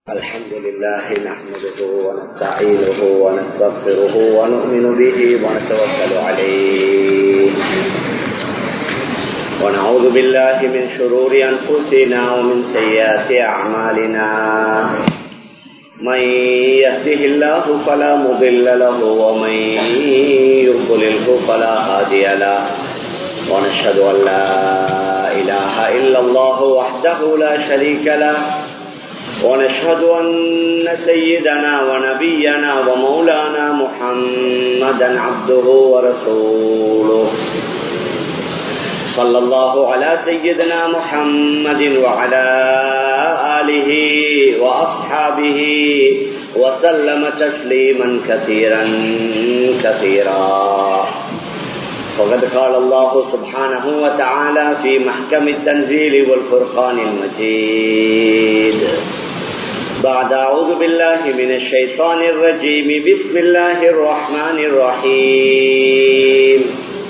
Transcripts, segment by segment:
الحمد لله نحمده ونستعينه ونستغفره ونؤمن به ونتوكل عليه ونعوذ بالله من شرور أنفسنا ومن سيئات أعمالنا من يهده الله فلا مضل له ومن يضلله فلا هادي له ونشهد أن لا إله إلا الله وحده لا شريك له ونشهد أن سيدنا ونبينا ومولانا محمدا عبده ورسوله صلى الله على سيدنا محمد وعلى آله وأصحابه وسلم تسليما كثيرا كثيرا وقد قال الله سبحانه وتعالى في محكم التنزيل والفرقان المجيد بعد أعوذ بالله من الشيطان الرجيم بسم الله الرحمن الرحيم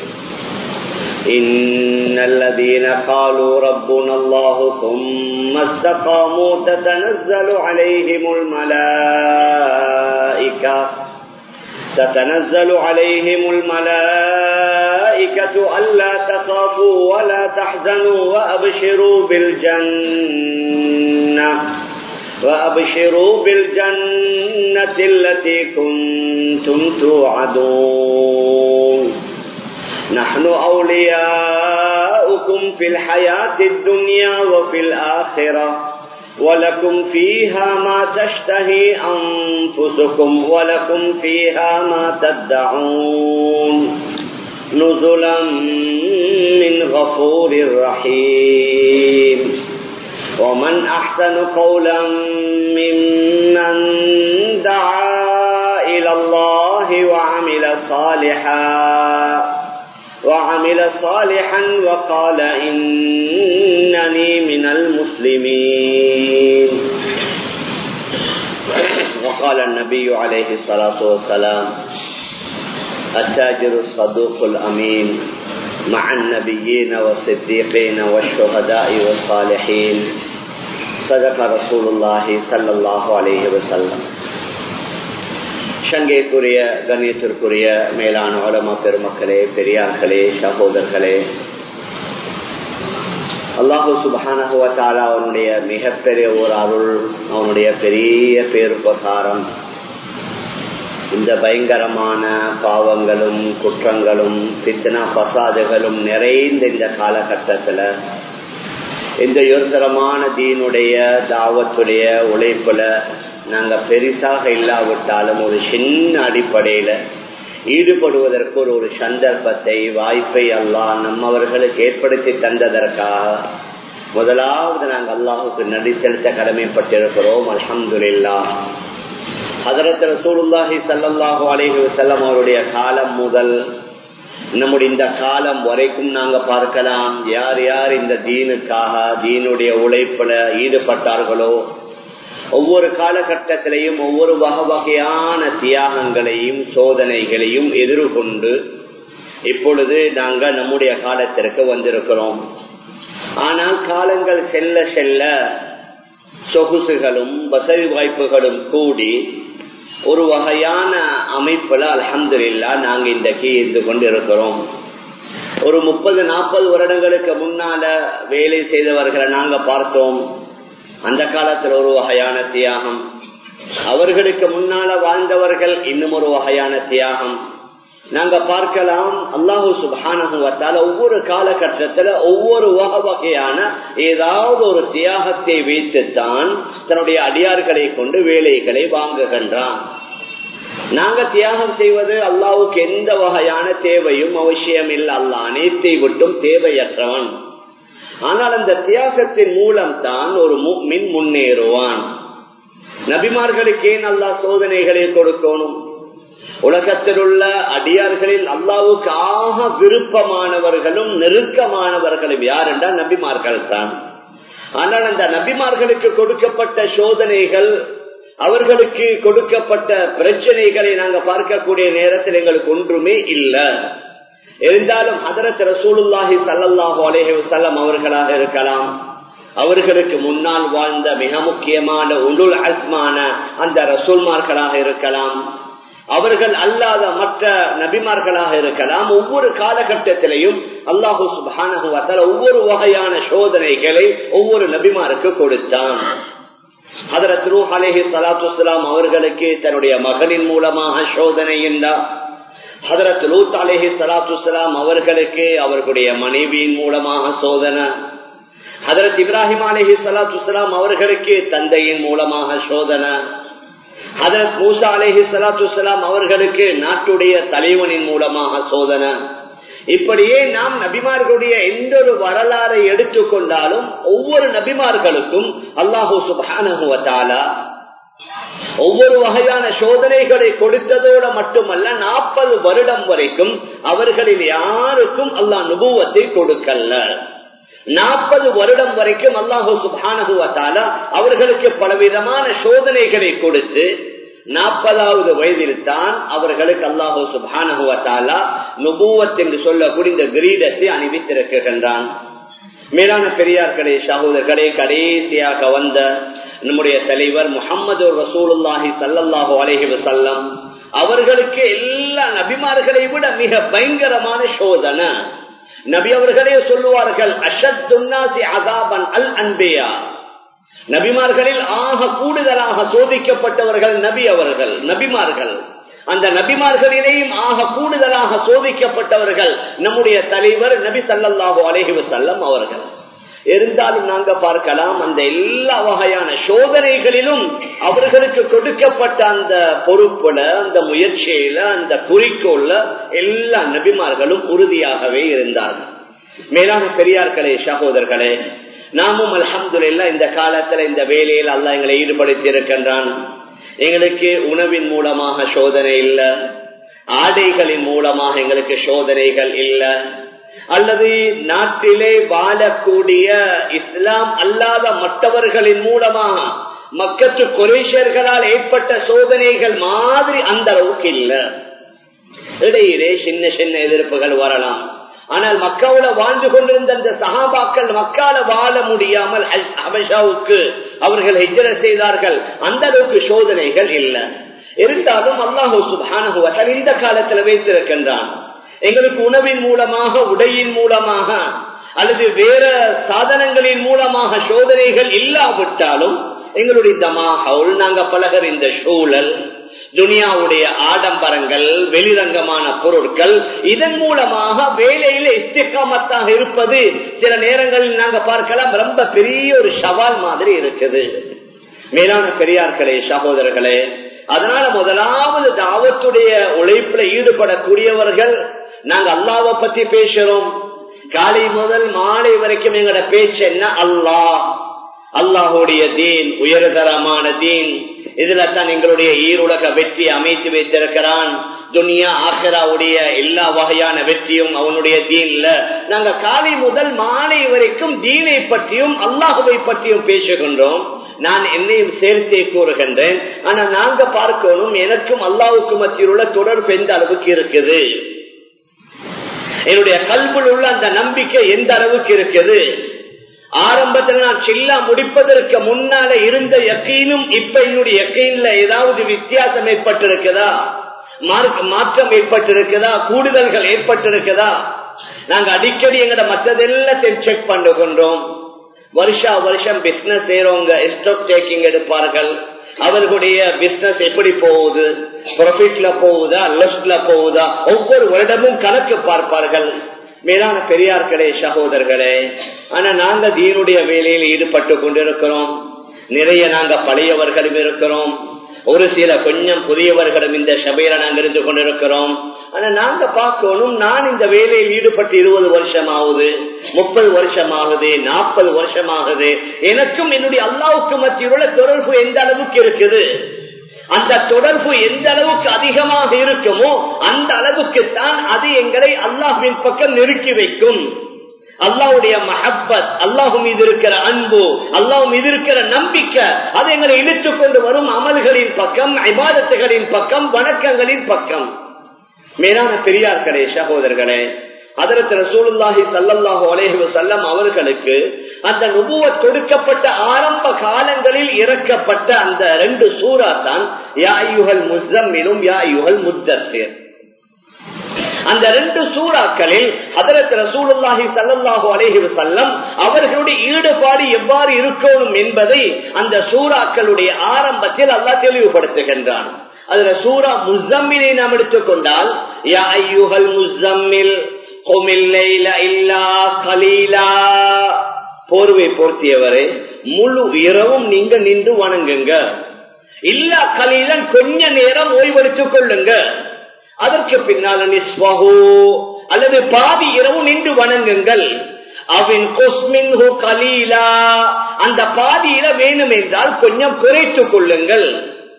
إن الذين قالوا ربنا الله ثم استقاموا تتنزل عليهم الملائكة تتنزل عليهم الملائكة ألا تخافوا ولا تحزنوا وأبشروا بالجنة وأبشروا بالجنة التي كنتم توعدون نحن أولياؤكم في الحياة الدنيا وفي الآخرة ولكم فيها ما تشتهي أنفسكم ولكم فيها ما تدعون نزلا من غفور رحيم ومن أحسن قولا ممن دعا إلى الله وعمل صالحا وعمل صالحا وقال إنني من المسلمين وقال النبي عليه الصلاة والسلام التاجر الصدوق الأمين مع النبيين والصديقين والشهداء والصالحين صدق رسول الله صلى الله عليه وسلم சங்கைக்குரிய கண்ணியத்திற்குரிய மேலான உலம பெருமக்களே பெரியார்களே சகோதரர்களே அல்லாஹு சுபானகுவத்தாலா அவனுடைய மிகப்பெரிய ஒரு அருள் அவனுடைய பெரிய பேருபகாரம் இந்த பயங்கரமான பாவங்களும் குற்றங்களும் பித்தனா பசாதுகளும் நிறைந்த இந்த காலகட்டத்தில் இந்த யுத்தரமான தீனுடைய தாவத்துடைய உழைப்புல நாங்க பெரிசாக இல்லாவிட்டாலும் ஒரு சின்ன அடிப்படையில ஈடுபடுவதற்கு ஒரு ஒரு சந்தர்ப்பத்தை வாய்ப்பை அல்லாஹ் நம்மவர்களுக்கு ஏற்படுத்தி தந்ததற்காக முதலாவது நாங்கள் அல்லாஹுக்கு நடி செலுத்த கடமைப்பட்டிருக்கிறோம் அலமதுல்லா ஹதரத் ரசூலுல்லாஹி சல்லாஹு அலேஹி வசல்லம் அவருடைய காலம் முதல் நம்முடைய இந்த காலம் வரைக்கும் நாங்க பார்க்கலாம் யார் யார் இந்த தீனுக்காக தீனுடைய உழைப்புல ஈடுபட்டார்களோ ஒவ்வொரு காலகட்டத்திலையும் ஒவ்வொரு வகை வகையான தியாகங்களையும் சோதனைகளையும் எதிர்கொண்டு இப்பொழுது நாங்கள் நம்முடைய காலத்திற்கு வந்திருக்கிறோம் ஆனால் காலங்கள் செல்ல செல்ல சொகுசுகளும் வசதி வாய்ப்புகளும் கூடி ஒரு வகையான அமைப்புல அலமதுல்லா நாங்க இன்றைக்கு இருந்து கொண்டு இருக்கிறோம் ஒரு முப்பது நாற்பது வருடங்களுக்கு முன்னால வேலை செய்தவர்களை நாங்க பார்த்தோம் அந்த காலத்தில் ஒரு வகையான தியாகம் அவர்களுக்கு முன்னால வாழ்ந்தவர்கள் இன்னும் ஒரு வகையான தியாகம் நாங்க பார்க்கலாம் அல்லாஹூ சுபானகுவத்தால ஒவ்வொரு காலகட்டத்துல ஒவ்வொரு வகை வகையான ஏதாவது ஒரு தியாகத்தை வைத்துத்தான் தன்னுடைய அடியார்களை கொண்டு வேலைகளை வாங்குகின்றான் நாங்க தியாகம் செய்வது அல்லாவுக்கு எந்த வகையான தேவையும் அவசியம் இல்லை அல்ல அனைத்தை விட்டும் தேவையற்றவன் ஆனால் அந்த தியாகத்தின் மூலம் தான் ஒரு மின் முன்னேறுவான் நபிமார்களுக்கே நல்லா சோதனைகளை கொடுக்கணும் உலகத்தில் உள்ள அடியார்களில் அல்லாவுக்கு ஆக விருப்பமானவர்களும் நெருக்கமானவர்களும் யார் என்றால் நபிமார்கள் தான் ஆனால் அந்த நபிமார்களுக்கு கொடுக்கப்பட்ட சோதனைகள் அவர்களுக்கு கொடுக்கப்பட்ட பிரச்சனைகளை நாங்க பார்க்கக்கூடிய நேரத்தில் எங்களுக்கு ஒன்றுமே இல்லை இருந்தாலும் அதரத் ரசூலுல்லாஹி சல்லாஹூ அலேஹி வசல்லம் அவர்களாக இருக்கலாம் அவர்களுக்கு முன்னால் வாழ்ந்த மிக முக்கியமான உளுள் அஸ்மான அந்த ரசூல்மார்களாக இருக்கலாம் அவர்கள் அல்லாத மற்ற நபிமார்களாக இருக்கலாம் ஒவ்வொரு காலகட்டத்திலையும் அல்லாஹு சுபானகுவத்தால் ஒவ்வொரு வகையான சோதனைகளை ஒவ்வொரு நபிமாருக்கு கொடுத்தான் அதற்கு ரூ அலேஹி சலாத்துலாம் அவர்களுக்கு தன்னுடைய மகனின் மூலமாக சோதனை என்றார் ஹதரத் லூத் அலேஹி சலாத்துலாம் அவர்களுக்கு அவர்களுடைய மனைவியின் மூலமாக சோதனை ஹதரத் இப்ராஹிம் அலேஹி சலாத்துலாம் அவர்களுக்கு தந்தையின் மூலமாக சோதனை ஹதரத் மூசா அலேஹி சலாத்துலாம் அவர்களுக்கு நாட்டுடைய தலைவனின் மூலமாக சோதனை இப்படியே நாம் நபிமார்களுடைய எந்த ஒரு வரலாறை எடுத்துக்கொண்டாலும் ஒவ்வொரு நபிமார்களுக்கும் அல்லாஹூ சுபானுவத்தாலா ஒவ்வொரு வகையான சோதனைகளை கொடுத்ததோடு மட்டுமல்ல நாற்பது வருடம் வரைக்கும் அவர்களில் யாருக்கும் அல்லாஹ் நுபுவத்தை கொடுக்கல நாற்பது வருடம் வரைக்கும் அல்லாஹூ சுபானுவத்தாலா அவர்களுக்கு பலவிதமான சோதனைகளை கொடுத்து நாற்பதாவது வயதில் தான் அவர்களுக்கு அல்லாஹூ சுபானுவத்தாலா நுபுவத் என்று சொல்லக்கூடிய இந்த கிரீடத்தை அணிவித்திருக்கின்றான் மேலான பெரியார்களே சகோதரர்களே கடைசியாக வந்த நம்முடைய தலைவர் முகமது ரசூலுல்லாஹி சல்லாஹு அலஹி வசல்லம் அவர்களுக்கு எல்லா நபிமார்களை விட மிக பயங்கரமான சோதனை நபி அவர்களே சொல்லுவார்கள் அஷத்துன்னாசி அகாபன் அல் அன்பேயா நபிமார்களில் ஆக கூடுதலாக சோதிக்கப்பட்டவர்கள் நபி அவர்கள் நபிமார்கள் அந்த நபிமார்களிலேயும் ஆக கூடுதலாக சோதிக்கப்பட்டவர்கள் நம்முடைய தலைவர் நபி சல்லாஹூ அலஹி வசல்லம் அவர்கள் இருந்தாலும் நாங்க பார்க்கலாம் அந்த எல்லா வகையான சோதனைகளிலும் அவர்களுக்கு கொடுக்கப்பட்ட அந்த பொறுப்புல அந்த முயற்சியில அந்த குறிக்கோள்ல எல்லா நபிமார்களும் உறுதியாகவே இருந்தார்கள் மேலான பெரியார்களே சகோதரர்களே நாமும் அலமதுல்லா இந்த காலத்துல இந்த வேலையில் அல்ல எங்களை ஈடுபடுத்தி இருக்கின்றான் எங்களுக்கு உணவின் மூலமாக சோதனை இல்ல ஆடைகளின் மூலமாக எங்களுக்கு சோதனைகள் இல்ல அல்லது நாட்டிலே வாழக்கூடிய இஸ்லாம் அல்லாத மற்றவர்களின் மூலமாக மக்கத்து குரேஷர்களால் ஏற்பட்ட சோதனைகள் மாதிரி அந்த அளவுக்கு இல்ல இடையிலே சின்ன சின்ன எதிர்ப்புகள் வரலாம் ஆனால் மக்காவில வாழ்ந்து கொண்டிருந்த அந்த சகாபாக்கள் மக்கால வாழ முடியாமல் அபஷாவுக்கு அவர்கள் ஹெஜர செய்தார்கள் அந்த அளவுக்கு சோதனைகள் இல்லை இருந்தாலும் அல்லாஹூ சுபானுவத்தல் இந்த காலத்துல வைத்திருக்கின்றான் எங்களுக்கு உணவின் மூலமாக உடையின் மூலமாக அல்லது வேற சாதனங்களின் மூலமாக சோதனைகள் இல்லாவிட்டாலும் எங்களுடைய இந்த மாஹவுல் நாங்க பழகிற இந்த சூழல் துனியாவுடைய ஆடம்பரங்கள் வெளிரங்கமான பொருட்கள் இதன் மூலமாக வேலையில இஸ்திகாமத்தாக இருப்பது சில நேரங்களில் நாங்க பார்க்கலாம் ரொம்ப பெரிய ஒரு சவால் மாதிரி இருக்குது மேலான பெரியார்களே சகோதரர்களே அதனால முதலாவது தாவத்துடைய உழைப்புல ஈடுபடக்கூடியவர்கள் நாங்க அல்லாவை பத்தி பேசுறோம் காலை முதல் மாலை வரைக்கும் எங்களோட பேச்சு என்ன அல்லாஹ் அல்லாஹுடைய தீன் உயர்தரமான தீன் இதுல தான் எங்களுடைய ஈருலக வெற்றி அமைத்து வைத்திருக்கிறான் துனியா ஆஹராவுடைய எல்லா வகையான வெற்றியும் அவனுடைய தீன்ல நாங்க காலை முதல் மாலை வரைக்கும் தீனை பற்றியும் அல்லாஹுவை பற்றியும் பேசுகின்றோம் நான் என்னையும் சேர்த்தே கூறுகின்றேன் ஆனா நாங்க பார்க்கணும் எனக்கும் அல்லாவுக்கு மத்தியில் உள்ள தொடர்பு எந்த அளவுக்கு இருக்குது என்னுடைய கல்வியில் உள்ள அந்த நம்பிக்கை எந்த அளவுக்கு இருக்குது ஆரம்பத்தில் நான் சில்லா முடிப்பதற்கு முன்னால இருந்த எக்கையினும் இப்ப என்னுடைய எக்கையில ஏதாவது வித்தியாசம் ஏற்பட்டிருக்குதா மாற்றம் ஏற்பட்டிருக்குதா கூடுதல்கள் ஏற்பட்டிருக்குதா நாங்க அடிக்கடி எங்கட மற்றதெல்லாத்தையும் செக் பண்ணுகின்றோம் வருஷா வருஷம் பிசினஸ் செய்யறவங்க ஸ்டாக் டேக்கிங் எடுப்பார்கள் அவர்களுடைய பிசினஸ் எப்படி போகுது ப்ராஃபிட்ல போகுதா லெஸ்ட்ல போகுதா ஒவ்வொரு வருடமும் கணக்கு பார்ப்பார்கள் மேலான பெரியார்களே சகோதரர்களே ஆனா நாங்க தீனுடைய வேலையில் ஈடுபட்டு கொண்டிருக்கிறோம் நிறைய நாங்க பழையவர்களும் இருக்கிறோம் ஒரு சில கொஞ்சம் புதியவர்களும் இந்த சபையில நாங்க இருந்து கொண்டிருக்கிறோம் ஆனா நாங்க பார்க்கணும் நான் இந்த வேலையில் ஈடுபட்டு இருபது வருஷம் ஆகுது முப்பது வருஷம் ஆகுது நாற்பது வருஷம் ஆகுது எனக்கும் என்னுடைய அல்லாவுக்கு மத்தியுள்ள தொடர்பு எந்த அளவுக்கு இருக்குது அந்த தொடர்பு எந்த அளவுக்கு அதிகமாக இருக்குமோ அந்த அளவுக்கு தான் அது எங்களை அல்லாஹின் பக்கம் நெருக்கி வைக்கும் அல்லாவுடைய மஹப்பத் அல்லாஹு மீது இருக்கிற அன்பு அல்லாஹ் மீது இருக்கிற நம்பிக்கை அது எங்களை இழுத்து கொண்டு வரும் அமல்களின் பக்கம் ஐபாதத்துகளின் பக்கம் வணக்கங்களின் பக்கம் மேலான பெரியார்களே சகோதரர்களே அதற்கு ரசூலுல்லாஹி சல்லல்லாஹு அலைஹி வஸல்லம் அவர்களுக்கு அந்த நுபுவத் கொடுக்கப்பட்ட ஆரம்ப காலங்களில் இறக்கப்பட்ட அந்த ரெண்டு சூரா தான் யா ஐயுஹல் முஸ்ஸம்மிலும் யா ஐயுஹல் முத்தஸிர் அந்த ரெண்டு சூறாக்களில் அதற்கு ரசூலுல்லாஹி சல்லல்லாஹு அலைஹி வஸல்லம் அவர்களுடைய ஈடுபாடு எவ்வாறு இருக்கணும் என்பதை அந்த சூறாக்களுடைய ஆரம்பத்தில் அல்லாஹ் தெளிவுபடுத்துகின்றான் அதுல சூரா முஸ்ஸம்மிலை நாம் எடுத்துக்கொண்டால் யா ஐயுஹல் முஸ்ஸம்மில் போர்வை போர்த்தியவரை முழு இரவும் நீங்க நின்று வணங்குங்க இல்லா கலீலன் கொஞ்ச நேரம் ஓய்வெடுத்துக் கொள்ளுங்க அதற்கு பின்னால் நிஸ்வஹோ அல்லது பாதி இரவு நின்று வணங்குங்கள் அவன் கொஸ்மின் கலீலா அந்த பாதியில வேணும் என்றால் கொஞ்சம் குறைத்துக் கொள்ளுங்கள்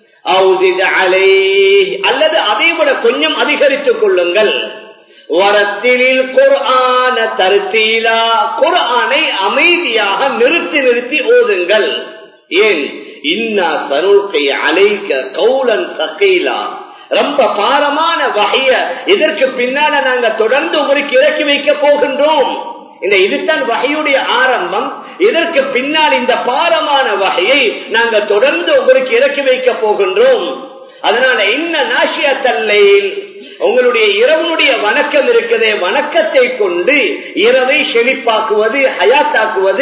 அல்லது அதை விட கொஞ்சம் அதிகரித்துக் கொள்ளுங்கள் வரத்திலில் குர்ஆன தருத்தீலா குர்ஆனை அமைதியாக நிறுத்தி நிறுத்தி ஓதுங்கள் ஏன் இன்னா சருக்கை அலைக்க கௌலன் தகைலா ரொம்ப பாரமான வகைய இதற்கு பின்னால நாங்க தொடர்ந்து உங்களுக்கு இறக்கி வைக்க போகின்றோம் இந்த இதுதான் வகையுடைய ஆரம்பம் இதற்கு பின்னால் இந்த பாரமான வகையை நாங்க தொடர்ந்து உங்களுக்கு இறக்கி வைக்க போகின்றோம் அதனால இன்ன நாசிய தல்லையில் உங்களுடைய இரவனுடைய வணக்கம் இருக்குதே வணக்கத்தை கொண்டு இரவை செழிப்பாக்குவது ஹயாத்தாக்குவது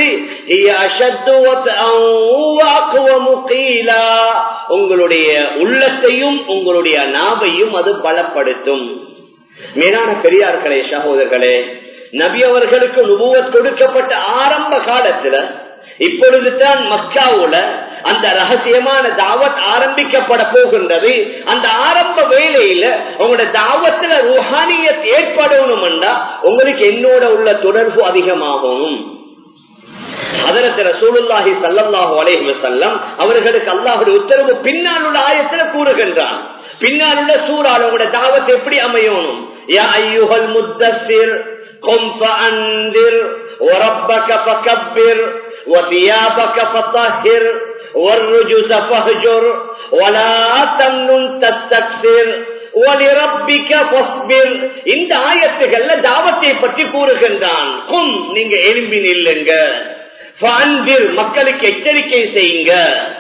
உங்களுடைய உள்ளத்தையும் உங்களுடைய நாவையும் அது பலப்படுத்தும் மேலான பெரியார்களே சகோதரர்களே நபி அவர்களுக்கு நுபுவத் கொடுக்கப்பட்ட ஆரம்ப காலத்துல இப்பொழுதுதான் மக்காவுல அந்த ரகசியமான தாவத் ஆரம்பிக்கப்பட போகின்றது அந்த ஆரம்ப வேலையில உங்களோட தாவத்துல ருஹானியத் ஏற்படணும்னா உங்களுக்கு என்னோட உள்ள தொடர்பு அதிகமாகணும் அதற்கு ரசூலுல்லாஹி சல்லல்லாஹு அலைஹி வஸல்லம் அவர்களுக்கு அல்லாஹ்வுடைய உத்தரவு பின்னால் உள்ள ஆயத்துல கூறுகின்றான் பின்னால் உள்ள சூறால உங்களோட தாவத் எப்படி அமையணும் யா ஐயுஹல் முத்தஸிர் قم فأنذر وربك فكبر وثيابك فطهر والرجز فاهجر ولا تمنن تستكثر ولربك فاصبر இந்த ஆயத்துகள்ல தாவத்தை பற்றி கூறுகின்றான் கும் நீங்க எழும்பி நில்லுங்க மக்களுக்கு எச்சரிக்கை செய்யுங்க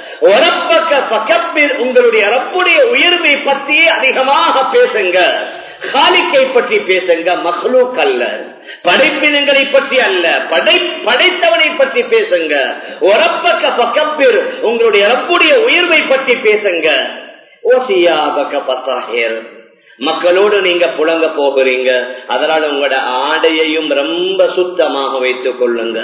உங்களுடைய ரப்புடைய உயர்வை பற்றியே அதிகமாக பேசுங்க காலிக்கை பற்றி பேசுங்க மகளூக் அல்ல படைப்பினங்களை பற்றி அல்ல படை படைத்தவனை பற்றி பேசுங்க உரப்பக்க பக்கப்பெரு உங்களுடைய ரப்புடைய உயர்வை பற்றி பேசுங்க ஓசியா பக்க பசாஹேர் மக்களோடு நீங்க புழங்க போகிறீங்க அதனால உங்களோட ஆடையையும் ரொம்ப சுத்தமாக வைத்துக் கொள்ளுங்க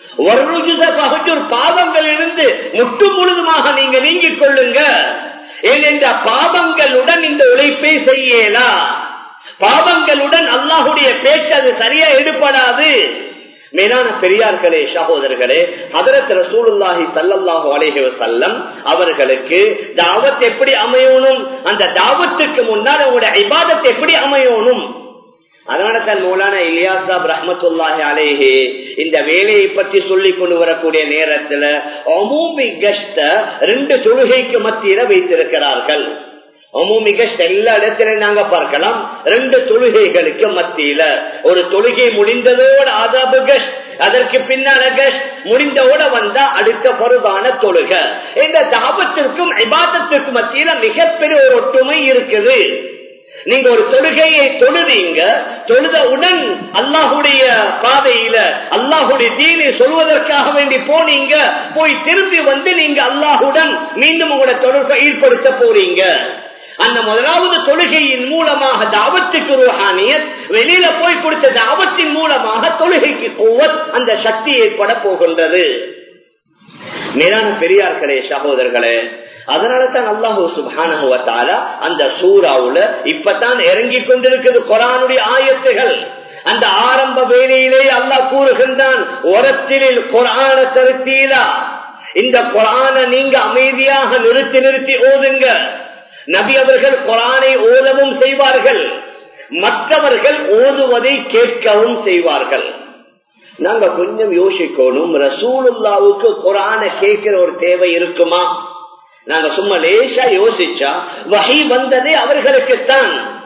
பாவங்கள் இருந்து முட்டு முழுதுமாக நீங்க நீங்கிக் கொள்ளுங்க ஏனென்ற பாவங்களுடன் இந்த உழைப்பை செய்யலா பாவங்களுடன் அல்லாஹுடைய பேச்சு அது சரியா எடுப்படாது மேலான பெரியார்களே சகோதரர்களே அதரத் ரசூலுல்லாஹி சல்லல்லாஹு அலைஹி வஸல்லம் அவர்களுக்கு தாவத் எப்படி அமையணும் அந்த தாவத்துக்கு முன்னால் உங்களுடைய இபாதத் எப்படி அமையணும் அதனால தான் மௌலானா இலியாசாப் ரஹமத்துல்லாஹி அலேஹி இந்த வேலையை பற்றி சொல்லி கொண்டு வரக்கூடிய நேரத்துல அமூமி கஷ்ட ரெண்டு தொழுகைக்கு மத்தியில வைத்திருக்கிறார்கள் அமூமி கஷ்ட எல்லா இடத்திலும் நாங்க பார்க்கலாம் ரெண்டு தொழுகைகளுக்கு மத்தியில ஒரு தொழுகை முடிந்ததோட ஆதாபு கஷ்ட் அதற்கு பின்னால கஷ்ட் முடிந்தோட வந்தா அடுத்த பருவான தொழுக இந்த தாபத்திற்கும் இபாதத்திற்கும் மத்தியில மிகப்பெரிய ஒரு ஒற்றுமை இருக்குது நீங்க ஒரு தொழுகையை தொழுதீங்க தொழுதவுடன் அல்லாஹுடைய பாதையில அல்லாஹுடைய தீனை சொல்வதற்காக வேண்டி போனீங்க போய் திரும்பி வந்து நீங்க அல்லாஹுடன் மீண்டும் உங்களோட தொடர்பை ஈடுபடுத்த போறீங்க அந்த முதலாவது தொழுகையின் மூலமாக தாவத்துக்கு ருஹானியத் வெளியில போய் கொடுத்த தாவத்தின் மூலமாக தொழுகைக்கு கோவத் அந்த சக்தி ஏற்பட போகின்றது மேலான பெரியார்களே சகோதரர்களே அதனால தான் அல்லாஹூ சுபானுவத்தால அந்த சூறாவுல இப்பதான் இறங்கி கொண்டிருக்கிறது கொரானுடைய ஆயத்துகள் அந்த ஆரம்ப வேலையிலே அல்லாஹ் கூறுகின்றான் ஒரத்திலில் கொரான தருத்தீலா இந்த கொரான நீங்க அமைதியாக நிறுத்தி நிறுத்தி ஓதுங்க நபி அவர்கள் கொரானை ஓதவும் செய்வார்கள் மற்றவர்கள் ஓதுவதை கேட்கவும் செய்வார்கள் நாங்க கொஞ்சம் யோசிக்கணும் ரசூலுல்லாவுக்கு குரான கேட்கிற ஒரு தேவை இருக்குமா நாங்க சும்மா லேசா யோசிச்சா வகை வந்ததே அவர்களுக்குத்தான்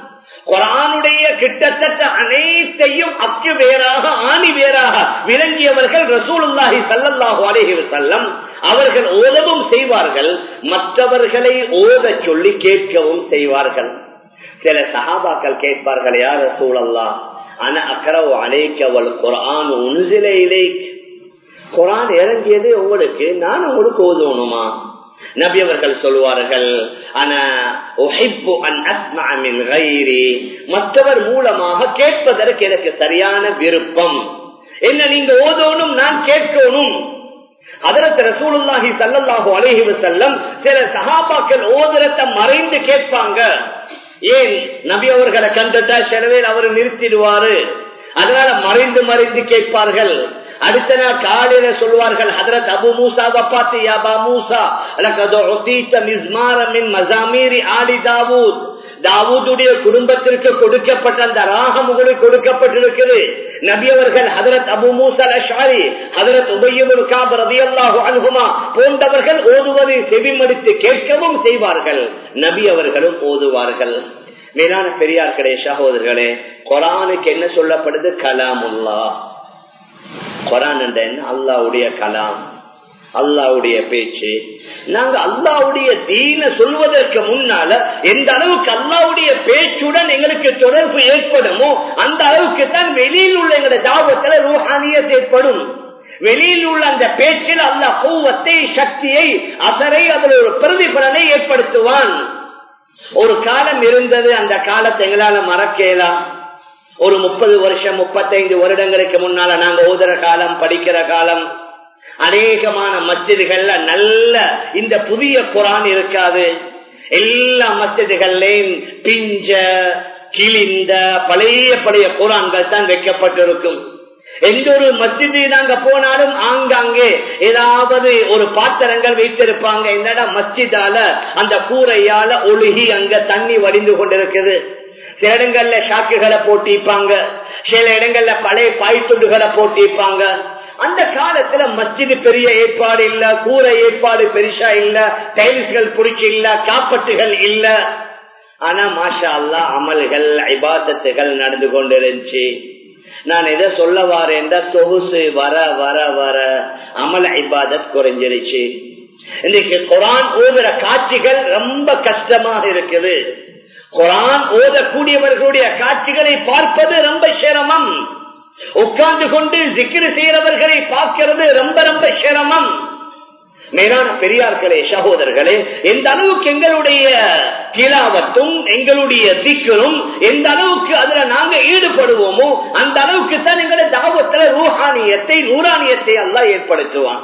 குரானுடைய கிட்டத்தட்ட அனைத்தையும் அக்கு வேறாக ஆணி வேறாக விளங்கியவர்கள் ரசூலுல்லாஹி சல்லல்லாஹு அலைஹி வஸல்லம் அவர்கள் ஓதவும் செய்வார்கள் மற்றவர்களை ஓத சொல்லி கேட்கவும் செய்வார்கள் சில சஹாபாக்கள் கேட்பார்கள் யார் ரசூலல்லா அன அக்கரவு அழைக்கவல் குரான் உன்சில இலை குரான் இறங்கியது உங்களுக்கு நான் உங்களுக்கு ஓதணுமா நபி அவர்கள் சொல்வார்கள் மற்றவர் மூலமாக கேட்பதற்கு எனக்கு சரியான விருப்பம் என்ன நீங்க ஓதணும் நான் கேட்கணும் அதற்கு ரசூலுல்லாஹி சல்லல்லாஹு அலைஹி வஸல்லம் சில சஹாபாக்கள் ஓதுரத்தை மறைந்து கேட்பாங்க ஏன் நபி அவர்களை கண்டுட்டா சிலவேல் அவர் நிறுத்திடுவாரு அதனால மறைந்து மறைந்து கேட்பார்கள் அடுத்த நாள் காலையில சொல்வார்கள் ஹதரத் அபு மூசாவை பார்த்து யாபா மூசா மசாமீரி ஆலி தாவூத் தாவூதுடைய குடும்பத்திற்கு கொடுக்கப்பட்ட அந்த ராகம் உங்களுக்கு கொடுக்கப்பட்டிருக்கிறது நபி அவர்கள் ஹதரத் அபு மூசா ஷாரி ஹதரத் உபயமுல் காப் ரதியல்லாஹு அனுகுமா போன்றவர்கள் ஓதுவதை செவிமடித்து கேட்கவும் செய்வார்கள் நபி அவர்களும் ஓதுவார்கள் மேலான பெரியார்களே சகோதரர்களே குரானுக்கு என்ன சொல்லப்படுது கலாமுல்லா குரான் என்ற என்ன அல்லாவுடைய கலாம் அல்லாவுடைய பேச்சு நாங்க அல்லாவுடைய தீன சொல்வதற்கு முன்னால எந்த அளவுக்கு அல்லாவுடைய பேச்சுடன் எங்களுக்கு தொடர்பு ஏற்படுமோ அந்த அளவுக்கு தான் வெளியில் உள்ள எங்களுடைய தாபத்துல ரூஹானியத் ஏற்படும் வெளியில் உள்ள அந்த பேச்சில் அல்ல கூவத்தை சக்தியை அசரை அதில் ஒரு பிரதிபலனை ஏற்படுத்துவான் ஒரு காலம் இருந்தது அந்த காலத்தை எங்களால மறக்கலாம் ஒரு முப்பது வருஷம் முப்பத்தைந்து வருடங்களுக்கு முன்னால நாங்க ஓதுற காலம் படிக்கிற காலம் அநேகமான மஸ்ஜிதுகள்ல நல்ல இந்த புதிய குரான் இருக்காது எல்லா மஸ்ஜிதுகள்லையும் பிஞ்ச கிழிந்த பழைய பழைய குரான்கள் தான் வைக்கப்பட்டிருக்கும் எந்த ஒரு மஸ்ஜிது நாங்க போனாலும் ஆங்காங்கே ஏதாவது ஒரு பாத்திரங்கள் வைத்திருப்பாங்க என்னடா மஸ்ஜிதால அந்த கூரையால ஒழுகி அங்க தண்ணி வடிந்து கொண்டிருக்குது சில இடங்கள்ல ஷாக்குகளை போட்டிப்பாங்க சில இடங்கள்ல பழைய பாய்த்துண்டுகளை போட்டிப்பாங்க அந்த காலத்துல மஸ்ஜிது பெரிய ஏற்பாடு இல்ல கூரை ஏற்பாடு பெருசா இல்ல டைல்ஸ்கள் புடிச்சு இல்ல காப்பட்டுகள் இல்ல ஆனா மாஷா அல்லா அமல்கள் ஐபாதத்துகள் நடந்து கொண்டிருந்துச்சு நான் எதை சொல்ல வாரேன் சொகுசு வர வர வர அமல் ஐபாதத் குறைஞ்சிருச்சு இன்னைக்கு குரான் ஓதுற காட்சிகள் ரொம்ப கஷ்டமாக இருக்குது குரான் ஓதக்கூடியவர்களுடைய காட்சிகளை பார்ப்பது ரொம்ப சிரமம் உட்கார்ந்து கொண்டு சிக்கிரி செய்யறவர்களை பார்க்கிறது ரொம்ப ரொம்ப சிரமம் மேலான பெரியார்களே சகோதரர்களே எந்த அளவுக்கு எங்களுடைய கிலாவத்தும் எங்களுடைய திக்கரும் எந்த அளவுக்கு அதுல நாங்க ஈடுபடுவோமோ அந்த அளவுக்கு தான் எங்களுடைய தாவத்துல ரூஹானியத்தை நூறானியத்தை எல்லாம் ஏற்படுத்துவான்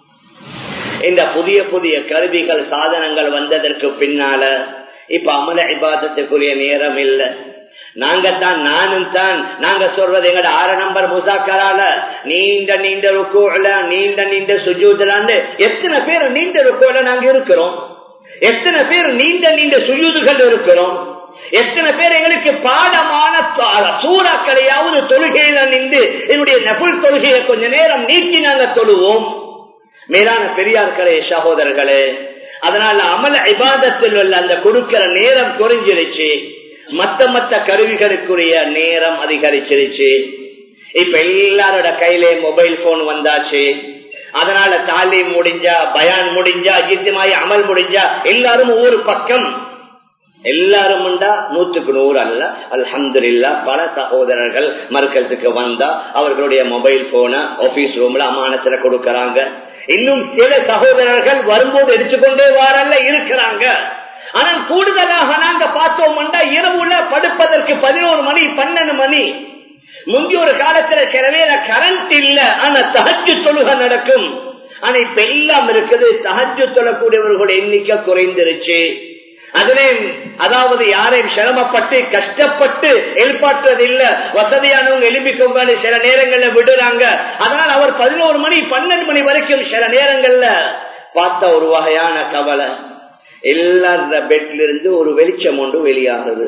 இந்த புதிய புதிய கருவிகள் சாதனங்கள் வந்ததற்கு பின்னால இப்ப அமல இபாதத்துக்குரிய நேரம் இல்லை நாங்க தான் நானும் தான் நாங்க சொல்றது எங்கட ஆறு நம்பர் முசாக்கரால நீண்ட நீண்ட ருக்குல நீண்ட நீண்ட சுஜூதலான்னு எத்தனை பேர் நீண்ட ருக்குல நாங்க இருக்கிறோம் எத்தனை பேர் நீண்ட நீண்ட சுஜூதுகள் இருக்கிறோம் எத்தனை பேர் எங்களுக்கு பாடமான சூறாக்களையாவது தொழுகையில நின்று என்னுடைய நபுல் தொழுகையை கொஞ்ச நேரம் நீக்கி நாங்க தொழுவோம் மேலான பெரியார்களே சகோதரர்களே அதனால அமல இபாதத்தில் உள்ள அந்த கொடுக்கிற நேரம் குறைஞ்சிருச்சு மத்த மத்த கருவிகளுக்குரிய நேரம் அதிகரிச்சிருச்சு இப்ப எல்லாரோட கையிலே மொபைல் போன் வந்தாச்சு அதனால தாலீம் முடிஞ்சா பயான் முடிஞ்சா ஜித்துமாய் அமல் முடிஞ்சா எல்லாரும் ஒவ்வொரு பக்கம் எல்லாரும் நூற்றுக்கு நூறு அல்ல அல்ஹம்துல்லா பல சகோதரர்கள் மறுக்கிறதுக்கு வந்தா அவர்களுடைய மொபைல் போன ஆபீஸ் ரூம்ல அமானத்துல கொடுக்கறாங்க இன்னும் சில சகோதரர்கள் வரும்போது எடுத்துக்கொண்டே வாரல்ல இருக்கிறாங்க ஆனால் கூடுதலாக நாங்க பார்த்தோம்டா இரவுல படுப்பதற்கு பதினோரு மணி பன்னெண்டு மணி முந்தைய ஒரு காலத்துல சிலவேல கரண்ட் இல்ல ஆனா தகச்சு தொழுக நடக்கும் ஆனா இப்ப எல்லாம் இருக்குது தகச்சு தொழக்கூடியவர்களுடைய எண்ணிக்கை குறைந்துருச்சு அதிலே அதாவது யாரையும் சிரமப்பட்டு கஷ்டப்பட்டு எழுப்பாற்றுவது இல்ல வசதியானவங்க எழுப்பிக்கோங்க சில நேரங்கள்ல விடுறாங்க அதனால அவர் பதினோரு மணி பன்னெண்டு மணி வரைக்கும் சில நேரங்கள்ல பார்த்த ஒரு வகையான கவலை எல்லார பெட்ல இருந்து ஒரு வெளிச்சம் ஒன்று வெளியாகுது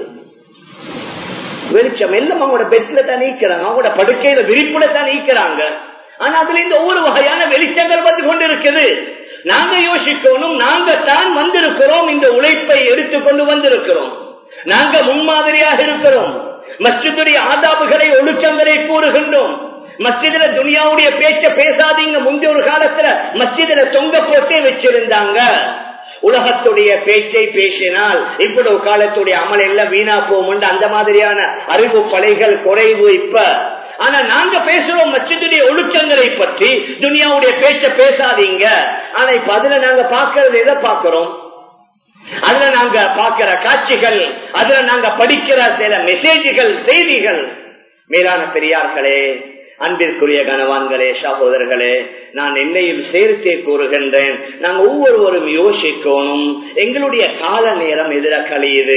வெளிச்சம் எல்லாம் அவங்களோட பெட்ல தான் நீக்கிறாங்க அவங்களோட படுக்கையில விரிப்புல தான் நீக்கிறாங்க ஆனா அதுல இருந்து ஒவ்வொரு வகையான வெளிச்சங்கள் வந்து கொண்டிருக்குது நாங்க யோசிக்கணும் நாங்க தான் வந்திருக்கிறோம் இந்த உழைப்பை எடுத்துக்கொண்டு வந்திருக்கிறோம் நாங்க முன்மாதிரியாக இருக்கிறோம் மஸ்ஜிதுடைய ஆதாபுகளை ஒழுக்கங்களை கூறுகின்றோம் மஸ்ஜிதுல துனியாவுடைய பேச்ச பேசாதீங்க முந்தைய ஒரு காலத்துல மஸ்ஜிதுல தொங்க போட்டே வச்சிருந்தாங்க உலகத்துடைய பேச்சை பேசினால் இவ்வளவு காலத்துடைய அமல் எல்லாம் வீணா போகும் அந்த மாதிரியான அறிவு பலைகள் குறைவு இப்ப ஆனா நாங்க பேசுறோம் மச்சத்துடைய ஒழுக்கங்களை பற்றி துனியாவுடைய பேச்ச பேசாதீங்க ஆனா இப்ப அதுல நாங்க பாக்குறது எதை பாக்குறோம் அதுல நாங்க பாக்கிற காட்சிகள் அதுல நாங்க படிக்கிற சில மெசேஜ்கள் செய்திகள் மேலான பெரியார்களே அன்பிற்குரிய கனவான்களே சகோதரர்களே நான் என்னையும் சேர்த்தே கூறுகின்றேன் நாங்க ஒவ்வொருவரும் யோசிக்கணும் எங்களுடைய கால நேரம் எதிர கழியுது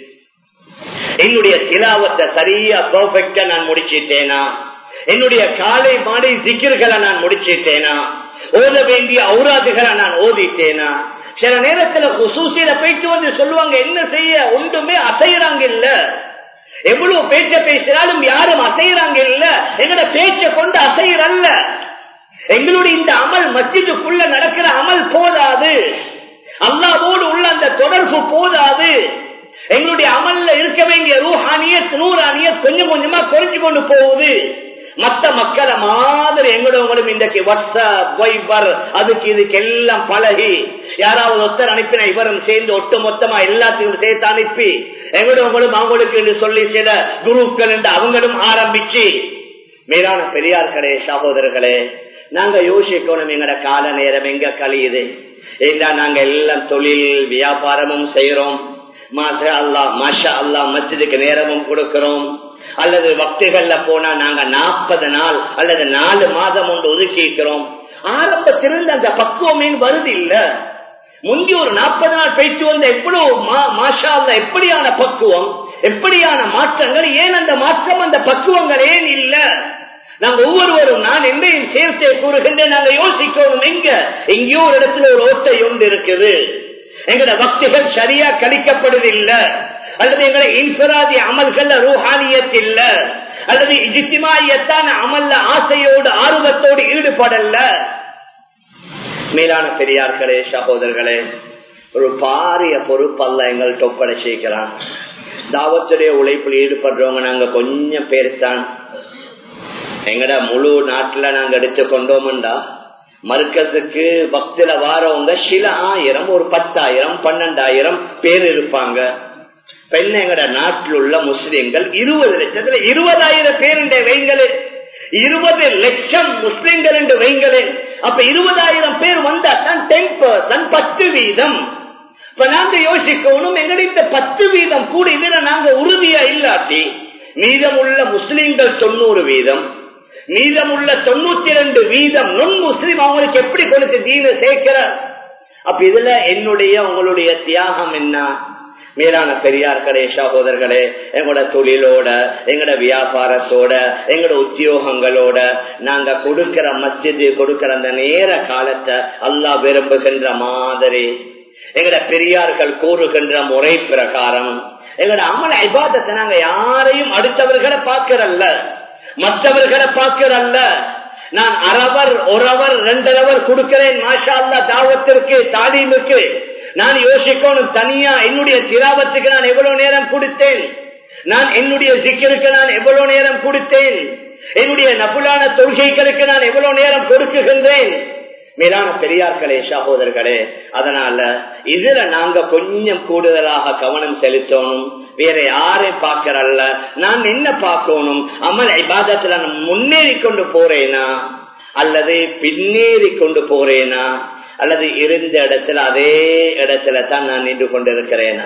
என்னுடைய திலாவத்தை சரியா பர்ஃபெக்டா நான் முடிச்சிட்டேனா என்னுடைய காலை மாலை சிக்கர்களை நான் முடிச்சிட்டேனா ஓத வேண்டிய ஔராதுகளை நான் ஓதிட்டேனா சில நேரத்துல குசூசியில போயிட்டு வந்து சொல்லுவாங்க என்ன செய்ய ஒன்றுமே அசைறாங்க இல்ல எவ்வளவு பேச்ச பேசினாலும் யாரும் அசைறாங்க இல்ல எங்களோட பேச்ச கொண்டு அசைறல்ல எங்களுடைய இந்த அமல் மஸ்ஜிதுக்குள்ள நடக்கிற அமல் போதாது அல்லாவோடு உள்ள அந்த தொடர்பு போதாது எங்களுடைய அமல்ல இருக்க வேண்டிய ரூஹானியத் நூறானியத் கொஞ்சம் கொஞ்சமா குறைஞ்சு கொண்டு போகுது மத்த மக்களை மாதிரி எங்களவங்களும் இன்றைக்கு வாட்ஸ்அப் வைபர் அதுக்கு இதுக்கு எல்லாம் பழகி யாராவது ஒருத்தர் அனுப்பின இவரும் சேர்ந்து ஒட்டு மொத்தமா எல்லாத்தையும் சேர்த்து அனுப்பி எங்களவங்களும் அவங்களுக்கு என்று சொல்லி சில குருக்கள் என்று அவங்களும் ஆரம்பிச்சு மேலான பெரியார்களே சகோதரர்களே நாங்க யோசிக்கணும் எங்கட கால நேரம் எங்க கழியுது ஏன்னா நாங்க எல்லாம் தொழில் வியாபாரமும் செய்யறோம் மாஷா அல்லா மாஷா அல்லா மஸ்ஜிதுக்கு நேரமும் கொடுக்கிறோம் அல்லது பக்திகள்ல போனா நாங்க நாற்பது நாள் அல்லது நாலு மாதம் ஒன்று ஒதுக்கிக்கிறோம் ஆரம்பத்திலிருந்து அந்த பக்குவமே வருது இல்ல முந்தி ஒரு நாற்பது நாள் பேச்சு வந்த எவ்வளவு மாஷா அல்லா எப்படியான பக்குவம் எப்படியான மாற்றங்கள் ஏன் அந்த மாற்றம் அந்த பக்குவங்கள் ஏன் இல்ல நாங்க ஒவ்வொருவரும் நான் என்னையும் சேர்த்தே கூறுகின்றேன் நாங்க யோசிக்கணும் எங்க எங்கேயோ ஒரு இடத்துல ஒரு ஓட்டை ஒன்று இருக்குது எங்கட பக்திகள் சரியா கழிக்கப்படுவதில்லை அல்லது எங்களை இன்சராதி அமல்கள் ரூஹானியத் இல்ல அல்லது இஜித்திமாயத்தான அமல்ல ஆசையோடு ஆர்வத்தோடு ஈடுபடல மேலான பெரியார்களே சகோதரர்களே ஒரு பாரிய பொறுப்பல்ல எங்கள்கிட்ட ஒப்படை செய்கிறான் தாவத்துடைய உழைப்பில் ஈடுபடுறவங்க நாங்க கொஞ்சம் பேர் தான் எங்கட முழு நாட்டுல நாங்க எடுத்து கொண்டோம்டா மறுக்கிறதுக்கு பக்தில வாரவங்க சில ஆயிரம் ஒரு பத்தாயிரம் பன்னெண்டாயிரம் பேர் இருப்பாங்க பெண் எங்கட நாட்டில் உள்ள முஸ்லிம்கள் இருபது லட்சத்துல இருபதாயிரம் பேர் வைங்களே இருபது லட்சம் முஸ்லிம்கள் என்று வைங்களே அப்ப இருபதாயிரம் பேர் வந்தா தான் டென் பர்சன்ட் பத்து வீதம் இப்ப நாங்க யோசிக்கணும் எங்களுடைய இந்த பத்து வீதம் கூட இதுல நாங்க உறுதியா இல்லாட்டி மீதம் உள்ள முஸ்லிம்கள் தொண்ணூறு வீதம் மீதம் உள்ள தொண்ணூத்தி ரெண்டு வீதம் நுண் முஸ்லிம் அவங்களுக்கு எப்படி கொடுத்து தீன சேர்க்கிற அப்ப இதுல என்னுடைய உங்களுடைய தியாகம் என்ன மேலான பெரியார்களே சகோதரர்களே எங்களோட தொழிலோட எங்களோட வியாபாரத்தோட எங்களோட உத்தியோகங்களோட நாங்க கொடுக்கிற மஸ்ஜிது கொடுக்கிற அந்த நேர காலத்தை அல்லா விரும்புகின்ற மாதிரி எங்கட பெரியார்கள் கூறுகின்ற முறை பிரகாரம் எங்கட அமல ஐபாதத்தை நாங்க யாரையும் அடுத்தவர்களை பார்க்கிறல்ல மற்றவர்களை பார்க்கிறல்ல நான் அரவர் ஒரவர் ரெண்டரவர் கொடுக்கிறேன் மாஷா அல்லா தாவத்திற்கு தாலீமுக்கு நான் யோசிக்கணும் தனியா என்னுடைய திராவத்துக்கு நான் எவ்வளவு நேரம் கொடுத்தேன் நான் என்னுடைய சிக்கலுக்கு நான் எவ்வளவு நேரம் கொடுத்தேன் என்னுடைய நபுலான தொழுகைகளுக்கு நான் எவ்வளவு நேரம் கொடுக்குகின்றேன் மேலான பெரியார்களே சகோதரர்களே அதனால இதுல நாங்க கொஞ்சம் கூடுதலாக கவனம் செலுத்தணும் வேற யாரையும் பார்க்கறல்ல நான் என்ன பார்க்கணும் அமல் இபாதத்துல நான் முன்னேறி கொண்டு போறேனா அல்லது பின்னேறி கொண்டு போறேனா அல்லது இருந்த இடத்துல அதே இடத்துல தான் நான் நின்று கொண்டிருக்கிறேனா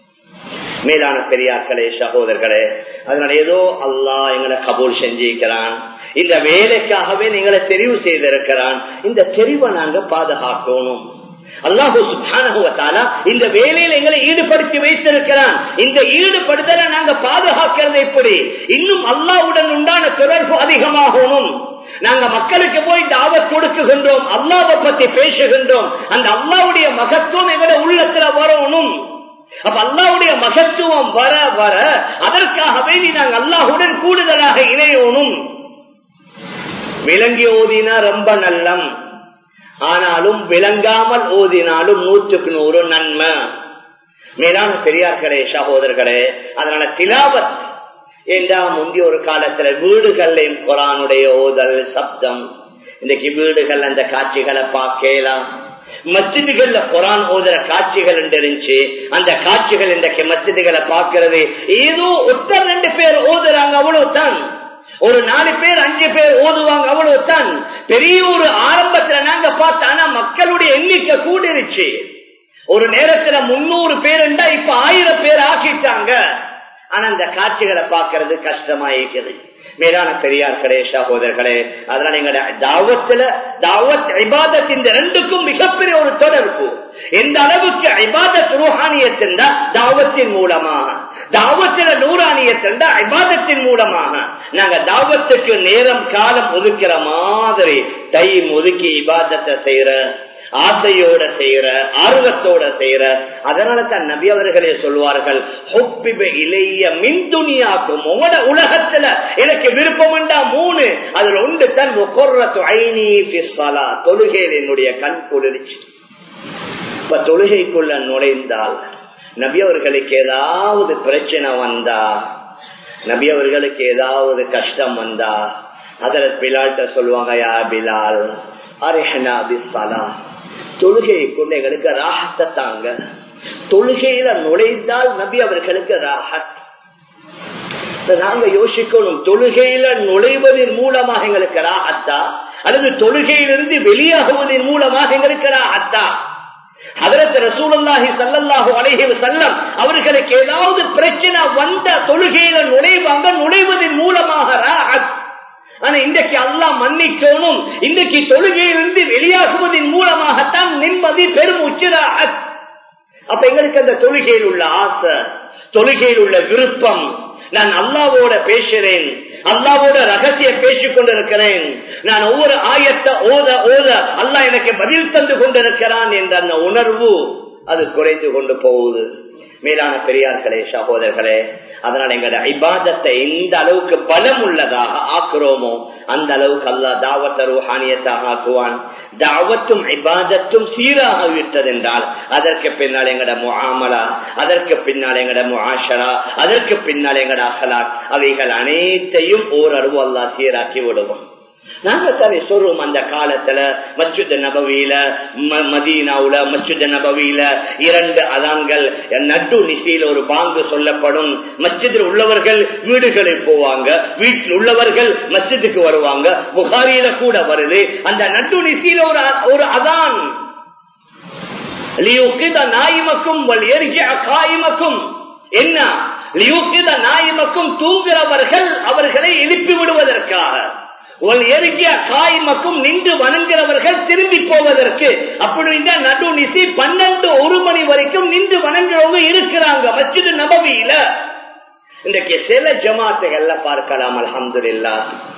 மேலான பெரியார்களே சகோதரர்களே அதனால ஏதோ அல்லா எங்களை கபூல் செஞ்சிருக்கிறான் இந்த வேலைக்காகவே நீங்களை தெரிவு செய்திருக்கிறான் இந்த தெரிவை நாங்க பாதுகாக்கணும் அல்லாஹு சுத்தானகுவத்தாலா இந்த வேலையில எங்களை ஈடுபடுத்தி வைத்திருக்கிறான் இந்த ஈடுபடுத்தல நாங்க பாதுகாக்கிறது எப்படி இன்னும் அல்லாவுடன் உண்டான தொடர்பு அதிகமாகணும் நாங்க மக்களுக்கு போய் தாவத் கொடுக்குகின்றோம் அல்லாவை பத்தி பேசுகின்றோம் அந்த அல்லாவுடைய மகத்துவம் எங்களை உள்ளத்துல வரணும் அப்ப அல்லாவுடைய மகத்துவம் வர வர அதற்காகவே நீ நாங்கள் அல்லாஹுடன் கூடுதலாக இணையணும் விளங்கி ஓதினா ரொம்ப நல்லம் ஆனாலும் விளங்காமல் ஓதினாலும் நூற்றுக்கு நூறு நன்மை மேலான பெரியார்களே சகோதரர்களே அதனால திலாவத் என்றா முந்தைய ஒரு காலத்துல வீடுகள்லையும் குரானுடைய ஓதல் சப்தம் இன்றைக்கு வீடுகள் அந்த காட்சிகளை பார்க்கலாம் மஸ்ஜிதுகள்ல குரான் ஓதுற காட்சிகள் இருந்துச்சு அந்த காட்சிகள் இன்றைக்கு மஸ்ஜிதுகளை பார்க்கிறது ஏதோ ஒருத்தர் ரெண்டு பேர் ஓதுறாங்க அவ்வளவுதான் ஒரு நாலு பேர் அஞ்சு பேர் ஓதுவாங்க அவ்வளவுதான் பெரிய ஒரு ஆரம்பத்துல நாங்க பார்த்தா மக்களுடைய எண்ணிக்கை கூடிருச்சு ஒரு நேரத்துல முன்னூறு பேர் இருந்தா இப்ப ஆயிரம் பேர் ஆக்கிட்டாங்க ஆனா அந்த காட்சிகளை பார்க்கறது கஷ்டமா இருக்குது மேலான பெரியார்களே சகோதரர்களே அதனால எங்க தாவத்துல தாவத் ஐபாதத் இந்த ரெண்டுக்கும் மிகப்பெரிய ஒரு தொடர்பு எந்த அளவுக்கு ஐபாதத் ரூஹானியத்தின் தாவத்தின் மூலமாக தாவத்தில நூறானியத்தின் ஐபாதத்தின் மூலமாக நாங்க தாவத்துக்கு நேரம் காலம் ஒதுக்கிற மாதிரி டைம் ஒதுக்கி இபாதத்தை செய்யற ஆசையோட செய்யற ஆர்வத்தோட செய்யற அதனால தான் நபி அவர்களே சொல்வார்கள் இளைய மின் துணியாக்கும் உங்களோட உலகத்துல எனக்கு விருப்பம் உண்டா மூணு அதுல ஒன்று தன் தொழுகையில் என்னுடைய கண் குளிர்ச்சி இப்ப தொழுகைக்குள்ள நுழைந்தால் நபி அவர்களுக்கு ஏதாவது பிரச்சனை வந்தா நபி அவர்களுக்கு ஏதாவது கஷ்டம் வந்தா அதில் பிலால்கிட்ட சொல்லுவாங்க யா பிலால் அரேஹனா பிஸ்ஸலா தொழுகைக்குள்ள எங்களுக்கு ராகத்தை தாங்க தொழுகையில நுழைந்தால் நபி அவர்களுக்கு ராகத் நாங்க யோசிக்கணும் தொழுகையில நுழைவதன் மூலமாக எங்களுக்கு ராகத்தா அல்லது தொழுகையிலிருந்து வெளியாகுவதன் மூலமாக எங்களுக்கு ராகத்தா அதற்கு ரசூலல்லாஹி சல்லல்லாஹு அலைஹி வஸல்லம் அவர்களுக்கு ஏதாவது பிரச்சனை வந்த தொழுகையில நுழைவாங்க நுழைவதன் மூலமாக ராகத் ஆனா இன்றைக்கு அல்லாஹ் மன்னிக்கணும் இன்றைக்கு தொழுகையிலிருந்து வெளியாகுவதன் மூலமாகத்தான் நிம்மதி பெரும் உச்சிராகத் அப்ப எங்களுக்கு அந்த தொழுகையில் உள்ள ஆசை தொழுகையில் உள்ள விருப்பம் நான் அல்லாவோட பேசுறேன் அல்லாவோட ரகசிய பேசிக் கொண்டிருக்கிறேன் நான் ஒவ்வொரு ஆயத்தை ஓத ஓத அல்லாஹ் எனக்கு பதில் தந்து கொண்டிருக்கிறான் என்ற அந்த உணர்வு அது குறைந்து கொண்டு போகுது மேலான பெரியார்களே சகோதரர்களே அதனால எங்களோட ஐபாதத்தை எந்த அளவுக்கு பலம் உள்ளதாக ஆக்குறோமோ அந்த அளவுக்கு அல்லா தாவத்த ரூஹானியத்தாக ஆக்குவான் தாவத்தும் ஐபாதத்தும் சீராக விட்டது என்றால் அதற்கு பின்னால் எங்கட முஆமலா அதற்கு பின்னால் எங்கட முஆஷரா அதற்கு பின்னால் எங்கட அகலாக் அவைகள் அனைத்தையும் ஓரளவு அல்லா சீராக்கி விடுவோம் நாங்க தானே சொல்றோம் அந்த காலத்துல மஸ்ஜித் நபவியில மதீனாவுல மஸ்ஜித் நபவியில இரண்டு அதான்கள் நட்டு நிசையில ஒரு பாங்கு சொல்லப்படும் மஸ்ஜிதில் உள்ளவர்கள் வீடுகளில் போவாங்க வீட்டில் உள்ளவர்கள் மஸ்ஜிதுக்கு வருவாங்க புகாரியில கூட வருது அந்த நட்டு நிசையில ஒரு ஒரு அதான் நாயிமக்கும் காயிமக்கும் என்ன நாயிமக்கும் தூங்குறவர்கள் அவர்களை எழுப்பி விடுவதற்காக காய்மக்கும் நின்று வணங்குறவர்கள் திரும்பி போவதற்கு அப்படி நடு நிசி பன்னெண்டு ஒரு மணி வரைக்கும் நின்று வணங்குறவங்க இருக்கிறாங்க மச்சிது நபவியில இன்றைக்கு சில ஜமாத்துகள்ல பார்க்கலாம் அலமதுல்லா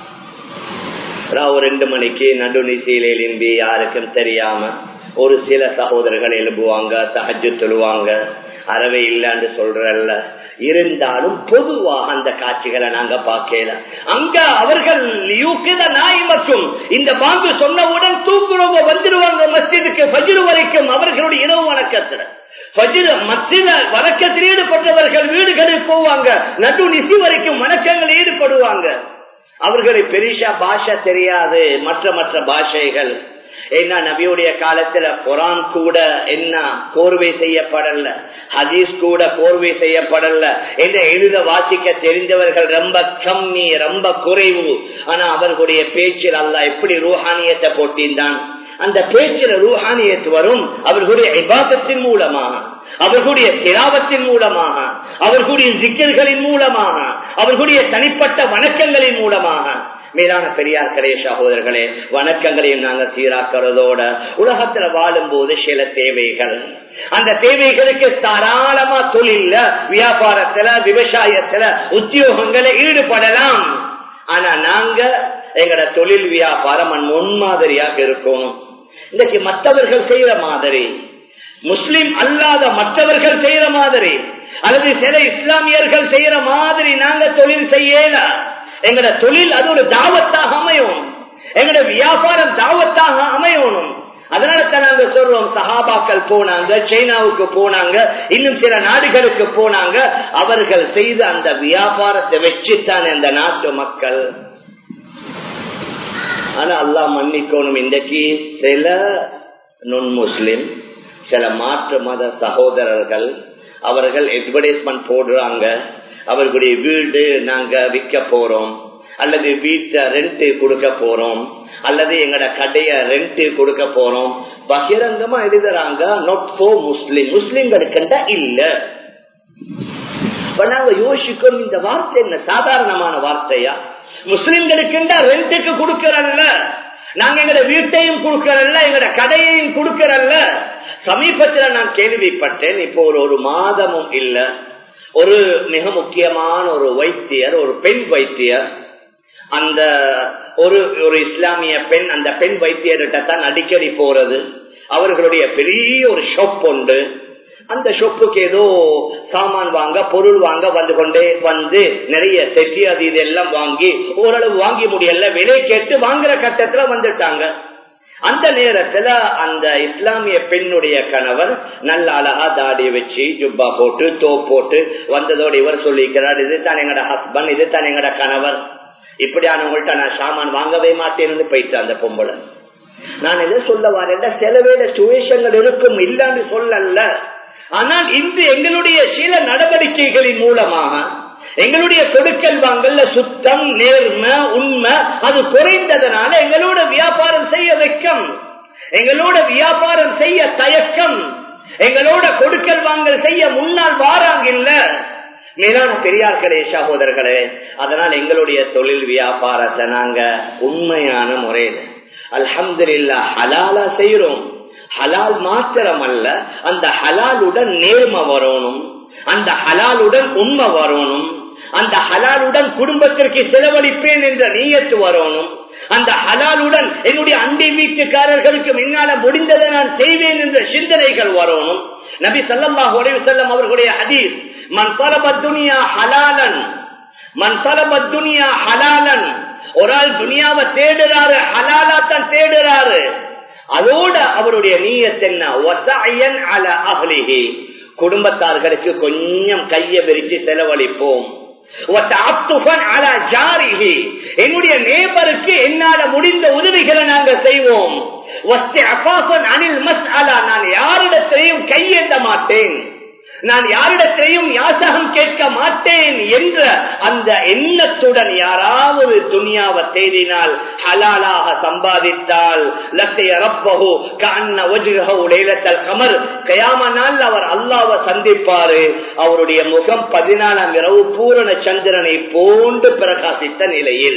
ஒரு ரெண்டு மணிக்கு நடு நிசையில எழும்பி யாருக்கும் தெரியாம ஒரு சில சகோதரர்கள் எழுப்புவாங்க தகஜு சொல்லுவாங்க அறவே இல்லைன்னு சொல்றல்ல இருந்தாலும் பொதுவாக அந்த காட்சிகளை நாங்க பார்க்கல அங்க அவர்கள் நாய்மக்கும் இந்த பாங்கு சொன்னவுடன் தூக்குறவங்க வந்துடுவாங்க மஸ்ஜிதுக்கு பஜிரு வரைக்கும் அவர்களுடைய இரவு வணக்கத்துல மத்தில வணக்கத்தில் ஈடுபட்டவர்கள் வீடுகளில் போவாங்க நடு நிசி வரைக்கும் வணக்கங்கள் ஈடுபடுவாங்க அவர்களை பெரிசா பாஷை தெரியாது மற்ற மற்ற பாஷைகள் என்ன நபியுடைய காலத்துல குரான் கூட என்ன கோர்வை செய்யப்படல ஹதீஸ் கூட கோர்வை செய்யப்படல என்ன எழுத வாசிக்க தெரிந்தவர்கள் ரொம்ப கம்மி ரொம்ப குறைவு ஆனா அவர்களுடைய பேச்சில் அல்ல எப்படி ரூஹானியத்தை போட்டிருந்தான் அந்த பேச்சில ரூஹானியத்து வரும் அவர்களுடைய இபாதத்தின் மூலமாக அவர்களுடைய திராவத்தின் மூலமாக அவர்களுடைய சிக்கல்களின் மூலமாக அவர்களுடைய தனிப்பட்ட வணக்கங்களின் மூலமாக மேலான பெரியார்களே சகோதரர்களே வணக்கங்களையும் நாங்கள் சீராக்கிறதோட உலகத்துல வாழும் போது சில தேவைகள் அந்த தேவைகளுக்கு தாராளமா தொழில வியாபாரத்துல விவசாயத்துல உத்தியோகங்களை ஈடுபடலாம் ஆனா நாங்க எங்கட தொழில் வியாபாரம் முன்மாதிரியாக இருக்கணும் இன்னைக்கு மற்றவர்கள் செய்யற மாதிரி முஸ்லிம் அல்லாத மற்றவர்கள் செய்யற மாதிரி அல்லது சில இஸ்லாமியர்கள் செய்யற மாதிரி நாங்க தொழில் செய்யல எங்கட தொழில் அது ஒரு தாவத்தாக அமையும் எங்கட வியாபாரம் தாவத்தாக அமையணும் அதனால தான் நாங்க சொல்றோம் சஹாபாக்கள் போனாங்க சைனாவுக்கு போனாங்க இன்னும் சில நாடுகளுக்கு போனாங்க அவர்கள் செய்த அந்த வியாபாரத்தை வச்சுத்தான் இந்த நாட்டு மக்கள் ஆனா அல்லா மன்னிக்கணும் இன்றைக்கு சில நுண் முஸ்லிம் சில மாற்று மத சகோதரர்கள் அவர்கள் அட்வர்டைஸ்மெண்ட் போடுறாங்க அவர்களுடைய வீடு நாங்க விற்க போறோம் அல்லது வீட்டை ரெண்ட் கொடுக்க போறோம் அல்லது எங்கட கடைய ரெண்ட் கொடுக்க போறோம் பகிரங்கமா எழுதுறாங்க நாட் ஃபோர் முஸ்லிம் முஸ்லிம்களுக்கு இல்ல இப்ப நாங்க யோசிக்கணும் இந்த வார்த்தை என்ன சாதாரணமான வார்த்தையா முஸ்லிம்களுக்கு ரெண்டுக்கு கொடுக்கறல்ல நாங்க எங்கட வீட்டையும் கொடுக்கறல்ல எங்கட கடையையும் கொடுக்கறல்ல சமீபத்துல நான் கேள்விப்பட்டேன் இப்போ ஒரு ஒரு மாதமும் இல்ல ஒரு மிக முக்கியமான ஒரு வைத்தியர் ஒரு பெண் வைத்தியர் அந்த ஒரு ஒரு இஸ்லாமிய பெண் அந்த பெண் வைத்தியர்கிட்ட தான் அடிக்கடி போறது அவர்களுடைய பெரிய ஒரு ஷாப் உண்டு அந்த ஷொப்புக்கு ஏதோ சாமான் வாங்க பொருள் வாங்க வந்து கொண்டே வந்து நிறைய செட்டி அது இதெல்லாம் வாங்கி ஓரளவு வாங்கி முடியல விலை கேட்டு வாங்குற கட்டத்துல வந்துட்டாங்க அந்த நேரத்துல அந்த இஸ்லாமிய பெண்ணுடைய கணவர் நல்ல அழகா தாடி வச்சு ஜுப்பா போட்டு தோ போட்டு வந்ததோடு இவர் சொல்லிக்கிறார் இது தான் எங்கட ஹஸ்பண்ட் இது தான் எங்கட கணவர் இப்படியானவங்கள்ட்ட நான் சாமான் வாங்கவே மாட்டேன்னு போயிட்டு அந்த பொம்பளை நான் எதை சொல்ல வரேன் சில வேலை சுவேஷங்கள் இருக்கும் இல்லன்னு சொல்லல ஆனால் இன்று எங்களுடைய சில நடவடிக்கைகளின் மூலமாக எங்களுடைய கொடுக்கல் வாங்கல்ல சுத்தம் நேர்மை உண்மை அது குறைந்ததனால எங்களோட வியாபாரம் செய்ய வெக்கம் எங்களோட வியாபாரம் செய்ய தயக்கம் எங்களோட கொடுக்கல் வாங்கல் செய்ய முன்னால் வாராங்க இல்ல மேலான பெரியார்களே சகோதரர்களே அதனால் எங்களுடைய தொழில் வியாபாரத்தை நாங்க உண்மையான முறையில் அல்ஹம்துல்லா ஹலாலா செய்யறோம் ஹலால் மாத்திரம் அல்ல அந்த ஹலாலுடன் நேர்மை வரணும் அந்த ஹலாலுடன் உண்மை வரணும் அந்த ஹலாலுடன் குடும்பத்திற்கு செலவழிப்பேன் என்ற நீயத்து வரணும் அந்த ஹலாலுடன் என்னுடைய அண்டை வீட்டுக்காரர்களுக்கு முன்னால முடிந்ததை நான் செய்வேன் என்ற சிந்தனைகள் வரணும் நபி சல்லாஹ் உடைவு செல்லம் அவர்களுடைய ஹதீஸ் மண் பலபத்துனியா ஹலாலன் மண் பலபத்துனியா ஹலாலன் ஒரு ஆள் துனியாவை தேடுறாரு ஹலாலா தான் தேடுறாரு அதோட அவருடைய நீயத் என்ன அல அகலிகி குடும்பத்தார்களுக்கு கொஞ்சம் கைய விரிச்சு செலவழிப்போம் என்னுடைய நேபருக்கு என்னால முடிந்த உதவிகளை நாங்க செய்வோம் அனில் மஸ் அலா நான் யாரிடத்திலையும் கையேந்த மாட்டேன் நான் யாரிடத்திலையும் யாசகம் கேட்க மாட்டேன் என்ற அந்த எண்ணத்துடன் யாராவது துனியாவை தேடினால் ஹலாலாக சம்பாதித்தால் லத்தைய ரப்பகு கண்ண ஒஜுகல் கமர் கயாம நாள் அவர் அல்லாவை சந்திப்பாரு அவருடைய முகம் பதினாலாம் இரவு பூரண சந்திரனை போன்று பிரகாசித்த நிலையில்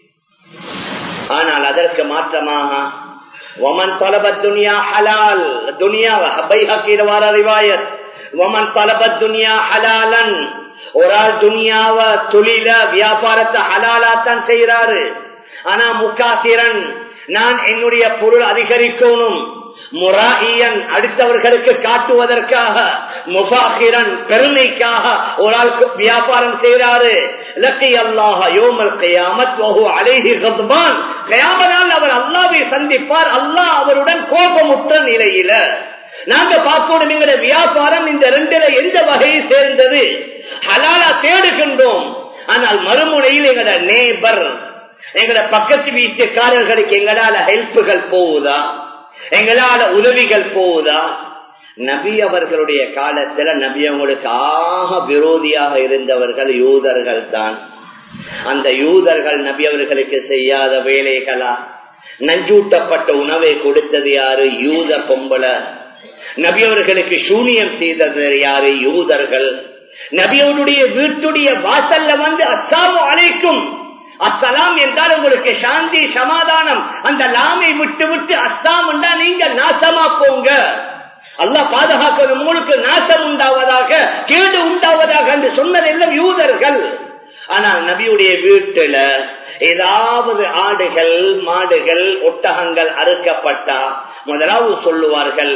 ஆனால் அதற்கு மாற்றமாக ஒமன் தலப துனியா ஹலால் துனியா பைஹக்கீர வார ரிவாயத் ஒமன் தலப துனியா ஹலாலன் ஒரு ஆள் துனியாவ தொழில வியாபாரத்தை ஹலாலாத்தான் செய்யறாரு ஆனா முக்காத்திரன் நான் என்னுடைய பொருள் அதிகரிக்கணும் முராஹியன் அடுத்தவர்களுக்கு காட்டுவதற்காக முபாஹிரன் பெருமைக்காக ஒரு ஆள் வியாபாரம் செய்யறாரு லக்கி அல்லாஹ யோமல் கயாமத் அலேஹி கத்பான் கயாமனால் அவர் அல்லாவை சந்திப்பார் அல்லாஹ் அவருடன் கோபமுற்ற நிலையில நாங்க பார்க்கணும் எங்களோட வியாபாரம் இந்த ரெண்டுல எந்த வகையை சேர்ந்தது ஹலாலா தேடுகின்றோம் ஆனால் மறுமுனையில் எங்களோட நேபர் எங்களோட பக்கத்து வீட்டுக்காரர்களுக்கு எங்களால ஹெல்ப்புகள் போகுதா எங்களால உதவிகள் போகுதா நபி அவர்களுடைய காலத்துல நபி அவங்களுக்கு ஆக விரோதியாக இருந்தவர்கள் யூதர்கள் தான் அந்த யூதர்கள் நபி அவர்களுக்கு செய்யாத வேலைகளா நஞ்சூட்டப்பட்ட உணவை கொடுத்தது யாரு யூத பொம்பளை நபி அவர்களுக்கு சூனியம் செய்தது யாரு யூதர்கள் நபியவனுடைய வீட்டுடைய வாசல்ல வந்து அஸ்ஸாமு அலைக்கும் அஸ்ஸலாம் என்றால் உங்களுக்கு சாந்தி சமாதானம் அந்த லாமை விட்டு விட்டு அஸ்ஸாம் என்றா நீங்க நாசமா போங்க அல்லா பாதுகாக்கணும் உங்களுக்கு நாசம் உண்டாவதாக கேடு உண்டாவதாக என்று சொன்னதெல்லாம் யூதர்கள் ஆனால் நபியுடைய வீட்டுல ஏதாவது ஆடுகள் மாடுகள் ஒட்டகங்கள் அறுக்கப்பட்டா முதலாவது சொல்லுவார்கள்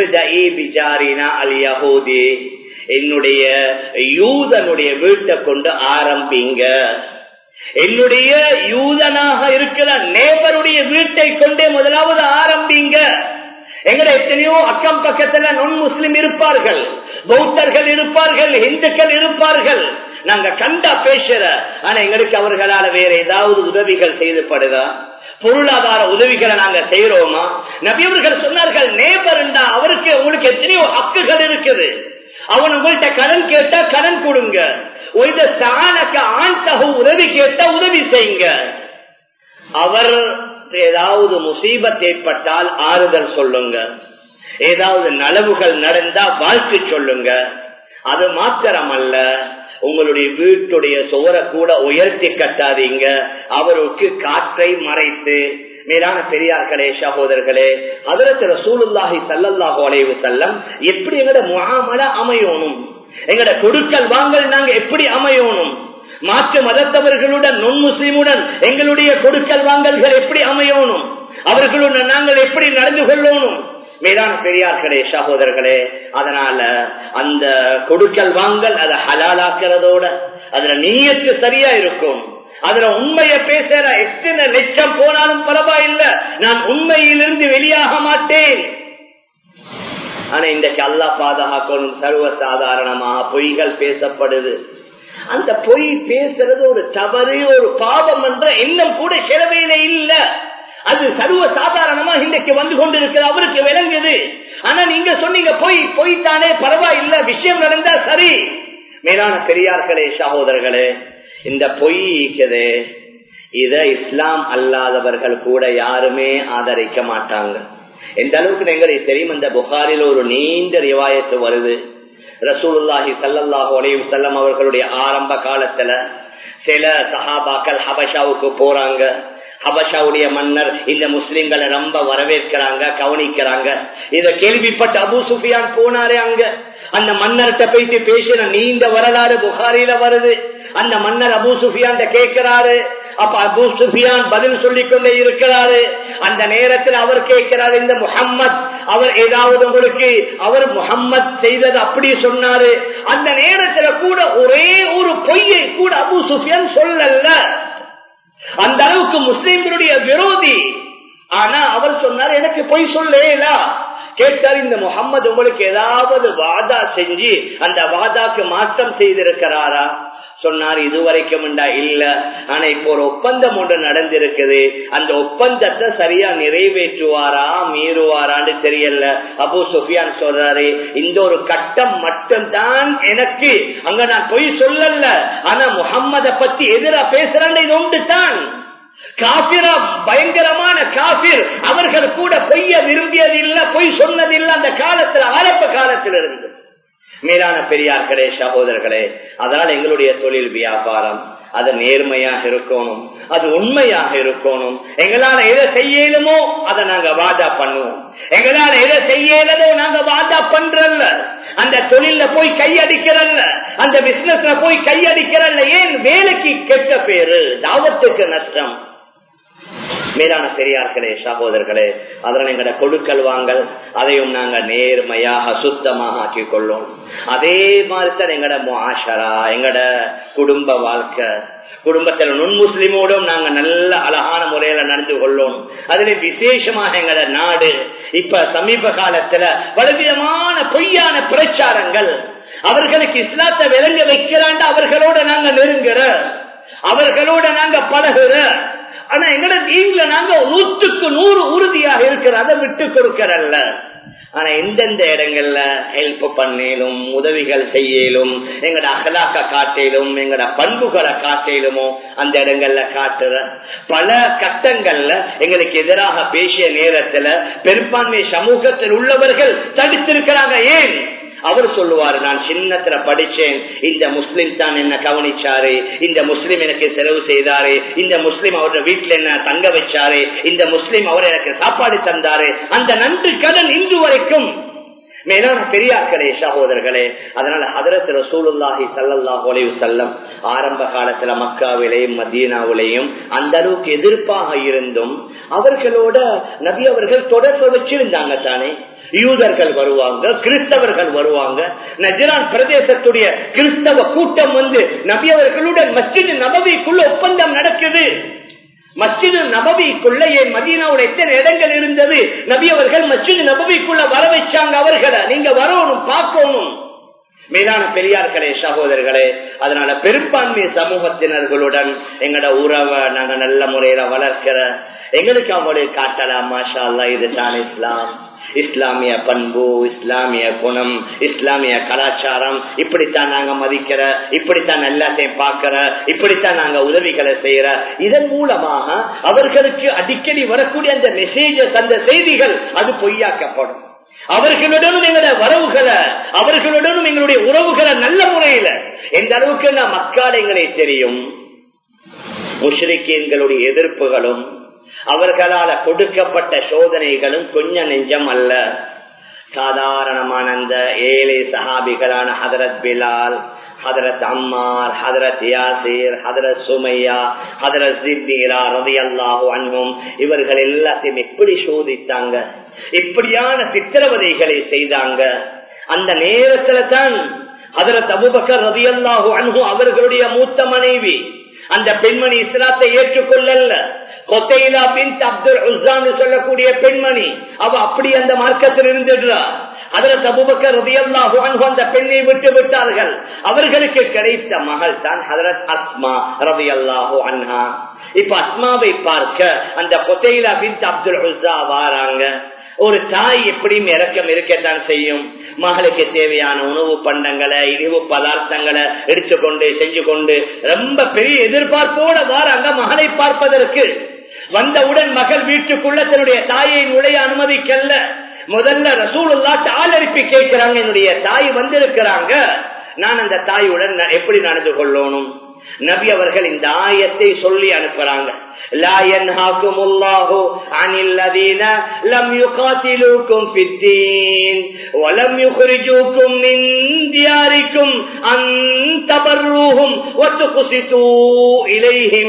அலியஹூதி என்னுடைய யூதனுடைய வீட்டை கொண்டு ஆரம்பிங்க என்னுடைய யூதனாக இருக்கிற நேபருடைய வீட்டை கொண்டே முதலாவது ஆரம்பிங்க எங்கட எத்தனையோ அக்கம் பக்கத்துல நொன் முஸ்லிம் இருப்பார்கள் பௌத்தர்கள் இருப்பார்கள் இந்துக்கள் இருப்பார்கள் நாங்க கண்டா பேசுற ஆனா எங்களுக்கு அவர்களால வேற ஏதாவது உதவிகள் செய்துப்படுதா பொருளாதார உதவிகளை நாங்க செய்யறோமா நபியவர்கள் சொன்னார்கள் நேபர் அவருக்கு உங்களுக்கு எத்தனையோ ஹக்குகள் இருக்குது அவன் உங்கள்கிட்ட கடன் கேட்டா கடன் கொடுங்க ஒரு சாணக்க ஆண் தகு உதவி கேட்டா உதவி செய்யுங்க அவர் ஏதாவது முசீபத் ஏற்பட்டால் ஆறுதல் சொல்லுங்க ஏதாவது நலவுகள் நடந்தா வாழ்த்து சொல்லுங்க அது மாத்திரமல்ல உங்களுடைய வீட்டுடைய சுவரை கூட உயர்த்தி கட்டாதீங்க அவருக்கு காற்றை மறைத்து மேலான பெரியார்களே சகோதரர்களே அதற்கு ரசூலுல்லாஹி சல்லல்லாஹு அலைவு செல்லம் எப்படி எங்கட முகாமல அமையணும் எங்கட கொடுக்கல் வாங்கல் நாங்க எப்படி அமையணும் மாற்று மதத்தவர்களுடன் நுண் முஸ்லிமுடன் எங்களுடைய கொடுக்கல் வாங்கல்கள் எப்படி அமையணும் அவர்களுடன் நாங்கள் எப்படி நடந்து கொள்ளணும் மேலான பெரியார்களே சகோதரர்களே அதனால அந்த கொடுக்கல் வாங்கல் அதை ஹலாலாக்குறதோட அதுல நீயத்து சரியா இருக்கும் அதுல உண்மைய பேசுற எத்தனை லட்சம் போனாலும் பரவாயில்ல நான் உண்மையிலிருந்து வெளியாக மாட்டேன் ஆனா இன்றைக்கு அல்லா பாதுகாக்கணும் சர்வ சாதாரணமாக பொய்கள் பேசப்படுது அந்த பொய் பேசுறது ஒரு தவறு ஒரு பாவம் என்ற எண்ணம் கூட செலவையில இல்ல அது சர்வ சாதாரணமா இன்றைக்கு வந்து கொண்டிருக்கிற அவருக்கு விளங்குது ஆனா நீங்க சொன்னீங்க பொய் பொய்த்தானே பரவாயில்ல விஷயம் நடந்தா சரி மேலான பெரியார்களே சகோதரர்களே இந்த பொய் இருக்குது இத இஸ்லாம் அல்லாதவர்கள் கூட யாருமே ஆதரிக்க மாட்டாங்க எந்த அளவுக்கு எங்களுக்கு தெரியும் இந்த புகாரில் ஒரு நீண்ட ரிவாயத்து வருது ரசூலுல்லாஹி சல்லாஹூ அலையும் செல்லம் அவர்களுடைய ஆரம்ப காலத்துல சில சஹாபாக்கள் ஹபஷாவுக்கு போறாங்க ஹபஷாவுடைய மன்னர் இந்த முஸ்லிம்களை ரொம்ப வரவேற்கிறாங்க கவனிக்கிறாங்க இத கேள்விப்பட்ட அபு சுஃபியான் போனாரே அங்க அந்த மன்னர்கிட்ட போயிட்டு பேசின நீண்ட வரலாறு புகாரில வருது அந்த மன்னர் அபு சுஃபியான் கேட்கிறாரு அப்ப அபு சுஃபியான் பதில் சொல்லிக் கொண்டே இருக்கிறாரு அந்த நேரத்தில் அவர் கேட்கிறார் இந்த முகம்மத் அவர் ஏதாவது உங்களுக்கு அவர் முகம்மத் செய்தது அப்படி சொன்னாரு அந்த நேரத்துல கூட ஒரே ஒரு பொய்யை கூட அபு சுஃபியான் சொல்லல அந்த அளவுக்கு முஸ்லிம்களுடைய விரோதி ஆனா அவர் சொன்னார் எனக்கு பொய் சொல்லேலா கேட்டார் இந்த முகம்மது உங்களுக்கு ஏதாவது வாதா செஞ்சு அந்த வாதாக்கு மாற்றம் செய்திருக்கிறாரா சொன்னார் இதுவரைக்கும் இல்ல ஆனா இப்போ ஒரு ஒப்பந்தம் ஒன்று நடந்திருக்குது அந்த ஒப்பந்தத்தை சரியா நிறைவேற்றுவாரா மீறுவாரான்னு தெரியல அபு சுஃபியான் சொல்றாரு இந்த ஒரு கட்டம் மட்டும்தான் எனக்கு அங்க நான் பொய் சொல்லல ஆனா முகம்மத பத்தி எதிரா பேசுறேன் இது ஒன்று தான் காபிரா பயங்கரமான காபிர் அவர்கள் கூட பொய்ய விரும்பியது இல்ல பொய் சொன்னதில்லை அந்த காலத்துல ஆரம்ப காலத்தில் இருந்து மேலான பெரியார்களே சகோதரர்களே அதனால் எங்களுடைய தொழில் வியாபாரம் அது நேர்மையாக இருக்கணும் அது உண்மையாக இருக்கணும் எங்களால எதை செய்யலுமோ அதை நாங்க வாதா பண்ணுவோம் எங்களால எதை செய்யலமோ நாங்க வாதா பண்றல்ல அந்த தொழில போய் கையடிக்கிறல்ல அந்த பிசினஸ்ல போய் கையடிக்கிறல்ல ஏன் வேலைக்கு கெட்ட பேரு தாவத்துக்கு நஷ்டம் மேலான பெரியார்களே சகோதரர்களே அதனால் எங்கட கொடுக்கல் வாங்கல் அதையும் நாங்க நேர்மையாக சுத்தமாக ஆக்கிக் கொள்ளும் அதே மாதிரி தான் எங்கட ஆஷரா எங்கட குடும்ப வாழ்க்கை குடும்பத்தில் நுண் முஸ்லிமோடும் நாங்க நல்ல அழகான முறையில நடந்து கொள்ளோம் அதுல விசேஷமாக எங்கட நாடு இப்ப சமீப காலத்துல பலவிதமான பொய்யான பிரச்சாரங்கள் அவர்களுக்கு இஸ்லாத்தை விளங்க வைக்கிறாண்ட அவர்களோட நாங்க நெருங்குற அவர்களோட நாங்க பழகுற ஆனா எங்கட தீன்ல நாங்க நூற்றுக்கு நூறு உறுதியாக இருக்கிற அதை விட்டு கொடுக்கறல்ல ஆனா எந்தெந்த இடங்கள்ல ஹெல்ப் பண்ணேலும் உதவிகள் செய்யலும் எங்கட அகலாக்க காட்டிலும் எங்கட பண்புகளை காட்டிலுமோ அந்த இடங்கள்ல காட்டுற பல கட்டங்கள்ல எங்களுக்கு எதிராக பேசிய நேரத்துல பெரும்பான்மை சமூகத்தில் உள்ளவர்கள் தடுத்திருக்கிறாங்க ஏன் அவர் சொல்லுவாரு நான் சின்னத்துல படிச்சேன் இந்த முஸ்லிம் தான் என்ன கவனிச்சாரு இந்த முஸ்லிம் எனக்கு செலவு செய்தாரு இந்த முஸ்லிம் அவரோட வீட்டுல என்ன தங்க வச்சாரு இந்த முஸ்லிம் அவர் எனக்கு சாப்பாடு தந்தாரு அந்த நன்றி கடன் இன்று வரைக்கும் மேலான பெரியார்களே சகோதரர்களே அதனால அதரத்து ரசூலுல்லாஹி சல்லாஹ் ஒலைவு செல்லம் ஆரம்ப காலத்துல மக்காவிலையும் மதீனாவிலையும் அந்த அளவுக்கு எதிர்ப்பாக இருந்தும் அவர்களோட நபி அவர்கள் தொடர்பு வச்சிருந்தாங்க தானே யூதர்கள் வருவாங்க கிறிஸ்தவர்கள் வருவாங்க நஜரான் பிரதேசத்துடைய கிறிஸ்தவ கூட்டம் வந்து நபி அவர்களுடன் மஸ்ஜித் நபவிக்குள்ள ஒப்பந்தம் நடக்குது மஸ்ஜிது நபவிக்குள்ள என் மதீனாவோட எத்தனை இடங்கள் இருந்தது நபி அவர்கள் மஸ்ஜிது நபவிக்குள்ள வர வச்சாங்க அவர்களை நீங்க வரணும் பார்க்கணும் மேலான பெரியார்களே சகோதரர்களே அதனால பெரும்பான்மை சமூகத்தினர்களுடன் எங்களோட உறவை நாங்க நல்ல முறையில வளர்க்கிற எங்களுக்கு அவங்களுடைய காட்டலாம் மாஷா அல்லா இதுதான் இஸ்லாம் இஸ்லாமிய பண்பு இஸ்லாமிய குணம் இஸ்லாமிய கலாச்சாரம் இப்படித்தான் நாங்க மதிக்கிற இப்படித்தான் எல்லாத்தையும் பார்க்கிற இப்படித்தான் நாங்க உதவிகளை செய்யற இதன் மூலமாக அவர்களுக்கு அடிக்கடி வரக்கூடிய அந்த மெசேஜஸ் அந்த செய்திகள் அது பொய்யாக்கப்படும் அவர்களுடனும் எங்களுடைய வரவுகளை அவர்களுடனும் எங்களுடைய உறவுகளை நல்ல முறையில எந்த அளவுக்கு நான் மக்கள் எங்களை தெரியும் முஷ்ரிக்கீன்களுடைய எதிர்ப்புகளும் அவர்களால கொடுக்கப்பட்ட சோதனைகளும் கொஞ்ச நெஞ்சம் அல்ல சாதாரணமான அந்த ஏழை சஹாபிகளான ஹதரத் பிலால் ஹதரத் அம்மார் ஹதரத் யாசிர் ஹதரத் சுமையா ஹதரத் ஜிப்னீரா ரவி அல்லாஹு அன்பும் இவர்கள் எல்லாத்தையும் எப்படி சோதித்தாங்க இப்படியான சித்திரவதைகளை செய்தாங்க அந்த நேரத்துல தான் ஹதரத் அபுபக்கர் ரவி அல்லாஹு அன்பும் அவர்களுடைய மூத்த மனைவி அந்த பெண்மணி இஸ்லாத்தை ஏற்றுக்கொள்ளல கொத்தையிலா பின் அப்துல் உஸ்தான் சொல்லக்கூடிய பெண்மணி அவ அப்படி அந்த மார்க்கத்தில் இருந்துடுறா அதுல தபுபக்கர் ரதியல்லாஹு அன்ஹு அந்த பெண்ணை விட்டு விட்டார்கள் அவர்களுக்கு கிடைத்த மகள் தான் ஹதரத் அஸ்மா ரதியல்லாஹு அன்ஹா இப்ப அஸ்மாவை பார்க்க அந்த கொத்தையிலா பின் அப்துல் உஸ்ஸா வாராங்க ஒரு தாய் எப்படியும் இறக்கம் இருக்கத்தான் செய்யும் மகளுக்கு தேவையான உணவு பண்டங்களை இனிவு பதார்த்தங்களை எடுத்துக்கொண்டு செஞ்சு கொண்டு ரொம்ப பெரிய எதிர்பார்ப்போட வாராங்க மகளை பார்ப்பதற்கு வந்தவுடன் மகள் வீட்டுக்குள்ள தன்னுடைய தாயை நுழைய அனுமதிக்கல்ல முதல்ல ரசூலுல்லா ஆள் அனுப்பி கேட்கிறாங்க என்னுடைய தாய் வந்திருக்கிறாங்க நான் அந்த தாயுடன் எப்படி நடந்து கொள்ளணும் நபி அவர்கள் இந்த ஆயத்தை சொல்லி அனுப்புறாங்க لا ينهاكم الله عن الذين لم يقاتلوكم في الدين ولم يخرجوكم من دياركم أن تبروهم وتقسطوا إليهم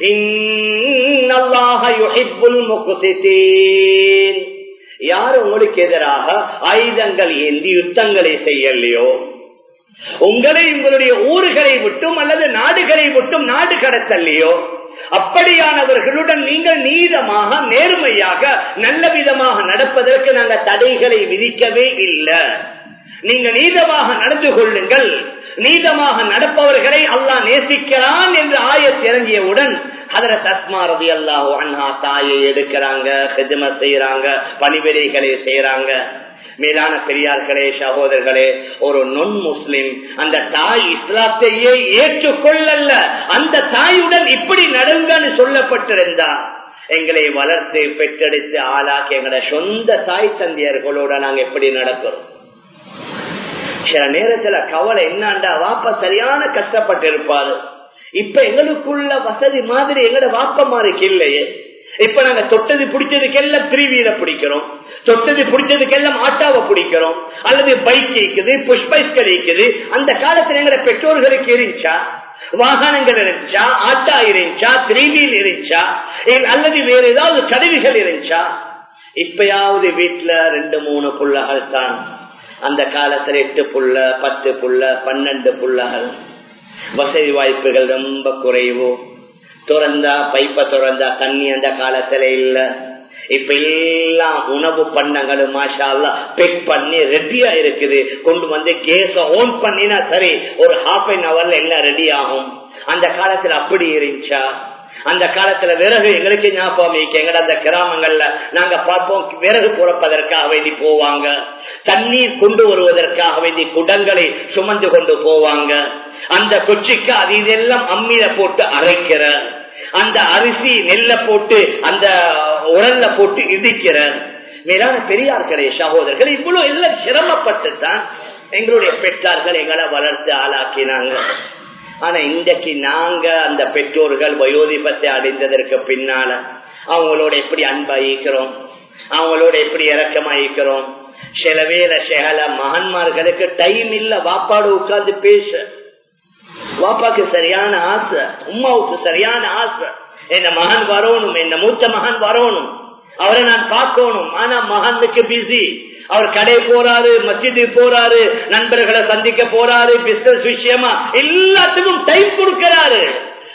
إن الله يحب المقسطين யார் உங்களுக்கு எதிராக ஆயுதங்கள் ஏந்தி யுத்தங்களை செய்யலையோ உங்களை உங்களுடைய ஊர்களை விட்டும் அல்லது நாடுகளை விட்டும் நாடு கடத்தல்லையோ அப்படியானவர்களுடன் நீங்கள் நீதமாக நேர்மையாக நல்ல விதமாக நடப்பதற்கு நாங்கள் தடைகளை விதிக்கவே இல்லை நீங்க நீதமாக நடந்து கொள்ளுங்கள் நீதமாக நடப்பவர்களை அல்லாஹ் நேசிக்கிறான் என்று ஆயத் இறங்கியவுடன் அதர தஸ்மா ரவி அல்லாஹோ அண்ணா தாயை எடுக்கிறாங்க ஹெஜம செய்யறாங்க பணிவிடைகளை செய்யறாங்க மேலான பெரியார்களே சகோதரர்களே ஒரு நொன் முஸ்லிம் அந்த தாய் இஸ்லாத்தையே ஏற்றுக்கொள்ளல அந்த தாயுடன் இப்படி நடங்கன்னு சொல்லப்பட்டிருந்தா எங்களை வளர்த்து பெற்றெடுத்து ஆளாக்கி எங்களோட சொந்த தாய் தந்தையர்களோட நாங்க எப்படி நடக்கிறோம் சில நேரத்துல கவலை என்னண்டா வாப்பா சரியான கஷ்டப்பட்டு இருப்பாரு இப்ப எங்களுக்குள்ள வசதி மாதிரி எங்கட வாப்பமாருக்கு இல்லையே இப்ப நாங்க தொட்டது பிடிச்சதுக்கெல்லாம் த்ரீ வீல பிடிக்கிறோம் தொட்டது பிடிச்சதுக்கெல்லாம் ஆட்டாவை பிடிக்கிறோம் அல்லது பைக் இருக்குது புஷ் பைஸ்கள் இருக்குது அந்த காலத்துல எங்கட பெற்றோர்களுக்கு இருந்துச்சா வாகனங்கள் இருந்துச்சா ஆட்டா இருந்துச்சா த்ரீ வீல் இருந்துச்சா அல்லது வேற ஏதாவது கருவிகள் இருந்துச்சா இப்பயாவது வீட்டுல ரெண்டு மூணு புள்ளகள் தான் அந்த காலத்துல எட்டு புள்ள பத்து புள்ள பன்னெண்டு புள்ளகள் வசதி வாய்ப்புகள் ரொம்ப குறைவு திறந்தா பைப்ப திறந்தா தண்ணி அந்த காலத்துல இல்ல இப்ப எல்லாம் உணவு பண்ணங்களும் மாஷா பெக் பண்ணி ரெடியா இருக்குது கொண்டு வந்து கேஸ ஓன் பண்ணினா சரி ஒரு ஹாஃப் அன் அவர்ல எல்லாம் ரெடி ஆகும் அந்த காலத்துல அப்படி இருந்துச்சா அந்த காலத்துல விறகு எங்களுக்கு ஞாபகம் எங்கட அந்த கிராமங்கள்ல நாங்க பார்ப்போம் விறகு புறப்பதற்காக வேண்டி போவாங்க தண்ணீர் கொண்டு வருவதற்காக வேண்டி குடங்களை சுமந்து கொண்டு போவாங்க அந்த கொச்சிக்கு அது இதெல்லாம் அம்மியில போட்டு அரைக்கிற அந்த அரிசி நெல்ல போட்டு அந்த உரல்ல போட்டு இடிக்கிற மேலான பெரியார்களே சகோதரர்கள் இவ்வளவு எல்லாம் சிரமப்பட்டு தான் எங்களுடைய பெற்றார்கள் எங்களை வளர்த்து ஆளாக்கினாங்க ஆனா இன்றைக்கு நாங்க அந்த பெற்றோர்கள் வயோதிபத்தை அடைந்ததற்கு பின்னால அவங்களோட எப்படி அன்பாயிக்கிறோம் அவங்களோட எப்படி இறக்கமாயிக்கிறோம் சில வேலை சில மகன்மார்களுக்கு டைம் இல்ல வாப்பாடு உட்கார்ந்து பேச வாப்பாக்கு சரியான ஆசை உமாவுக்கு சரியான ஆசை என்ன மகன் வரணும் என்ன மூத்த மகன் வரணும் அவரை நான் பார்க்கணும் ஆனா மகனுக்கு பிஸி அவர் கடை போறாரு மஸ்ஜிது போறாரு நண்பர்களை சந்திக்க போறாரு பிசினஸ் விஷயமா எல்லாத்துக்கும் டைம் கொடுக்கிறாரு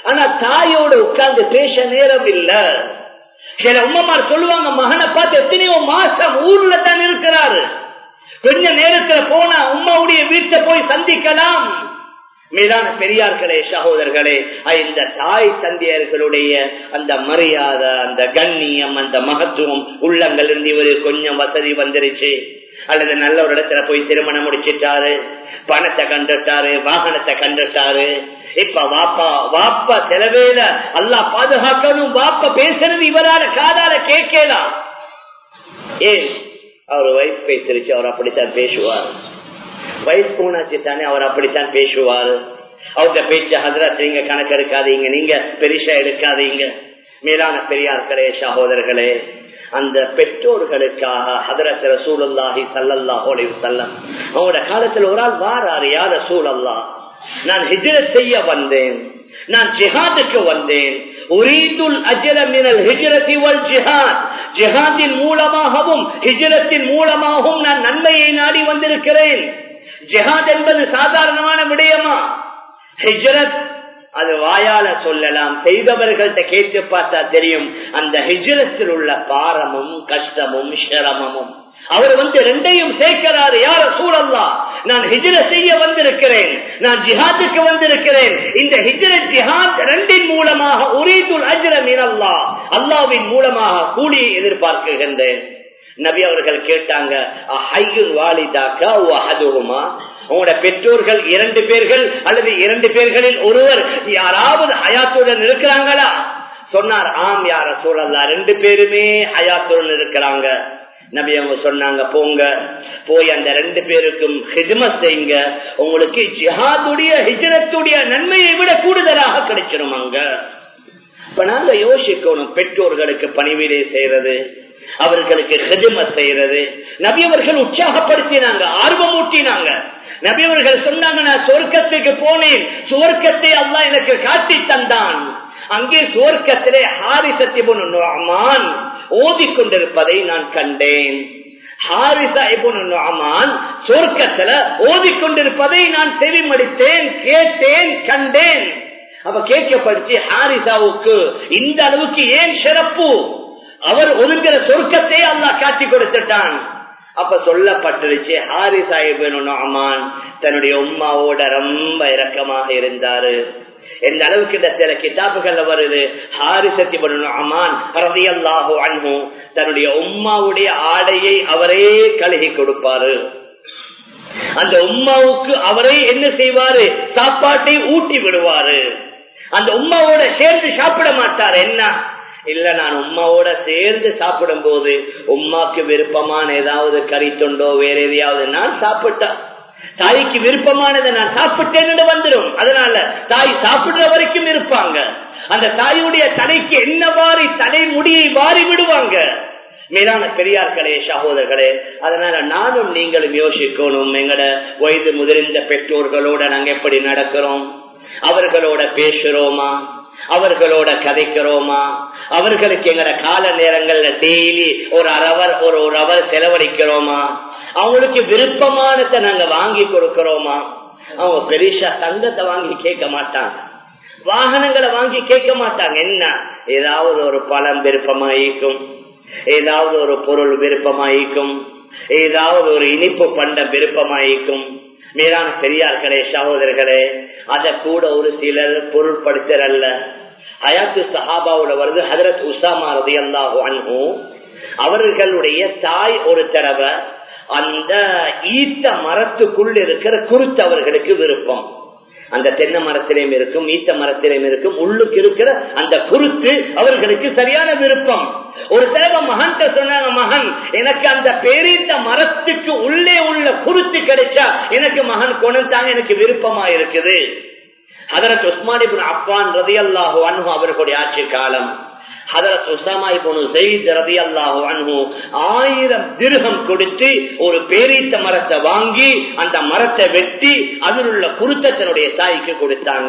ஆனா தாயோட உட்கார்ந்து பேச நேரம் இல்ல சில உம்மமார் சொல்லுவாங்க மகனை பார்த்து எத்தனையோ மாசம் ஊர்ல தான் இருக்கிறாரு கொஞ்ச நேரத்துல போனா உம்மாவுடைய வீட்டை போய் சந்திக்கலாம் மேலான பெரியார்களே சகோதரர்களே இந்த தாய் தந்தையர்களுடைய அந்த மரியாதை அந்த கண்ணியம் அந்த மகத்துவம் உள்ளங்கள் இருந்து இவரு கொஞ்சம் வசதி வந்துருச்சு அல்லது நல்ல ஒரு இடத்துல போய் திருமணம் முடிச்சிட்டாரு பணத்தை கண்டுட்டாரு வாகனத்தை கண்டுட்டாரு இப்ப வாப்பா வாப்பா செலவேல அல்லா பாதுகாக்கணும் வாப்பா பேசுறது இவரால காதால கேட்கலாம் ஏன் அவர் வைஃப் பேசிருச்சு அவர் அப்படித்தான் பேசுவார் வயசு போனாச்சு தானே அவர் அப்படித்தான் பேசுவார் அவங்க பேச்ச ஹசரத் நீங்க கணக்கு எடுக்காதீங்க நீங்க பெரிசா எடுக்காதீங்க மேலான பெரியார்களே சகோதரர்களே அந்த பெற்றோர்களுக்காக ஹதரத் ரசூலல்லாஹி சல்லல்லாஹு அலைஹி வஸல்லம் அவங்களோட காலத்துல ஒரு ஆள் வாராரு யார் ரசூலல்லாஹ் நான் ஹிஜ்ரத் செய்ய வந்தேன் நான் ஜிஹாதுக்கு வந்தேன் உரீதுல் அஜர மினல் ஹிஜ்ரதி வல் ஜிஹாத் ஜிஹாதின் மூலமாகவும் ஹிஜ்ரத்தின் மூலமாகவும் நான் நன்மையை நாடி வந்திருக்கிறேன் ஜிஹாத் என்பது சாதாரணமான விடயமா ஹிஜ்ரத் அது வாயால சொல்லலாம் செய்தவர்கள்ட்ட கேட்டு பார்த்தா தெரியும் அந்த ஹிஜ்ரத்தில் உள்ள பாரமும் கஷ்டமும் சிரமமும் அவர் வந்து ரெண்டையும் சேர்க்கிறாரு யார சூழல்லா நான் ஹிஜ்ர செய்ய வந்திருக்கிறேன் நான் ஜிஹாத்துக்கு வந்திருக்கிறேன் இந்த ஹிஜ்ர ஜிஹாத் ரெண்டின் மூலமாக உரீதுல் அஜ்ர மீனல்லா அல்லாவின் மூலமாக கூலி எதிர்பார்க்கின்றேன் நபி அவர்கள் கேட்டாங்க உங்களோட பெற்றோர்கள் இரண்டு பேர்கள் அல்லது இரண்டு பேர்களில் ஒருவர் யாராவது ஹயாத்துடன் இருக்கிறாங்களா சொன்னார் ஆம் யார சூழல்லா ரெண்டு பேருமே ஹயாத்துடன் இருக்கிறாங்க நபி அவங்க சொன்னாங்க போங்க போய் அந்த ரெண்டு பேருக்கும் ஹிஜ்மத் செய்யுங்க உங்களுக்கு ஜிஹாதுடைய ஹிஜ்ரத்துடைய நன்மையை விட கூடுதலாக கிடைச்சிடும் அங்க இப்ப நாங்க யோசிக்கணும் பெற்றோர்களுக்கு பணிவிடை செய்யறது அவர்களுக்கு ஹெஜம செய்யறது நபியவர்கள் உற்சாகப்படுத்தினாங்க ஆர்வம் ஊட்டினாங்க நபியவர்கள் சொன்னாங்க நான் சொர்க்கத்துக்கு போனேன் சுவர்க்கத்தை அல்லா எனக்கு காட்டி தந்தான் அங்கே சுவர்க்கத்திலே ஹாரிசத்தி அம்மான் ஓதிக்கொண்டிருப்பதை நான் கண்டேன் சொர்க்கத்துல ஓதிக்கொண்டிருப்பதை நான் செவிமடித்தேன் கேட்டேன் கண்டேன் அப்ப கேட்கப்படுத்தி ஹாரிசாவுக்கு இந்த அளவுக்கு ஏன் சிறப்பு அவர் ஒதுங்கிற சொர்க்கத்தை அல்லா காட்டி கொடுத்துட்டான் அப்ப சொல்லப்பட்டுருச்சு ஹாரி சாஹிப் அமான் தன்னுடைய உம்மாவோட ரொம்ப இரக்கமாக இருந்தாரு எந்த அளவுக்கு இந்த சில கிதாபுகள்ல வருது ஹாரிசத்தி அமான் ரதியல்லாஹு அன்ஹு தன்னுடைய உம்மாவுடைய ஆடையை அவரே கழுகி கொடுப்பாரு அந்த உம்மாவுக்கு அவரே என்ன செய்வாரு சாப்பாட்டை ஊட்டி விடுவாரு அந்த உம்மாவோட சேர்ந்து சாப்பிட மாட்டார் என்ன இல்ல நான் உம்மாவோட சேர்ந்து சாப்பிடும் போது உம்மாக்கு விருப்பமான ஏதாவது கறி தொண்டோ வேற எதையாவது நான் சாப்பிட்டேன் தாய்க்கு விருப்பமானதை நான் சாப்பிட்டேன்னு வந்துடும் அதனால தாய் சாப்பிடுற வரைக்கும் இருப்பாங்க அந்த தாயுடைய தலைக்கு என்ன வாரி தலை முடியை வாரி விடுவாங்க மேலான பெரியார்களே சகோதரர்களே அதனால நானும் நீங்களும் யோசிக்கணும் எங்கட வயது முதிர்ந்த பெற்றோர்களோட நாங்க எப்படி நடக்கிறோம் அவர்களோட பேசுறோமா அவர்களோட கதைக்கிறோமா அவர்களுக்கு எங்கட கால நேரங்கள்ல டெய்லி ஒரு அரவர் ஒரு ஒரு அவர் செலவழிக்கிறோமா அவங்களுக்கு விருப்பமானதை நாங்க வாங்கி கொடுக்கிறோமா அவங்க பெரிசா தங்கத்தை வாங்கி கேட்க மாட்டாங்க வாகனங்களை வாங்கி கேட்க மாட்டாங்க என்ன ஏதாவது ஒரு பழம் விருப்பமாயிக்கும் ஏதாவது ஒரு பொருள் விருப்பமாயிக்கும் ஏதாவது ஒரு இனிப்பு பண்ட விருப்பமாயிக்கும் மேலான பெரியார்களே சகோதரர்களே அத கூட ஒரு சிலர் பொருட்படுத்தல ஹயாத்து சஹாபாவோட வருது ஹதரத் உசாமா ரதி அல்லாஹு அன்ஹு அவர்களுடைய தாய் ஒரு தடவை அந்த ஈத்த மரத்துக்குள் இருக்கிற குருத்து அவர்களுக்கு விருப்பம் அந்த தென்னை மரத்திலையும் இருக்கும் ஈத்த மரத்திலையும் இருக்கும் உள்ளுக்கு இருக்கிற அந்த குருத்து அவர்களுக்கு சரியான விருப்பம் ஒரு தடவை மகன் சொன்னாங்க மகன் எனக்கு அந்த பேரீத்த மரத்துக்கு உள்ளே உள்ள குருத்து கிடைச்சா எனக்கு மகன் கொண்டாங்க எனக்கு விருப்பமா இருக்குது ஹதரத் உஸ்மானிபின் அப்பான் ரதி அல்லாஹு அன்ஹு அவர்களுடைய ஆட்சி காலம் ஹதரத் உசாமா இப்போ ஜெயித் ரதி அல்லாஹு அன்ஹு ஆயிரம் திருகம் கொடுத்து ஒரு பேரீத்த மரத்தை வாங்கி அந்த மரத்தை வெட்டி அதில் உள்ள குருத்தத்தினுடைய தாய்க்கு கொடுத்தாங்க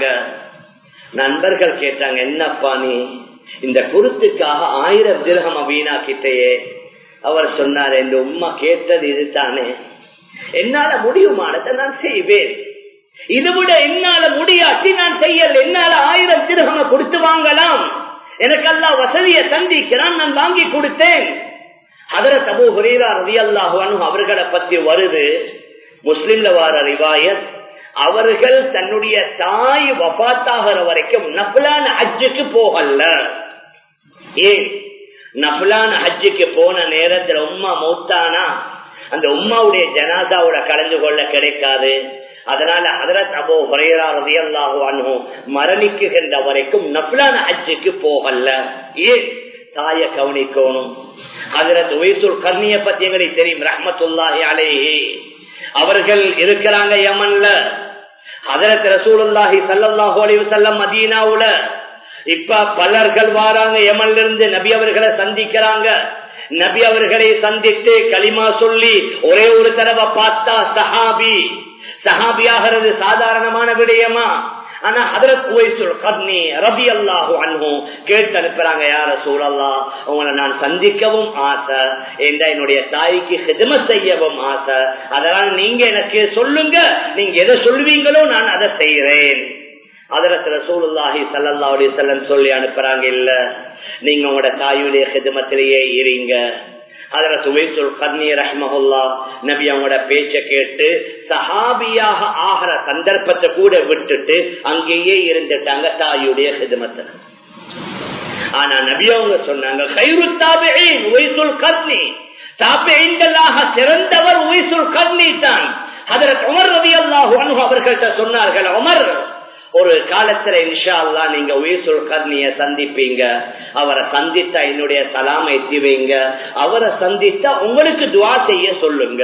நண்பர்கள் கேட்டாங்க என்னப்பா நீ இந்த குருத்துக்காக ஆயிரம் திருகம் வீணாக்கிட்டேயே அவர் சொன்னார் இந்த உம்மா கேட்டது இதுதானே என்னால முடியுமானதை நான் செய்வேன் இது விட என்னால முடியாட்டி நான் செய்யல என்னால ஆயிரம் திருகம கொடுத்து வாங்கலாம் எனக்கு அல்லா வசதியை சந்திக்கிறான் நான் வாங்கி கொடுத்தேன் அதர தபு ஹுரீரா ரவி அல்லாஹு அவர்களை பற்றி வருது முஸ்லிம்ல வார ரிவாயத் அவர்கள் தன்னுடைய தாய் வபாத்தாகிற வரைக்கும் நபுலான ஹஜ்ஜுக்கு போகல ஏன் நபுலான ஹஜ்ஜுக்கு போன நேரத்துல உம்மா மௌத்தானா அந்த உம்மாவுடைய ஜனாதாவோட கலந்து கொள்ள கிடைக்காது அதனால ஹதரத் அபோ ஹுரையரா ரலியல்லாஹு அன்ஹு மரணிக்குகின்ற வரைக்கும் நஃபிலான ஹஜ்ஜுக்கு போகல ஏன் தாய கவனிக்கணும் ஹதரத் உயசுல் கர்ணிய பத்தி எங்களுக்கு தெரியும் ரஹ்மத்துல்லாஹி அலைஹி அவர்கள் இருக்கிறாங்க யமன்ல ஹதரத் ரசூலுல்லாஹி ஸல்லல்லாஹு அலைஹி வஸல்லம் மதீனாவுல இப்ப பலர்கள் வாராங்க யமன்ல இருந்து நபி அவர்களை சந்திக்கிறாங்க நபி அவர்களை சந்தித்து களிமா சொல்லி ஒரே ஒரு தடவை பார்த்தா சஹாபி சஹாபியாகிறது சாதாரணமான விடயமா ஆனா ஹதரத் குவைசுல் கர்ணி ரபி அல்லாஹு அன்ஹு கேட்டு அனுப்புறாங்க யார சூழல்லா உங்களை நான் சந்திக்கவும் ஆசை என்ற என்னுடைய தாய்க்கு ஹிதம செய்யவும் ஆசை அதனால நீங்க எனக்கு சொல்லுங்க நீங்க எதை சொல்லுவீங்களோ நான் அதை செய்யறேன் அதரத்துல சூழல்லாஹி சல்லல்லா அலி செல்லம் சொல்லி அனுப்புறாங்க இல்ல நீங்க உங்களோட தாயுடைய ஹிதமத்திலேயே இருங்க அதுல சுவைசுல் கர்ணி ரஹ்மஹுல்லா நபி அவங்களோட பேச்ச கேட்டு சஹாபியாக ஆகிற சந்தர்ப்பத்தை கூட விட்டுட்டு அங்கேயே இருந்துட்டாங்க தாயுடைய ஹிதமத்தை ஆனா நபி அவங்க சொன்னாங்க கைரு தாபியின் உவைசுல் கர்ணி தாபியங்களாக சிறந்தவர் உவைசுல் கர்ணி தான் அதற்கு உமர் ரவி அல்லாஹு அவர்கள்ட்ட சொன்னார்கள் உமர் ஒரு காலத்துல இன்ஷா அல்லா நீங்க உயசுல் கர்ணிய சந்திப்பீங்க அவரை சந்தித்தா என்னுடைய சலாமை எத்திவைங்க அவரை சந்தித்தா உங்களுக்கு துவா செய்ய சொல்லுங்க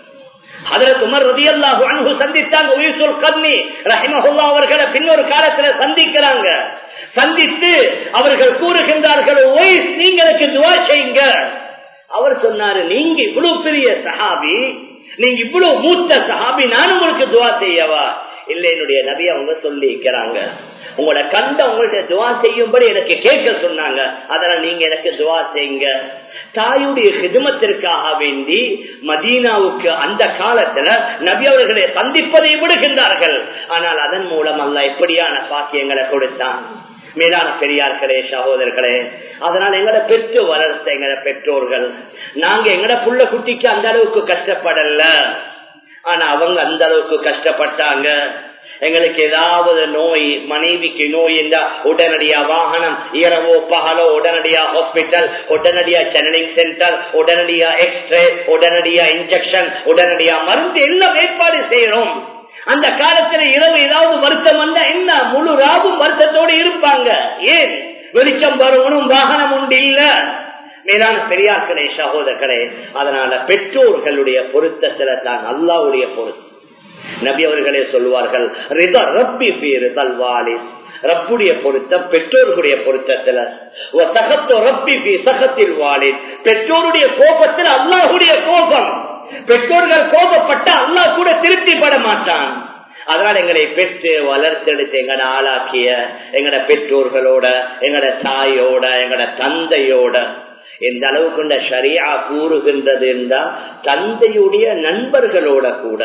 அதற்கு உமர் ரதியல்லாஹு அன்பு சந்தித்தாங்க உயிர்சொல் கர்ணி ரஹிமஹுல்லா அவர்களை பின்னொரு காலத்துல சந்திக்கிறாங்க சந்தித்து அவர்கள் கூறுகின்றார்கள் ஒய்ஸ் நீங்களுக்கு துவா செய்யுங்க அவர் சொன்னாரு நீங்க இவ்வளவு பெரிய சஹாபி நீங்க இவ்வளவு மூத்த சஹாபி நான் உங்களுக்கு துவா செய்யவா இல்ல என்னுடைய நபி அவங்க சொல்லி இருக்கிறாங்க உங்களோட கண்ட உங்கள்ட்ட துவா செய்யும்படி எனக்கு கேட்க சொன்னாங்க அதனால நீங்க எனக்கு துவா செய்யுங்க தாயுடைய ஹிதமத்திற்காக வேண்டி மதீனாவுக்கு அந்த காலத்துல நபி அவர்களை சந்திப்பதை விடுகின்றார்கள் ஆனால் அதன் மூலம் அல்ல எப்படியான பாக்கியங்களை கொடுத்தான் மேலான பெரியார்களே சகோதரர்களே அதனால எங்கட பெற்று வளர்த்த எங்கட பெற்றோர்கள் நாங்க எங்கட புள்ள குட்டிக்கு அந்த அளவுக்கு கஷ்டப்படல ஆனா அவங்க அந்த அளவுக்கு கஷ்டப்பட்டாங்க எங்களுக்கு ஏதாவது நோய் மனைவிக்கு நோய் என்றா உடனடியா வாகனம் இரவோ பகலோ உடனடியா ஹாஸ்பிட்டல் உடனடியா சேனலிங் சென்டர் உடனடியா எக்ஸ்ரே உடனடியா இன்ஜெக்ஷன் உடனடியா மருந்து எல்லாம் ஏற்பாடு செய்யறோம் அந்த காலத்துல இரவு ஏதாவது வருத்தம் வந்தா என்ன முழு ராவும் வருத்தத்தோடு இருப்பாங்க ஏன் வெளிச்சம் வரவனும் வாகனம் உண்டு இல்ல மேலான பெரியார்களே சகோதரர்களே அதனால பெற்றோர்களுடைய பொருத்தத்துல தான் அல்லாவுடைய பொருத்தம் நபி அவர்களே சொல்லுவார்கள் ரப்பி பேரு தல்வாலி ரப்புடைய பொருத்தம் பெற்றோர்களுடைய பொருத்தத்துல சகத்தோ ரப்பி பி சகத்தில் வாலி பெற்றோருடைய கோபத்தில் அல்லாஹுடைய கோபம் பெற்றோர்கள் கோபப்பட்ட அல்லாஹ் கூட திருப்தி பட மாட்டான் அதனால எங்களை பெற்று வளர்த்தெடுத்து எங்கட ஆளாக்கிய எங்கட பெற்றோர்களோட எங்கட தாயோட எங்கட தந்தையோட எந்த அளவுக்கு இந்த சரியா கூறுகின்றது என்றால் தந்தையுடைய நண்பர்களோட கூட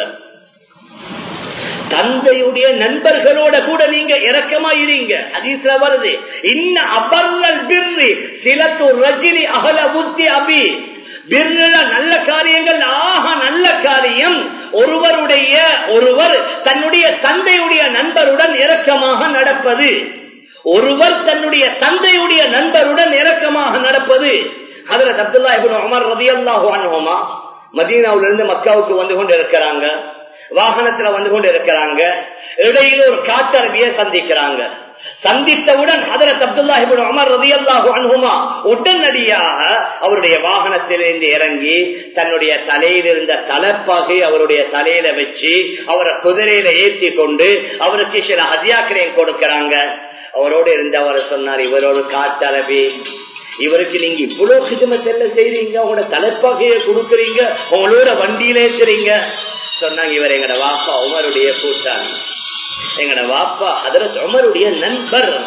தந்தையுடைய நண்பர்களோட கூட நீங்க இறக்கமா இருங்க அதீஸ்ல வருது இன்ன அபர்ணல் பிர்ரி சிலத்து ரஜினி அகல புத்தி அபி பிர்ல நல்ல காரியங்கள் ஆக நல்ல காரியம் ஒருவருடைய ஒருவர் தன்னுடைய தந்தையுடைய நண்பருடன் இறக்கமாக நடப்பது ஒருவர் தன்னுடைய தந்தையுடைய நண்பருடன் இறக்கமாக நடப்பது அதுல அப்துல்லா இபுன் உமர் ரதி அல்லாஹுமா மதீனாவிலிருந்து மக்காவுக்கு வந்து கொண்டு இருக்கிறாங்க வாகனத்துல வந்து கொண்டு இருக்கிறாங்க இடையில ஒரு காட்டரபிய சந்திக்கிறாங்க சந்தித்தவுடன் ஹதரத் அப்துல்லாஹிபின் அமர் ரதி அல்லாஹு அனுகுமா உடனடியாக அவருடைய வாகனத்திலிருந்து இறங்கி தன்னுடைய தலையில் இருந்த தலைப்பாகை அவருடைய தலையில வச்சு அவரை குதிரையில ஏற்றி கொண்டு அவருக்கு சில ஹதியாக்கிரையும் கொடுக்கிறாங்க அவரோடு இருந்து அவர் சொன்னார் இவரோடு காட்டரபி இவருக்கு நீங்க இவ்வளவு ஹிதமத்தெல்ல செய்றீங்க உங்களோட தலைப்பாகையை கொடுக்குறீங்க உங்களோட வண்டியில ஏற்றுறீங்க சொன்னாங்க இவர் எங்கட வாப்பா உமருடைய கூட்டாளி எங்கட வாப்பா அதற்கு உமருடைய நண்பர்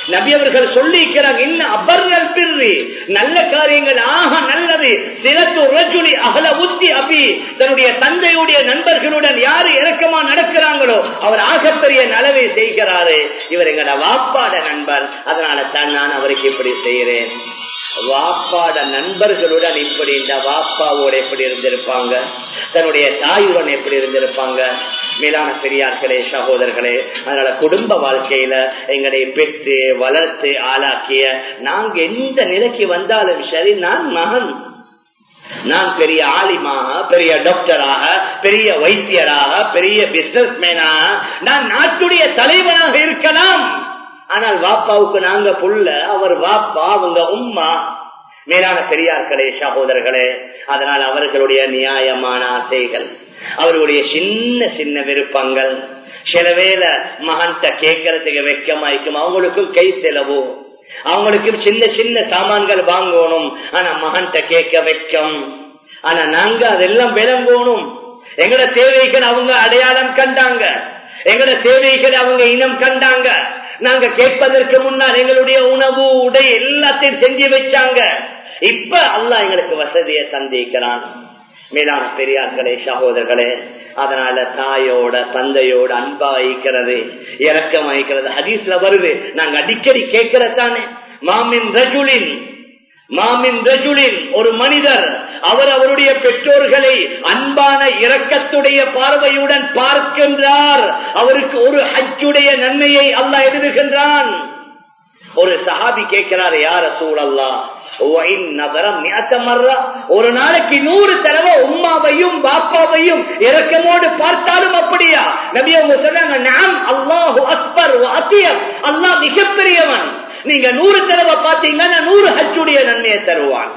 நபி அவர்கள் சொல்லிக்கிறாங்க இன்னும் அபர்ணல் பிரி நல்ல காரியங்கள் ஆக நல்லது சிலத்து ரஜுலி அகல உத்தி அபி தன்னுடைய தந்தையுடைய நண்பர்களுடன் யாரு இறக்கமா நடக்கிறாங்களோ அவர் ஆகப்பெரிய நலவை செய்கிறாரு இவர் எங்கட வாப்பாட நண்பர் அதனால தான் நான் அவருக்கு இப்படி செய்யறேன் வாப்பாட நண்பர்களுடன் இப்படி இந்த வாப்பாவோட எப்படி இருந்திருப்பாங்க தன்னுடைய தாயுடன் எப்படி இருந்திருப்பாங்க மேலான பெரியார்களே சகோதரர்களே அதனால குடும்ப வாழ்க்கையில எங்களை பெற்று வளர்த்து ஆளாக்கிய நாங்க எந்த நிலைக்கு வந்தாலும் சரி நான் மகன் நான் பெரிய ஆலிமாக பெரிய டாக்டராக பெரிய வைத்தியராக பெரிய பிசினஸ் மேனாக நான் நாட்டுடைய தலைவனாக இருக்கலாம் ஆனால் வாப்பாவுக்கு நாங்க புள்ள அவர் வாப்பா அவங்க உம்மா மேலான பெரியார்களே சகோதரர்களே அதனால் அவர்களுடைய நியாயமான ஆசைகள் அவர்களுடைய சின்ன சின்ன விருப்பங்கள் சில வேலை மகன்கிட்ட கேட்கறதுக்கு வெக்கமாய்க்கும் அவங்களுக்கும் கை செலவு அவங்களுக்கு சின்ன சின்ன சாமான்கள் வாங்கணும் ஆனா மகன்கிட்ட கேட்க வெக்கம் ஆனா நாங்க அதெல்லாம் விளங்கணும் எங்கட தேவைகள் அவங்க அடையாளம் கண்டாங்க எங்கட தேவைகள் அவங்க இனம் கண்டாங்க நாங்க கேட்பதற்கு முன்னால் எங்களுடைய உணவு உடை எல்லாத்தையும் செஞ்சு வச்சாங்க இப்ப அல்லா எங்களுக்கு வசதியை சந்திக்கிறான் மேலான பெரியார்களே சகோதரர்களே அதனால தாயோட தந்தையோட அன்பா வைக்கிறது இறக்கம் வைக்கிறது ஹதீஸ்ல வருது நாங்க அடிக்கடி கேட்கிறதானே மாமின் ரஜுலின் மாமின் ரஜுலின் ஒரு மனிதர் அவர் அவருடைய பெற்றோர்களை அன்பான இரக்கத்துடைய பார்வையுடன் பார்க்கின்றார் அவருக்கு ஒரு ஹஜ்ஜுடைய நன்மையை அல்லா எழுதுகின்றான் ஒரு சஹாபி கேட்கிறார் யார சூழல்லா ஒரு நாளைக்கு நூறு தடவை உம்மாவையும் பாப்பாவையும் இறக்கமோடு பார்த்தாலும் அப்படியா நபி அவங்க சொன்னாங்க நான் அல்லாஹு அக்பர் அல்லா மிகப்பெரியவன் நீங்க நூறு தடவை பார்த்தீங்கன்னா நூறு ஹஜ்ஜுடைய நன்மையை தருவான்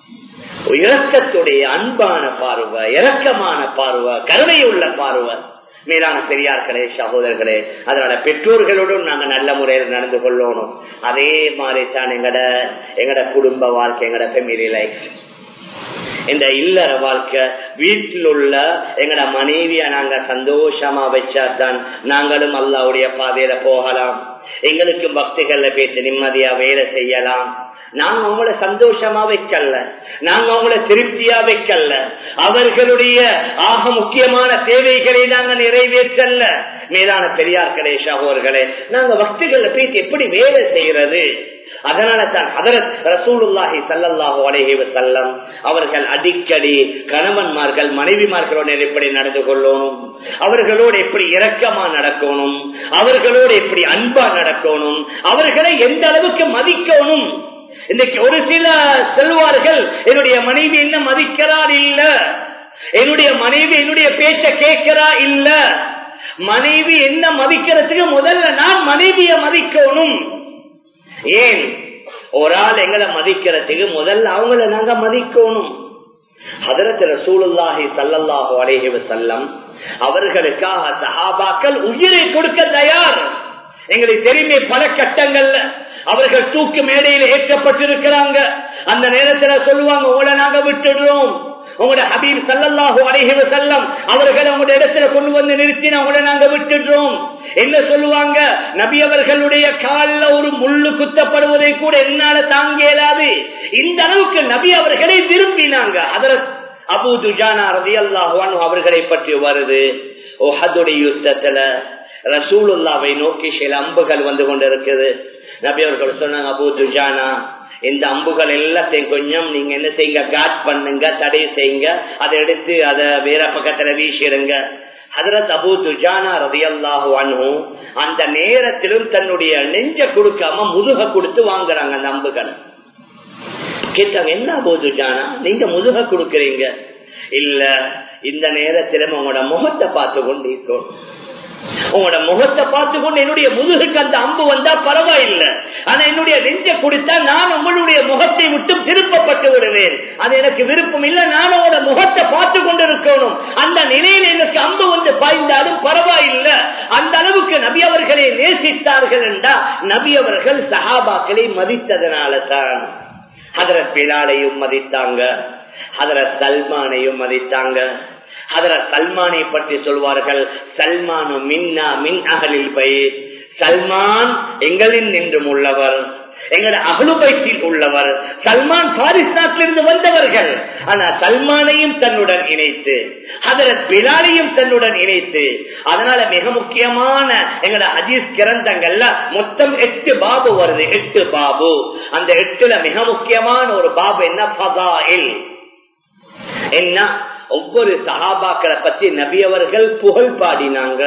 இரக்கத்துடைய அன்பான பார்வை இரக்கமான பார்வை கருணையுள்ள பார்வை மேலான பெரியார்களே சகோதரர்களே அதனால பெற்றோர்களோடும் நாங்க நல்ல முறையில் நடந்து கொள்ளணும் அதே மாதிரி தான் எங்கட எங்கட குடும்ப வாழ்க்கை எங்கட ஃபெமிலி லைஃப் இந்த இல்லற வாழ்க்கை வீட்டில் உள்ள எங்கட மனைவிய நாங்க சந்தோஷமா வச்சாதான் நாங்களும் அல்லாவுடைய பாதையில போகலாம் எங்களுக்கு பக்திகள்ல பேசி நிம்மதியா வேலை செய்யலாம் நாங்க அவங்கள சந்தோஷமா வைக்கல நாங்க அவங்கள திருப்தியா வைக்கல அவர்களுடைய ஆக முக்கியமான தேவைகளை நாங்க நிறைவேற்றல மேலான பெரியார்களே சகோதர்களே நாங்க பக்திகள்ல பேசி எப்படி வேலை செய்யறது அதனால தான் அதரத் ரசூலுல்லாஹி சல்லல்லாஹு அலைஹி வஸல்லம் அவர்கள் அடிக்கடி கணவன்மார்கள் மனைவிமார்களோடு எப்படி நடந்து கொள்ளணும் அவர்களோடு எப்படி இரக்கமா நடக்கணும் அவர்களோடு எப்படி அன்பா நடக்கணும் அவர்களை எந்த அளவுக்கு மதிக்கணும் இன்னைக்கு ஒரு சில செல்வார்கள் என்னுடைய மனைவி என்ன மதிக்கிறார் இல்ல என்னுடைய மனைவி என்னுடைய பேச்ச கேட்கிறா இல்ல மனைவி என்ன மதிக்கிறதுக்கு முதல்ல நான் மனைவிய மதிக்கணும் ஏன் ஒரு ஆள் எங்களை மதிக்கிறதுக்கு முதல்ல அவங்கள நாங்க மதிக்கணும் அதரத்துல சூழல்லாகி சல்லல்லாஹு அலேஹி செல்லம் அவர்களுக்காக சஹாபாக்கள் உயிரை கொடுக்க தயார் எங்களுக்கு தெரியுமே பல கட்டங்கள்ல அவர்கள் தூக்கு மேடையில் ஏற்றப்பட்டிருக்கிறாங்க அந்த நேரத்துல சொல்லுவாங்க உங்களை நாங்க விட்டுடுறோம் உங்களோட ஹபீப் சல்லல்லாஹு அலைஹி வஸல்லம் அவர்கள் உங்களுடைய இடத்துல கொண்டு வந்து நிறுத்தின உங்களை நாங்க விட்டுடுறோம் என்ன சொல்லுவாங்க நபி அவர்களுடைய காலில் ஒரு முள்ளு குத்தப்படுவதை கூட என்னால தாங்க இயலாது இந்த அளவுக்கு நபி அவர்களை விரும்பினாங்க அதற்கு அபு துஜானா ரதி அல்லாஹான் அவர்களை பற்றி வருது ஓஹதுடைய யுத்தத்துல ரசூலுல்லாவை நோக்கி சில அம்புகள் வந்து கொண்டிருக்குது நபி அவர்கள் சொன்னாங்க அபு துஜானா இந்த அம்புகள் எல்லாத்தையும் கொஞ்சம் நீங்க என்ன செய்யுங்க காட் பண்ணுங்க தடை செய்யுங்க அதை எடுத்து அதை வேற பக்கத்துல வீசிடுங்க ஹதரத் அபு துஜானா ரதியல்லாஹு அனு அந்த நேரத்திலும் தன்னுடைய நெஞ்ச கொடுக்காம முதுக கொடுத்து வாங்குறாங்க அந்த அம்புகளை கேட்டாங்க என்ன அபு துஜானா நீங்க முதுக கொடுக்கறீங்க இல்ல இந்த நேரத்திலும் உங்களோட முகத்தை பார்த்து கொண்டு இருக்கோம் உங்களோட முகத்தை பார்த்து கொண்டு என்னுடைய முதுகுக்கு அந்த அம்பு வந்தா பரவாயில்லை ஆனா என்னுடைய நெஞ்ச கொடுத்தா நான் உங்களுடைய முகத்தை விட்டு திருப்பப்பட்டு விடுவேன் அது எனக்கு விருப்பம் இல்லை நான் உங்களோட முகத்தை பார்த்து கொண்டு இருக்கணும் அந்த நிலையில் எனக்கு அம்பு வந்து பாய்ந்தாலும் பரவாயில்லை அந்த அளவுக்கு நபி அவர்களை நேசித்தார்கள் என்றா நபி அவர்கள் சஹாபாக்களை மதித்ததனால தான் ஹதரத் பிலாலையும் மதித்தாங்க ஹதரத் சல்மானையும் மதித்தாங்க அதர சல்மானை பற்றி சொல்வார்கள் சல்மானு மின்னா மின் அகலில் பயிர் சல்மான் எங்களின் நின்றும் உள்ளவர் எங்களோட அகலுபைத்தில் உள்ளவர் சல்மான் பாரிஸ் நாட்டிலிருந்து வந்தவர்கள் ஆனா சல்மானையும் தன்னுடன் இணைத்து அதரத் பிலாலையும் தன்னுடன் இணைத்து அதனால மிக முக்கியமான எங்களோட ஹதீஸ் கிரந்தங்கள்ல மொத்தம் எட்டு பாபு வருது எட்டு பாபு அந்த எட்டுல மிக முக்கியமான ஒரு பாபு என்ன பதாயில் என்ன ஒவ்வொரு சஹாபாக்களை பத்தி நபியவர்கள் புகழ் பாடினாங்க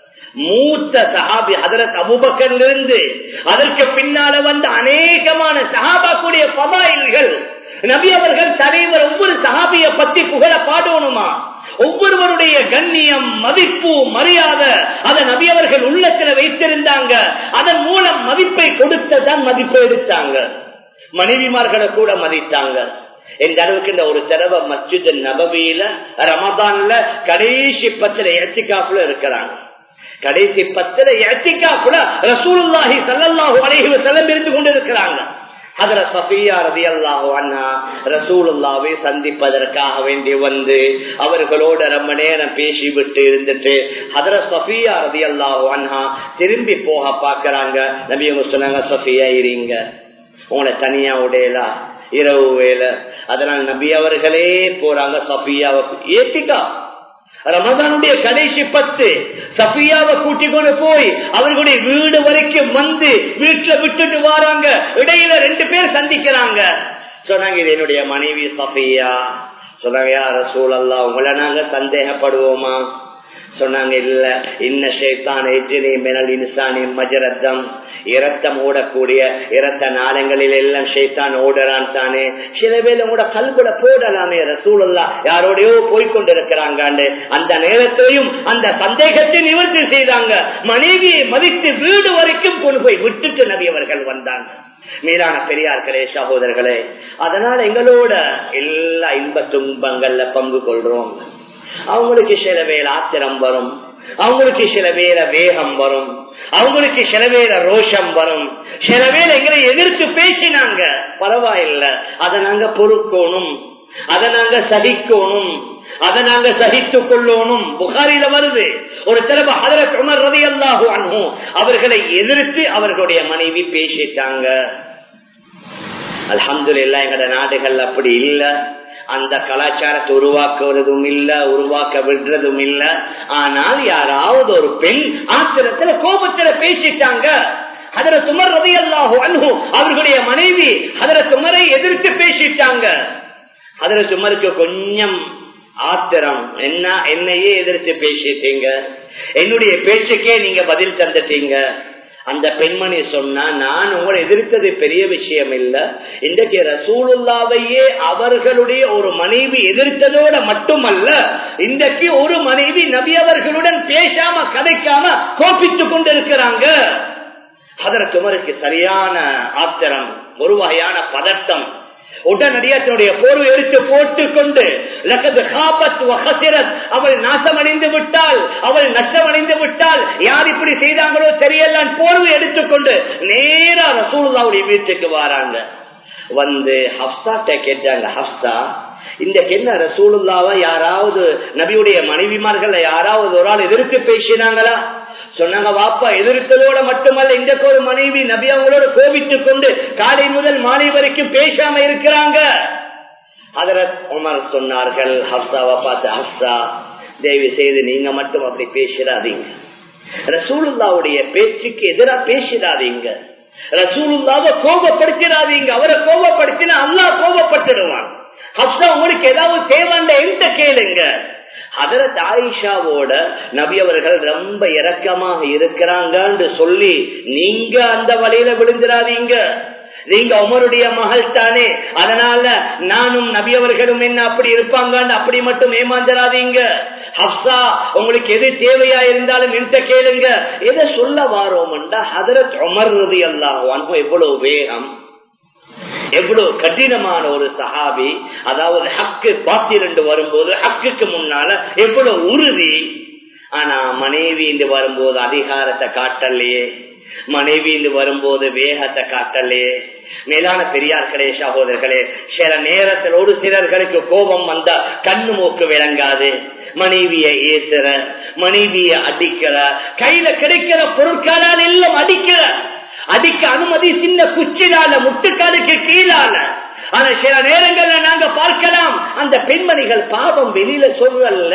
மூத்த சஹாபி அதற்கு அபுபக்கர்ல இருந்து அதற்கு பின்னால வந்த அநேகமான சஹாபாக்குடைய பதாயில்கள் நபி அவர்கள் தலைவர் ஒவ்வொரு சஹாபிய பத்தி புகழ பாடணுமா ஒவ்வொருவருடைய கண்ணியம் மதிப்பு மரியாதை அதை நபி அவர்கள் உள்ளத்துல வைத்திருந்தாங்க அதன் மூலம் மதிப்பை கொடுத்ததான் மதிப்பை எடுத்தாங்க மனைவிமார்களை கூட மதித்தாங்க எந்த அளவுக்கு இந்த ஒரு தடவை மஸ்ஜித் நபவியில ரமதான்ல கடைசி பத்துல எத்திகாப்புல இருக்கிறாங்க கடைசி பத்துல எத்திகாப்புல ரசூலுல்லாஹி சல்லல்லாஹு அலைஹி வஸல்லம் இருந்து கொண்டிருக்கிறாங்க அதுல சஃபியா ரதி அல்லாஹு அண்ணா ரசூலுல்லாவை சந்திப்பதற்காக வேண்டி வந்து அவர்களோட ரொம்ப நேரம் பேசி விட்டு இருந்துட்டு அதுல சஃபியா ரதி அல்லாஹு அண்ணா திரும்பி போக பாக்குறாங்க நபியவங்க சொன்னாங்க சஃபியா இருங்க உங்களை தனியா உடையலா இரவு வேலை அதனால் நபி அவர்களே போறாங்க சஃபியாவை ஏத்திக்கா ரமதானுடைய கடைசி பத்து சஃபியாவை கூட்டிக் கொண்டு போய் அவர்களுடைய வீடு வரைக்கும் வந்து வீட்டுல விட்டுட்டு வராங்க இடையில ரெண்டு பேர் சந்திக்கிறாங்க சொன்னாங்க இது என்னுடைய மனைவி சஃபியா சொன்னாங்க யார சூழல்லா உங்களை நாங்க சந்தேகப்படுவோமா சொன்னாங்க இல்ல இன்ன ஷேத்தான் எஜினி மினல் இன்சானி மஜரத்தம் இரத்தம் ஓடக்கூடிய இரத்த நாளங்களில் எல்லாம் ஷேத்தான் ஓடுறான் தானே சில பேர் கூட கல்குட போடலாமே ரசூலல்லா யாரோடையோ போய்கொண்டிருக்கிறாங்க அந்த நேரத்திலையும் அந்த சந்தேகத்தை நிவர்த்தி செய்தாங்க மனைவியை மதித்து வீடு வரைக்கும் கொண்டு போய் விட்டுட்டு நபியவர்கள் வந்தாங்க மீதான பெரியார்களே சகோதரர்களே அதனால எங்களோட எல்லா இன்ப துன்பங்கள்ல பங்கு கொள்றோம் அவங்களுக்கு சில வேலை ஆத்திரம் வரும் அவங்களுக்கு சில வேலை வேகம் வரும் அவங்களுக்கு சில வேலை ரோஷம் வரும் சில வேலை எங்களை எதிர்த்து பேசினாங்க பரவாயில்ல அதை நாங்க பொறுக்கணும் அதை நாங்க சகிக்கணும் அதை நாங்க சகித்துக் கொள்ளணும் புகாரில வருது ஒரு தடவை அதற்கு உமர் ரதி அல்லாஹு அனும் அவர்களை எதிர்த்து அவர்களுடைய மனைவி பேசிட்டாங்க அலமது இல்ல எங்கட நாடுகள் அப்படி இல்லை அந்த கலாச்சாரத்தை உருவாக்குவதும் இல்ல உருவாக்க விடுறதும் இல்ல ஆனால் யாராவது ஒரு பெண் ஆத்திரத்துல கோபத்துல பேசிட்டாங்க அதர சுமர் ரவி அல்லாஹு அன்பு அவர்களுடைய மனைவி அதர சுமரை எதிர்த்து பேசிட்டாங்க அதர சுமருக்கு கொஞ்சம் ஆத்திரம் என்ன என்னையே எதிர்த்து பேசிட்டீங்க என்னுடைய பேச்சுக்கே நீங்க பதில் தந்துட்டீங்க அந்த பெண்மணி சொன்னா நான் உங்களை எதிர்த்தது பெரிய விஷயம் இல்ல இன்றைக்கு ரசூலுல்லாவையே அவர்களுடைய ஒரு மனைவி எதிர்த்ததோட மட்டுமல்ல இன்றைக்கு ஒரு மனைவி நபி அவர்களுடன் பேசாம கதைக்காம கோபித்துக் கொண்டிருக்கிறாங்க அதற்கு உமருக்கு சரியான ஆத்திரம் ஒரு வகையான பதட்டம் உடனடியா தன்னுடைய போர்வை எடுத்து போட்டுக் கொண்டு அவள் நாசமடைந்து விட்டால் அவள் நஷ்டமடைந்து விட்டால் யார் இப்படி செய்தாங்களோ தெரியலான் போர்வை எடுத்துக்கொண்டு நேரா ரசூலுல்லாவுடைய வீட்டுக்கு வராங்க வந்து ஹப்சாட்ட கேட்டாங்க ஹப்சா இந்த என்ன ரசூலுல்லாவா யாராவது நபியுடைய மனைவிமார்கள் யாராவது ஒரு ஆள் எதிர்த்து பேசினாங்களா சொன்னாங்க வாப்பா எதிர்த்ததோட மட்டுமல்ல இந்த ஒரு மனைவி நபி அவங்களோட கோபித்துக் கொண்டு காலை முதல் மாலை வரைக்கும் பேசாம இருக்கிறாங்க அதரத் உமர் சொன்னார்கள் ஹப்சாவை பார்த்து ஹப்சா தயவு செய்து நீங்க மட்டும் அப்படி பேசிடாதீங்க ரசூலுல்லாவுடைய பேச்சுக்கு எதிராக பேசிடாதீங்க ரசூலுல்லாவை கோபப்படுத்திடாதீங்க அவரை கோபப்படுத்தினா அல்லா கோபப்பட்டுடுவான் ஹப்சா உங்களுக்கு ஏதாவது தேவைண்ட எந்த கேளுங்க அதரத் ஆயிஷாவோட நபி அவர்கள் ரொம்ப இறக்கமாக இருக்கிறாங்கன்னு சொல்லி நீங்க அந்த வழியில விழுந்துடாதீங்க நீங்க உமருடைய மகள் தானே அதனால நானும் நபி அவர்களும் என்ன அப்படி இருப்பாங்கன்னு அப்படி மட்டும் ஏமாந்துடாதீங்க ஹப்சா உங்களுக்கு எது தேவையா இருந்தாலும் எந்த கேளுங்க எதை சொல்ல வாரோம்டா ஹதரத் உமர் ரதி அல்லாஹ் எவ்வளவு வேகம் எவ்வளவு கடினமான ஒரு சஹாபி அதாவது ஹக்கு பாத்தி ரெண்டு வரும்போது ஹக்குக்கு முன்னால எவ்வளவு உறுதி ஆனா மனைவி என்று வரும்போது அதிகாரத்தை காட்டலையே மனைவி என்று வரும்போது வேகத்தை காட்டலையே மேலான பெரியார்களே சகோதரர்களே சில நேரத்தில் ஒரு சிலர்களுக்கு கோபம் வந்தா கண்ணு மூக்கு விளங்காது மனைவிய ஏசுற மனைவிய அடிக்கிற கையில கிடைக்கிற பொருட்களால் எல்லாம் அடிக்கிற அடிக்க அனுமதி சின்ன குச்சிடால முட்டுக்காலுக்கு கீழால ஆனா சில நேரங்கள்ல நாங்க பார்க்கலாம் அந்த பெண்மணிகள் பாவம் வெளியில சொல்லல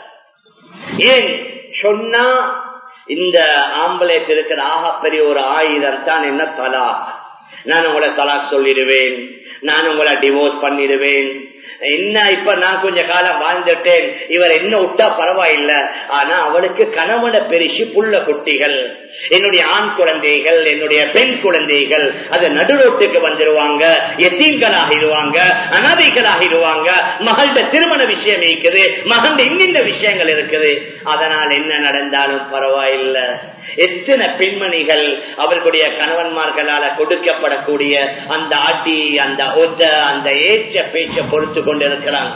ஏன் சொன்னா இந்த ஆம்பளைக்கு இருக்கிற ஆகப்பெரிய ஒரு ஆயுதம் தான் என்ன தலாக் நான் உங்களை தலாக் சொல்லிடுவேன் நான் உங்களை டிவோர்ஸ் பண்ணிடுவேன் என்ன இப்ப நான் கொஞ்ச காலம் வாழ்ந்துட்டேன் இவர் என்ன விட்டா பரவாயில்ல ஆனா அவளுக்கு கணவனை பெருசு புள்ள குட்டிகள் என்னுடைய ஆண் குழந்தைகள் என்னுடைய பெண் குழந்தைகள் அது நடுரோட்டுக்கு வந்துருவாங்க எத்தீன்களாகிடுவாங்க அனாதைகளாகிடுவாங்க மகள்கிட்ட திருமண விஷயம் இருக்குது மகன் இன்னிந்த விஷயங்கள் இருக்குது அதனால் என்ன நடந்தாலும் பரவாயில்லை எத்தனை பெண்மணிகள் அவர்களுடைய கணவன்மார்களால கொடுக்கப்படக்கூடிய அந்த அடி அந்த ஒத்த அந்த ஏற்ற பேச்ச பொறுத்து கொண்டிருக்கிறாங்க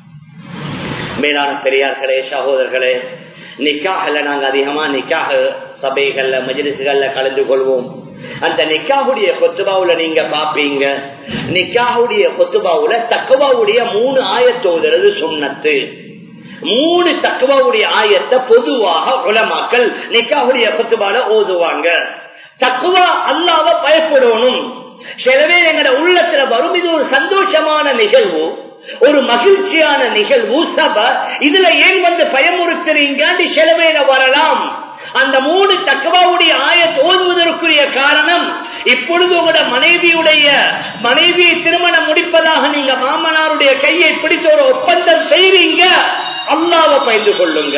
மேலான பெரியார்களே சகோதரர்களே நிக்காகல நாங்க அதிகமா நிக்காக சபைகள்ல மஜிலிசுகள்ல கலந்து கொள்வோம் அந்த நிக்காவுடைய கொத்துபாவுல நீங்க பாப்பீங்க நிக்காவுடைய கொத்துபாவுல தக்குவாவுடைய மூணு ஆயத்தோதுறது சுண்ணத்து மூணு தக்குவாவுடைய ஆயத்தை பொதுவாக உலமாக்கள் நிக்காவுடைய கொத்துபால ஓதுவாங்க தக்குவா அல்லாவ பயப்படணும் சிலவே எங்கட உள்ளத்துல வரும் இது ஒரு சந்தோஷமான நிகழ்வு ஒரு மகிழ்ச்சியான நிகழ்வு சப இதுல ஏன் வந்து பயமுறுத்துறீங்க சிலவேல வரலாம் அந்த மூணு தக்கவாவுடைய ஆய ஓதுவதற்குரிய காரணம் இப்பொழுது உங்களோட மனைவியுடைய மனைவி திருமணம் முடிப்பதாக நீங்க மாமனாருடைய கையை பிடிச்ச ஒரு ஒப்பந்தம் செய்வீங்க அல்லாவை பயந்து கொள்ளுங்க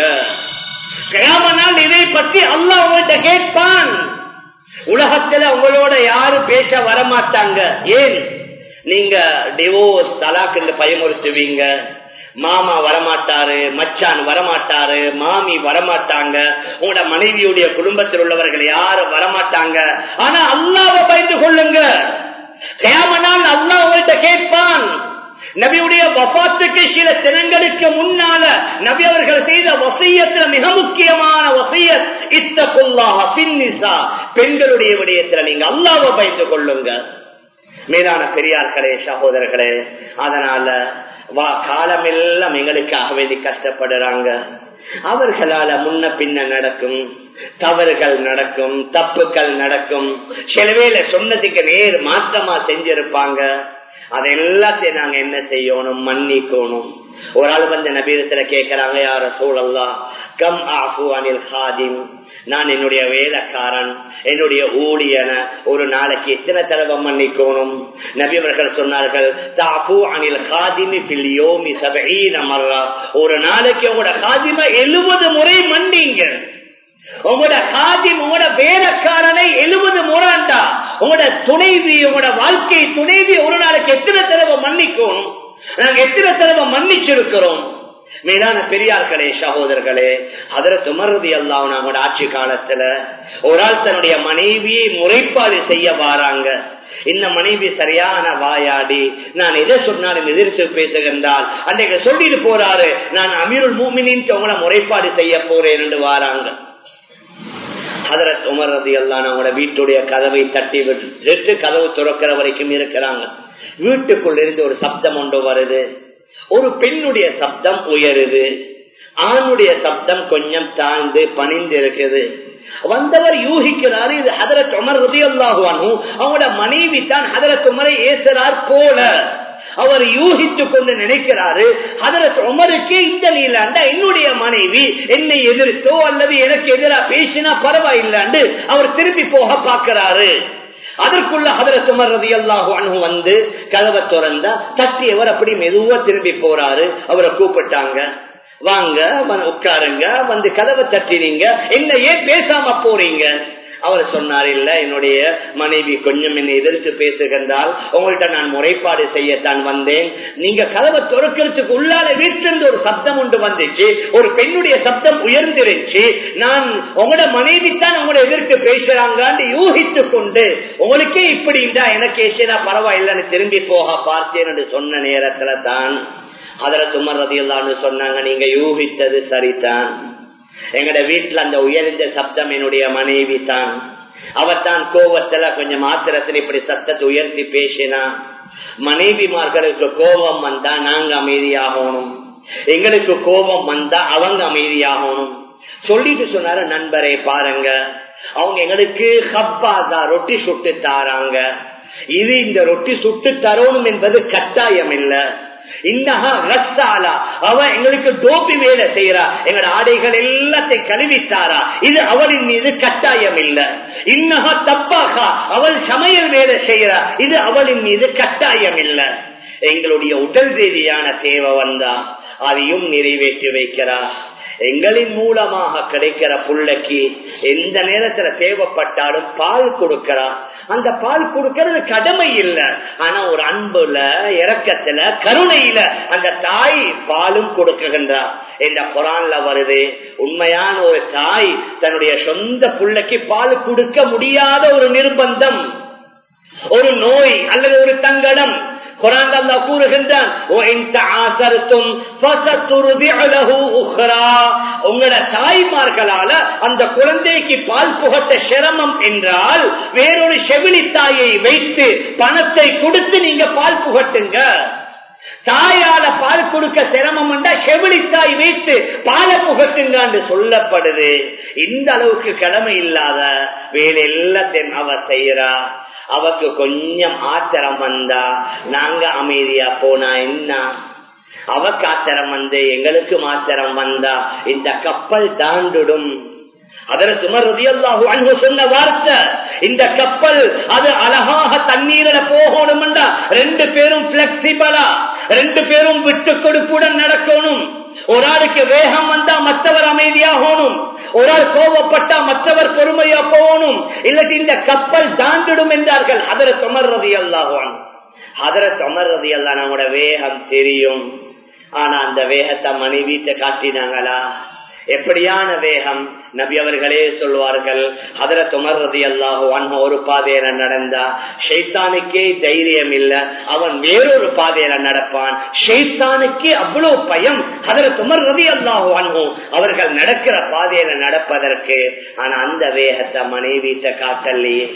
கிராமனால் இதை பற்றி அல்லா உங்கள்கிட்ட கேட்பான் உலகத்துல உங்களோட யாரும் பேச வரமாட்டாங்க ஏன் நீங்க டிவோர்ஸ் தலாக் என்று பயமுறுத்துவீங்க மாமா வரமாட்டாரு மச்சான் வரமாட்டாரு மாமி வரமாட்டாங்க உங்களோட மனைவியுடைய குடும்பத்தில் உள்ளவர்கள் யாரும் வரமாட்டாங்க ஆனா அல்லாவை பயந்து கொள்ளுங்க கேமனால் அல்லா உங்கள்கிட்ட கேட்பான் நபியுடைய வபாத்துக்கு சில தினங்களுக்கு முன்னால நபி அவர்கள் செய்த வசியத்துல மிக முக்கியமான வசியத் இத்தகுல்லாஹ பின்னிசா பெண்களுடைய விடயத்துல நீங்க அல்லாவை பயந்து கொள்ளுங்க மேலான பெரியார்களே சகோதரர்களே அதனால வா காலமெல்லாம் எங்களுக்காக வேண்டி கஷ்டப்படுறாங்க அவர்களால முன்ன பின்ன நடக்கும் தவறுகள் நடக்கும் தப்புகள் நடக்கும் சிலவேல சொன்னதுக்கு நேர் மாற்றமா செஞ்சிருப்பாங்க அதை எல்லாத்தையும் நாங்க என்ன செய்யணும் மன்னிக்கணும் ஒரு ஆள் வந்து நபீரத்துல கேட்கிறாங்க யார சூழல்லா கம் ஆஃபு அனில் ஹாதிம் நான் என்னுடைய வேலைக்காரன் என்னுடைய ஊழியன ஒரு நாளைக்கு எத்தனை தடவை மன்னிக்கணும் நபிவர்கள் சொன்னார்கள் தாஃபு அனில் ஹாதிமி பில்யோமி சபீன மர்ரா ஒரு நாளைக்கு உங்களோட ஹாதிம எழுபது முறை மன்னிங்க உங்களோட காதி உங்களோட வேலைக்காரனை எழுபது முறாண்டா உங்களோட துணைவி உங்களோட வாழ்க்கை துணைவி ஒரு நாளைக்கு எத்தனை தடவை மன்னிக்கணும் நாங்க எத்தனை தடவை மன்னிச்சிருக்கிறோம் மேலான பெரியார்களே சகோதரர்களே அதற்கு துமருதி எல்லாம் நம்மளோட ஆட்சி காலத்துல ஒரு ஆள் தன்னுடைய மனைவியை முறைப்பாடு செய்ய வாராங்க இந்த மனைவி சரியான வாயாடி நான் எதை சொன்னாலும் எதிர்த்து பேசுகின்றால் அன்றைக்கு சொல்லிட்டு போறாரு நான் அமீருல் மூமினின் உங்களை முறைப்பாடு செய்ய போறேன் என்று வாராங்க ஹதரத் உமர் ரதி எல்லாம் அவங்களோட வீட்டுடைய கதவை தட்டி விட்டு கதவு துறக்கிற வரைக்கும் இருக்கிறாங்க வீட்டுக்குள்ள இருந்து ஒரு சப்தம் ஒன்று வருது ஒரு பெண்ணுடைய சப்தம் உயருது ஆணுடைய சப்தம் கொஞ்சம் தாழ்ந்து பணிந்து இருக்குது வந்தவர் யூகிக்கிறாரு இது ஹதரத் உமர் ரதி அல்லாஹுவானும் அவங்களோட மனைவி தான் ஹதரத் உமரை ஏசுறார் போல அவர் யூகித்துக் கொண்டு நினைக்கிறாரு அதற்கு உமருக்கே இந்த நீலாண்டா என்னுடைய மனைவி என்னை எதிர்த்தோ அல்லது எனக்கு எதிராக பேசினா பரவாயில்லாண்டு அவர் திரும்பி போக பார்க்கிறாரு அதற்குள்ள ஹதரத் உமர் ரதி அல்லாஹு அனு வந்து கதவை திறந்தா தட்டியவர் அப்படி மெதுவா திரும்பி போறாரு அவரை கூப்பிட்டாங்க வாங்க உட்காருங்க வந்து கதவை தட்டினீங்க என்ன ஏன் பேசாம போறீங்க அவர் சொன்னார் இல்ல என்னுடைய மனைவி கொஞ்சம் என்னை எதிர்த்து பேசுகின்றால் உங்கள்கிட்ட நான் முறைப்பாடு செய்யத்தான் வந்தேன் நீங்க கதவை துறக்கிறதுக்கு உள்ளால வீட்டிலிருந்து ஒரு சப்தம் ஒன்று வந்துச்சு ஒரு பெண்ணுடைய சப்தம் உயர்ந்திருச்சு நான் உங்களோட மனைவி தான் உங்களை எதிர்த்து பேசுறாங்கன்னு யூகித்து கொண்டு உங்களுக்கே இப்படி இருந்தா எனக்கு ஏசியதா பரவாயில்லைன்னு திரும்பி போக பார்த்தேன் என்று சொன்ன நேரத்துல தான் அதர சுமர் ரதியல்லான்னு சொன்னாங்க நீங்க யூகித்தது சரிதான் எங்கட வீட்டுல அந்த உயர்ந்த சப்தம் என்னுடைய மனைவி தான் அவத்தான் கோபத்துல கொஞ்சம் ஆத்திரத்தில் இப்படி சத்தத்தை உயர்த்தி பேசினா மனைவிமார்களுக்கு கோபம் வந்தா நாங்க அமைதியாகணும் எங்களுக்கு கோபம் வந்தா அவங்க அமைதியாகணும் சொல்லிட்டு சொன்னாரு நண்பரே பாருங்க அவங்க எங்களுக்கு ஹப்பாதா ரொட்டி சுட்டு தாராங்க இது இந்த ரொட்டி சுட்டு தரணும் என்பது கட்டாயம் இல்லை இன்னஹா ரத்தாலா அவ எங்களுக்கு டோப்பி வேலை செய்யறா எங்களோட ஆடைகள் எல்லாத்தையும் கழுவித்தாரா இது அவளின் மீது கட்டாயம் இல்ல இன்னஹா தப்பாகா அவள் சமையல் வேலை செய்யறா இது அவளின் மீது கட்டாயம் இல்ல எங்களுடைய உடல் ரீதியான தேவை வந்தா அதையும் நிறைவேற்றி வைக்கிறா எங்களின் மூலமாக கிடைக்கிற புள்ளைக்கு எந்த நேரத்துல தேவைப்பட்டாலும் பால் கொடுக்கிறா அந்த பால் கொடுக்கிறது கடமை இல்லை ஆனா ஒரு அன்புல இறக்கத்துல கருணையில அந்த தாய் பாலும் கொடுக்குகின்றார் இந்த குரான்ல வருது உண்மையான ஒரு தாய் தன்னுடைய சொந்த புள்ளைக்கு பால் கொடுக்க முடியாத ஒரு நிர்பந்தம் ஒரு நோய் அல்லது ஒரு தங்கடம் குரான் அல்லா கூறுகின்றான் உங்களோட தாய்மார்களால அந்த குழந்தைக்கு பால் புகட்ட சிரமம் என்றால் வேறொரு செவிலி தாயை வைத்து பணத்தை கொடுத்து நீங்க பால் புகட்டுங்க தாயால பால் கொடுக்க சிரமம் செவிலி தாய் வைத்து பால புகட்டுங்க என்று சொல்லப்படுது இந்த அளவுக்கு கடமை இல்லாத வேலை எல்லாத்தையும் அவ செய்யறா அவக்கு கொஞ்சம் ஆத்திரம் வந்தா நாங்க அமைதியா போனா என்ன அவக்கு ஆத்திரம் வந்து எங்களுக்கு மாத்திரம் வந்தா இந்த கப்பல் தாண்டுடும் அதற்கு அன்பு சொன்ன வார்த்தை இந்த கப்பல் அது அழகாக தண்ணீரில போகணும்டா ரெண்டு பேரும் பிளெக்சிபிளா ரெண்டு பேரும் விட்டு கொடுப்புடன் நடக்கணும் ஒரு ஆளுக்கு வேகம் வந்தா மற்றவர் அமைதியாகணும் ஒரு ஆள் கோபப்பட்டா மற்றவர் பொறுமையா போகணும் இல்லாட்டி இந்த கப்பல் தாண்டிடும் என்றார்கள் அதர தொமர்றது அல்லாஹான் அதர தொமர்றது எல்லாம் நம்மளோட வேகம் தெரியும் ஆனா அந்த வேகத்தை மனைவிட்ட காட்டினாங்களா எப்படியான வேகம் நபி அவர்களே சொல்வார்கள் அதர துமர்றது அல்லாஹோ அன்ன ஒரு பாதையில நடந்தா ஷைத்தானுக்கே தைரியம் இல்ல அவன் வேறொரு பாதையில நடப்பான் ஷைத்தானுக்கே அவ்வளவு பயம் அதர துமர்றது அல்லாஹோ அன்ஹோ அவர்கள் நடக்கிற பாதையில நடப்பதற்கு ஆனா அந்த வேகத்தை மனைவிட்ட காட்டலையே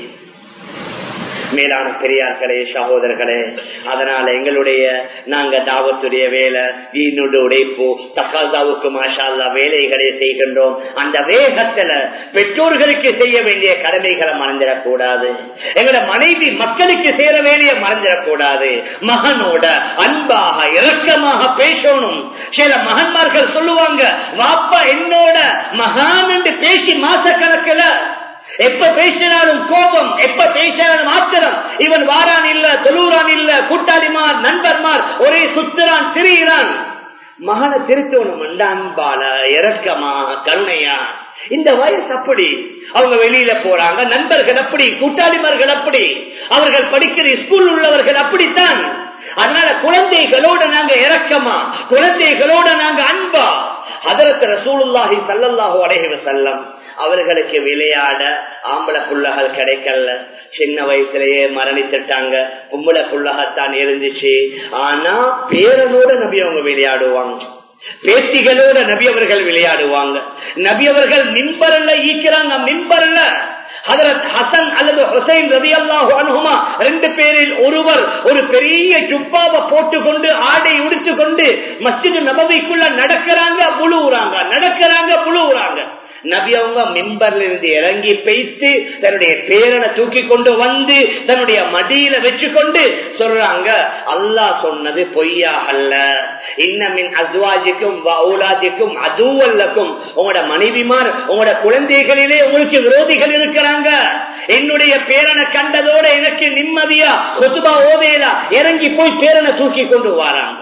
மேலான பெரியார்களே சகோதரர்களே அதனால எங்களுடைய நாங்க தாவத்துடைய வேலை வீணோட உடைப்பு தக்காதாவுக்கு மாஷால்லா வேலைகளை செய்கின்றோம் அந்த வேகத்துல பெற்றோர்களுக்கு செய்ய வேண்டிய கடமைகளை மறந்துடக்கூடாது எங்களோட மனைவி மக்களுக்கு செய்யற வேலையை மறந்துடக்கூடாது மகனோட அன்பாக இரக்கமாக பேசணும் சில மகன்மார்கள் சொல்லுவாங்க வாப்பா என்னோட மகான் என்று பேசி மாச கணக்குல எப்ப பேசினாலும் கோபம் எப்ப பேசினாலும் ஆத்திரம் இவன் வாரான் இல்ல தொழுறான் இல்ல கூட்டாளிமார் நண்பர்மார் ஒரே சுத்துறான் திரிகிறான் மகனை திருத்தணும் அன்பால இறக்கமா கருணையா இந்த வயசு அப்படி அவங்க வெளியில போறாங்க நண்பர்கள் அப்படி கூட்டாளிமார்கள் அப்படி அவர்கள் படிக்கிற ஸ்கூல் உள்ளவர்கள் அப்படித்தான் அதனால குழந்தைகளோட நாங்க இறக்கமா குழந்தைகளோட நாங்க அன்பா அதற்கு ரசூலுல்லாஹி சல்லல்லாஹு அலைஹி வஸல்லம் அவர்களுக்கு விளையாட ஆம்பளை புள்ளகள் கிடைக்கல சின்ன வயசுலயே மரணித்துட்டாங்க பொம்பளை புள்ளகத்தான் இருந்துச்சு ஆனா பேரனோட நபி அவங்க விளையாடுவாங்க பேத்திகளோட நபி அவர்கள் விளையாடுவாங்க நபி அவர்கள் மின்பரல்ல ஈக்கிறாங்க மின்பரல்ல ஹசன் அல்லது ஹுசைன் ரவி அல்லாஹு அனுகுமா ரெண்டு பேரில் ஒருவர் ஒரு பெரிய ஜுப்பாவை போட்டுக்கொண்டு ஆடை உடிச்சு கொண்டு மஸ்ஜிது நபவிக்குள்ள நடக்கிறாங்க புழுவுறாங்க நடக்கிறாங்க புழுவுறாங்க நபி அவங்க மிம்பர்ல இருந்து இறங்கி பெய்த்து தன்னுடைய பேரனை தூக்கி கொண்டு வந்து தன்னுடைய மடியில வச்சு கொண்டு சொல்றாங்க அல்லாஹ் சொன்னது பொய்யாகல்ல இன்னமின் அஸ்வாஜிக்கும் வவுலாஜிக்கும் அதுவல்லக்கும் உங்களோட மனைவிமார் உங்களோட குழந்தைகளிலே உங்களுக்கு விரோதிகள் இருக்கிறாங்க என்னுடைய பேரனை கண்டதோட எனக்கு நிம்மதியா கொசுபா ஓவேலா இறங்கி போய் பேரனை தூக்கி கொண்டு வராங்க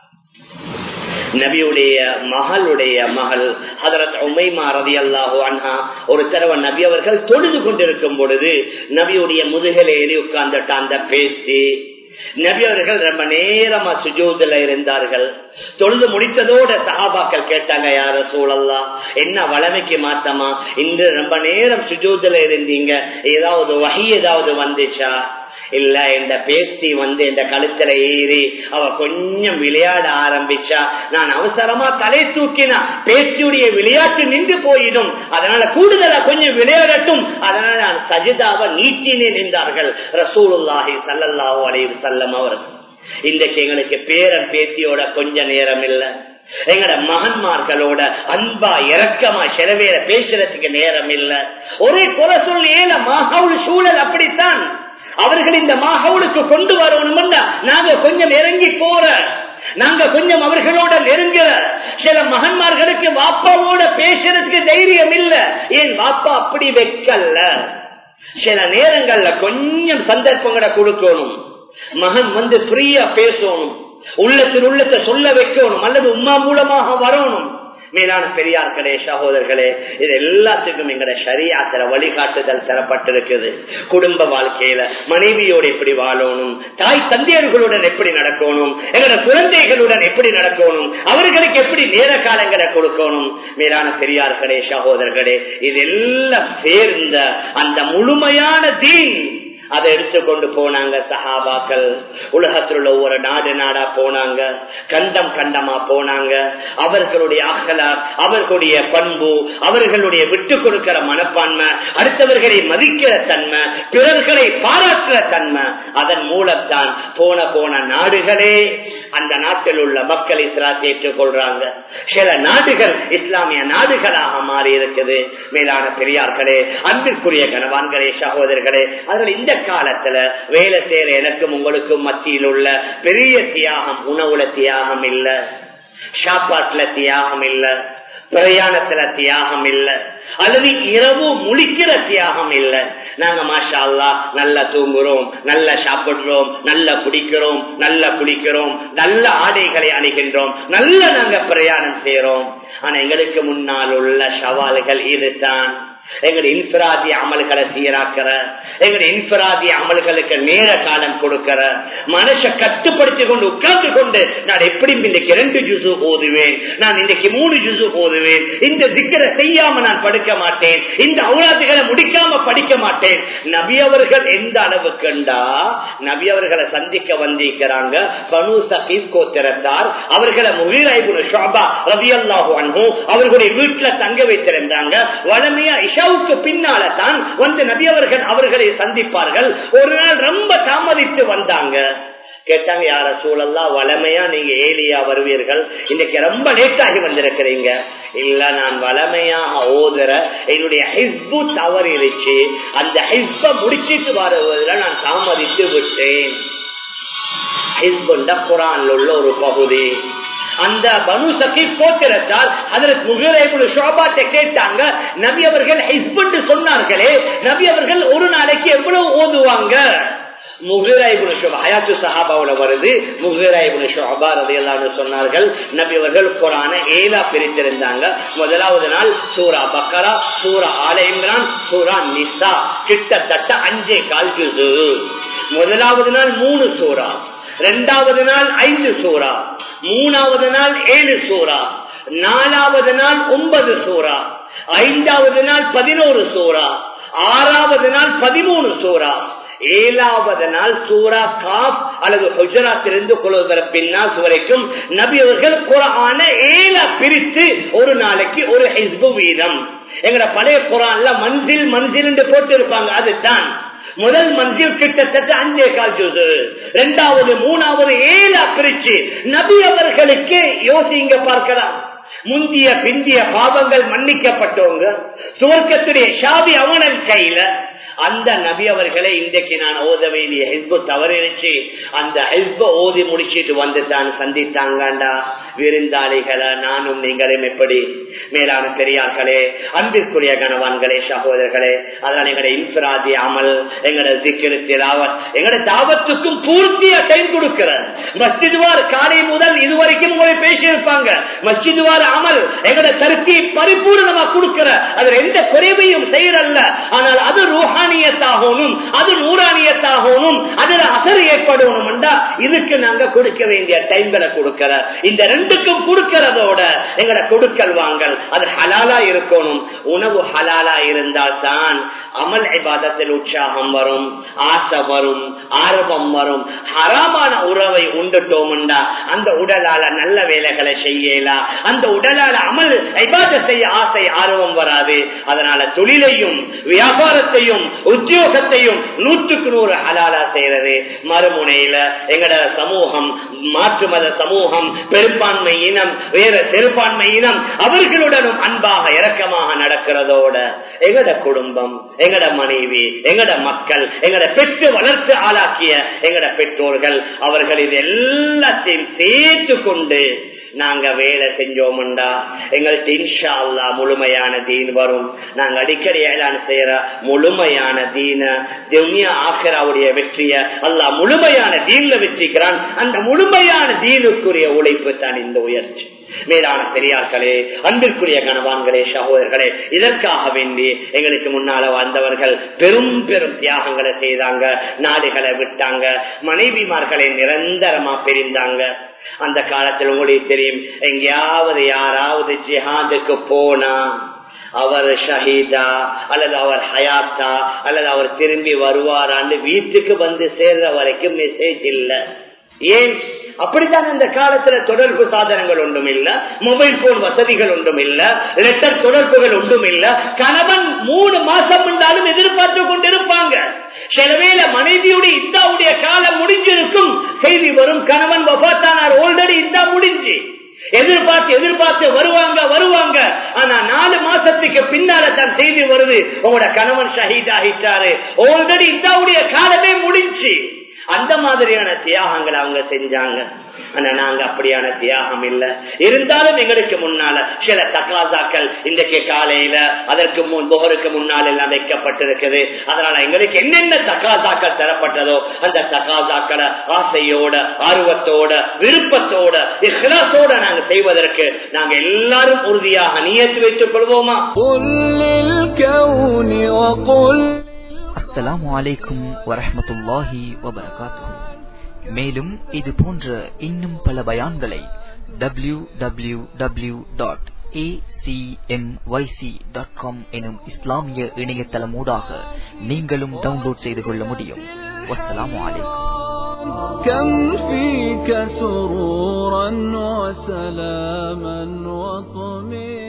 நபியுடைய மகளுடைய மகள் ஹதரத் உமைமா ரதி அல்லாஹு அண்ணா ஒரு தடவை நபி அவர்கள் தொழுது கொண்டிருக்கும் பொழுது நபியுடைய முதுகலை ஏறி உட்கார்ந்துட்ட அந்த பேசி நபி அவர்கள் ரொம்ப நேரமா சுஜூதுல இருந்தார்கள் தொழுது முடித்ததோட சகாபாக்கள் கேட்டாங்க யார சூழல்லா என்ன வளமைக்கு மாத்தமா இன்று ரொம்ப நேரம் சுஜூதுல இருந்தீங்க ஏதாவது வகை ஏதாவது வந்துச்சா இல்ல இந்த பேத்தி வந்து இந்த கழுத்துல ஏறி அவ கொஞ்சம் விளையாட ஆரம்பிச்சா நான் அவசரமா தலை தூக்கினா பேச்சியுடைய விளையாட்டு நின்று போயிடும் அதனால கூடுதலா கொஞ்சம் விளையாடட்டும் அதனால நான் சஜிதாவை நீட்டினேன் என்றார்கள் ரசூலுல்லாஹி சல்லல்லாஹு அலைஹி வஸல்லம் அவர்கள் இன்றைக்கு எங்களுக்கு பேரன் பேத்தியோட கொஞ்ச நேரம் இல்லை எங்கட மகன்மார்களோட அன்பா இறக்கமா செலவேற பேசுறதுக்கு நேரம் இல்ல ஒரே குறை சொல்லி ஏல மாஹவுல் சூழல் அப்படித்தான் அவர்கள் இந்த மாஹவுலுக்கு கொண்டு வரணும்னா நாங்க கொஞ்சம் இறங்கி போற நாங்க கொஞ்சம் அவர்களோட நெருங்குற சில மகன்மார்களுக்கு வாப்பாவோட பேசுறதுக்கு தைரியம் இல்ல ஏன் வாப்பா அப்படி வைக்கல சில நேரங்கள்ல கொஞ்சம் சந்தர்ப்பங்களை கொடுக்கணும் மகன் வந்து ஃப்ரீயா பேசணும் உள்ளத்தில் உள்ளத்தை சொல்ல வைக்கணும் அல்லது உமா மூலமாக வரணும் மேலான பெரியார்களே சகோதரர்களே இது எல்லாத்துக்கும் எங்கட சரியாத்திர வழிகாட்டுதல் தரப்பட்டிருக்குது குடும்ப வாழ்க்கையில மனைவியோடு எப்படி வாழணும் தாய் தந்தையர்களுடன் எப்படி நடக்கணும் எங்கட குழந்தைகளுடன் எப்படி நடக்கணும் அவர்களுக்கு எப்படி நேர காலங்களை கொடுக்கணும் மேலான பெரியார்களே சகோதரர்களே இது எல்லாம் சேர்ந்த அந்த முழுமையான தீன் அதை எடுத்துக்கொண்டு போனாங்க சஹாபாக்கள் உலகத்தில் உள்ள ஒவ்வொரு நாடு நாடா போனாங்க கண்டம் கண்டமா போனாங்க அவர்களுடைய அகலா அவர்களுடைய பண்பு அவர்களுடைய விட்டு கொடுக்கிற மனப்பான்மை அடுத்தவர்களை மதிக்கிற தன்மை பிறர்களை பாராட்டுற தன்மை அதன் மூலத்தான் போன போன நாடுகளே அந்த நாட்டில் உள்ள மக்கள் இஸ்லாத்தை ஏற்றுக்கொள்றாங்க சில நாடுகள் இஸ்லாமிய நாடுகளாக மாறி இருக்குது மேலான பெரியார்களே அன்பிற்குரிய கனவான்களே சகோதரர்களே அதில் இந்த காலத்துல வேலை செய்யற எனக்கும் உங்களுக்கும் மத்தியில் உள்ள பெரிய தியாகம் உணவுல தியாகம் இல்ல சாப்பாட்டுல தியாகம் இல்ல பிரயாணத்துல தியாகம் இல்ல அல்லது இரவு முழிக்கிற தியாகம் இல்ல நாங்க மாஷா அல்லா நல்லா தூங்குறோம் நல்லா சாப்பிடுறோம் நல்லா குடிக்கிறோம் நல்லா குளிக்கிறோம் நல்ல ஆடைகளை அணிகின்றோம் நல்ல நாங்க பிரயாணம் செய்யறோம் ஆனா எங்களுக்கு முன்னால் உள்ள சவால்கள் இதுதான் எங்களுடைய இன்ஃபராதி அமல்களை சீராக்கிற எங்களுடைய இன்ஃபராதி அமல்களுக்கு நேர காலம் கொடுக்கிற மனச கட்டுப்படுத்தி கொண்டு உட்கார்ந்து கொண்டு நான் எப்படி இன்னைக்கு ரெண்டு ஜூசு ஓதுவேன் நான் இன்னைக்கு மூணு ஜூசு ஓதுவேன் இந்த திக்கரை செய்யாம நான் படுக்க மாட்டேன் இந்த அவுலாத்துகளை முடிக்காம படிக்க மாட்டேன் நபி அவர்கள் எந்த அளவுக்குண்டா நபி அவர்களை சந்திக்க வந்திருக்கிறாங்க பனு சகீப் கோத்திரத்தார் அவர்களை முகிராய்புல் ஷாபா ரவி அல்லாஹு அன்ஹு அவர்களுடைய வீட்டுல தங்க வைத்திருந்தாங்க வளமையா இஷாவுக்கு பின்னால தான் வந்து நபி அவர்கள் அவர்களை சந்திப்பார்கள் ஒரு நாள் ரொம்ப தாமதித்து வந்தாங்க கேட்டாங்க யார சூழல்லாம் வளமையா நீங்க ஏலியா வருவீர்கள் இன்னைக்கு ரொம்ப லேட் ஆகி வந்திருக்கிறீங்க இல்ல நான் வளமையாக ஓதுற என்னுடைய ஹிஸ்பு தவறிடுச்சு அந்த ஹிஸ்ப முடிச்சிட்டு வருவதில் நான் தாமதித்து விட்டேன் ஹிஸ்புண்ட குரான்ல உள்ள ஒரு பகுதி அந்த பனு சகீப் கோத்திரத்தால் அதற்கு முகிரேபுல் ஷோபாட்டை கேட்டாங்க நபி அவர்கள் ஹிஸ்பண்ட் சொன்னார்களே நபி அவர்கள் ஒரு நாளைக்கு எவ்வளவு ஓதுவாங்க சொன்னார்கள் நபி அவர்கள் குரான ஏலா பிரித்திருந்தாங்க முதலாவது நாள் சூரா பக்கரா சூரா ஆல இம்ரான் சூரா நிசா கிட்டத்தட்ட அஞ்சே கால் ஜுசு முதலாவது நாள் மூணு சூரா இரண்டாவது நாள் ஐந்து சூறா மூணாவது நாள் ஏழு சூறா நாலாவது நாள் ஒன்பது சூறா ஐந்தாவது நாள் பதினோரு சூறா ஆறாவது நாள் பதிமூணு சூறா ஏழாவது நாள் சூரா காப் அல்லது ஹுஜராத்திலிருந்து குழுவதற பின்னாஸ் வரைக்கும் நபி அவர்கள் குரான ஏழா பிரித்து ஒரு நாளைக்கு ஒரு ஹிஸ்பு வீதம் எங்கட பழைய குரான்ல மஞ்சில் மஞ்சில் என்று போட்டு இருப்பாங்க அதுதான் முதல் மஞ்சில் கிட்டத்தட்ட அஞ்சே கால் ஜூசு இரண்டாவது மூணாவது ஏழா பிரிச்சு நபி அவர்களுக்கு யோசிங்க பார்க்கலாம் முந்திய பிந்திய பாவங்கள் மன்னிக்கப்பட்டவங்க சுவர்க்கத்துடைய ஷாபி அவனன் கையில அந்த நபி அவர்களை இன்றைக்கு நான் ஓத வேண்டிய ஹெஸ்பு தவறிச்சு அந்த ஹெஸ்ப ஓதி முடிச்சிட்டு வந்து தான் சந்தித்தாங்கண்டா விருந்தாளிகளை நானும் நீங்களும் எப்படி மேலான பெரியார்களே அன்பிற்குரிய கணவான்களே சகோதரர்களே அதனால் எங்கட இன்ஃபிராதி அமல் எங்கட திக்கிரு திலாவத் எங்கட தாவத்துக்கும் பூர்த்தியா டைம் கொடுக்கிற மஸ்ஜிதுவார் காலை முதல் இதுவரைக்கும் உங்களை பேசியிருப்பாங்க மஸ்ஜிதுவார் வார அமல் எங்கட தருக்கி பரிபூர்ணமா கொடுக்கிற அதுல எந்த குறைவையும் செய்யறல்ல ஆனால் அது ரூஹானியத்தாகணும் அது நூறானியத்தாகணும் அதுல அசர் ஏற்படணும் இதுக்கு நாங்க கொடுக்க வேண்டிய டைம்களை கொடுக்கிற இந்த ரெண்டுக்கும் கொடுக்கிறதோட எங்கட கொடுக்கல் வாங்கல் அது ஹலாலா இருக்கணும் உணவு ஹலாலா இருந்தால் தான் அமல் இபாதத்தில் உற்சாகம் வரும் ஆசை வரும் ஆர்வம் வரும் ஹராமான உறவை உண்டுட்டோம்டா அந்த உடலால நல்ல வேலைகளை செய்யலாம் அந்த உடலால அமல் ஐபாத செய்ய ஆசை ஆர்வம் வராது அதனால தொழிலையும் வியாபாரத்தையும் உத்தியோகத்தையும் நூற்றுக்கு நூறு ஹலாலா செய்யறது மறுமுனையில எங்கட சமூகம் மாற்று மத சமூகம் பெரும்பான்மை இனம் வேற சிறுபான்மை இனம் அவர்களுடனும் அன்பாக இரக்கமாக நடக்கிறதோட எங்கட குடும்பம் எங்கட மனைவி எங்கட மக்கள் எங்கட பெற்று வளர்த்து ஆளாக்கிய எங்கட பெற்றோர்கள் அவர்கள் இது எல்லாத்தையும் சேர்த்து கொண்டு நாங்க வேலை செஞ்சோம்டா எங்கள்கிட்ட இன்ஷா அல்லா முழுமையான தீன் வரும் நாங்க அடிக்கடி ஏழான செய்யற முழுமையான தீன தெவ்மியா ஆசிராவுடைய வெற்றிய அல்லா முழுமையான தீன்ல வெற்றிக்கிறான் அந்த முழுமையான தீனுக்குரிய உழைப்பு தான் இந்த உயர்ச்சி மேலான பெரியார்களே அன்பிற்குரிய கணவான்களே சகோதரர்களே இதற்காக வேண்டி எங்களுக்கு முன்னால வந்தவர்கள் பெரும் பெரும் தியாகங்களை செய்தாங்க நாடுகளை விட்டாங்க மனைவிமார்களை நிரந்தரமா பிரிந்தாங்க அந்த காலத்தில் உங்களுக்கு தெரியும் எங்கேயாவது யாராவது ஜிஹாதுக்கு போனா அவர் ஷஹீதா அல்லது அவர் ஹயாத்தா அல்லது அவர் திரும்பி வருவாரான்னு வீட்டுக்கு வந்து சேர்ற வரைக்கும் மெசேஜ் இல்லை ஏன் அப்படித்தான் அந்த காலத்துல தொடர்பு சாதனங்கள் ஒன்றும் இல்ல மொபைல் போன் வசதிகள் ஒன்றும் இல்ல லெட்டர் தொடர்புகள் ஒன்றும் இல்ல கணவன் மூணு மாசம் இருந்தாலும் எதிர்பார்த்து கொண்டிருப்பாங்க சிலவேள மனைவியுடைய இந்தாவுடைய காலம் முடிஞ்சிருக்கும் செய்தி வரும் கணவன் வபாத்தானார் ஆல்ரெடி இந்தா முடிஞ்சு எதிர்பார்த்து எதிர்பார்த்து வருவாங்க வருவாங்க ஆனா நாலு மாசத்துக்கு பின்னால தான் செய்தி வருது உங்களோட கணவன் ஷஹீத் ஆகிட்டாரு ஆல்ரெடி இந்தாவுடைய காலமே முடிஞ்சு அந்த மாதிரியான தியாகங்கள் அவங்க செஞ்சாங்க ஆனா நாங்க அப்படியான தியாகம் இல்ல இருந்தாலும் எங்களுக்கு முன்னால சில தக்காசாக்கள் இன்றைக்கு காலையில அதற்கு முன் புகருக்கு முன்னால் எல்லாம் வைக்கப்பட்டிருக்குது அதனால எங்களுக்கு என்னென்ன தக்காசாக்கள் தரப்பட்டதோ அந்த தக்காசாக்களை ஆசையோட ஆர்வத்தோட விருப்பத்தோட இஹ்லாசோட நாங்க செய்வதற்கு நாங்க எல்லாரும் உறுதியாக நியத்து வைத்துக் கொள்வோமா அஸ்ஸலாமு அலைக்கும் வரஹமத்துல்லாஹி வபரகாத்து மேலும் இது போன்ற இன்னும் பல பயான்களை W W W dot acmyc.com எனும் இஸ்லாமிய இணையதளம் ஊடாக நீங்களும் டவுன்லோட் செய்து கொள்ள முடியும் வஸ்ஸலாமு அலைக்கும் كم فيك سرورا وسلاما وطمئنا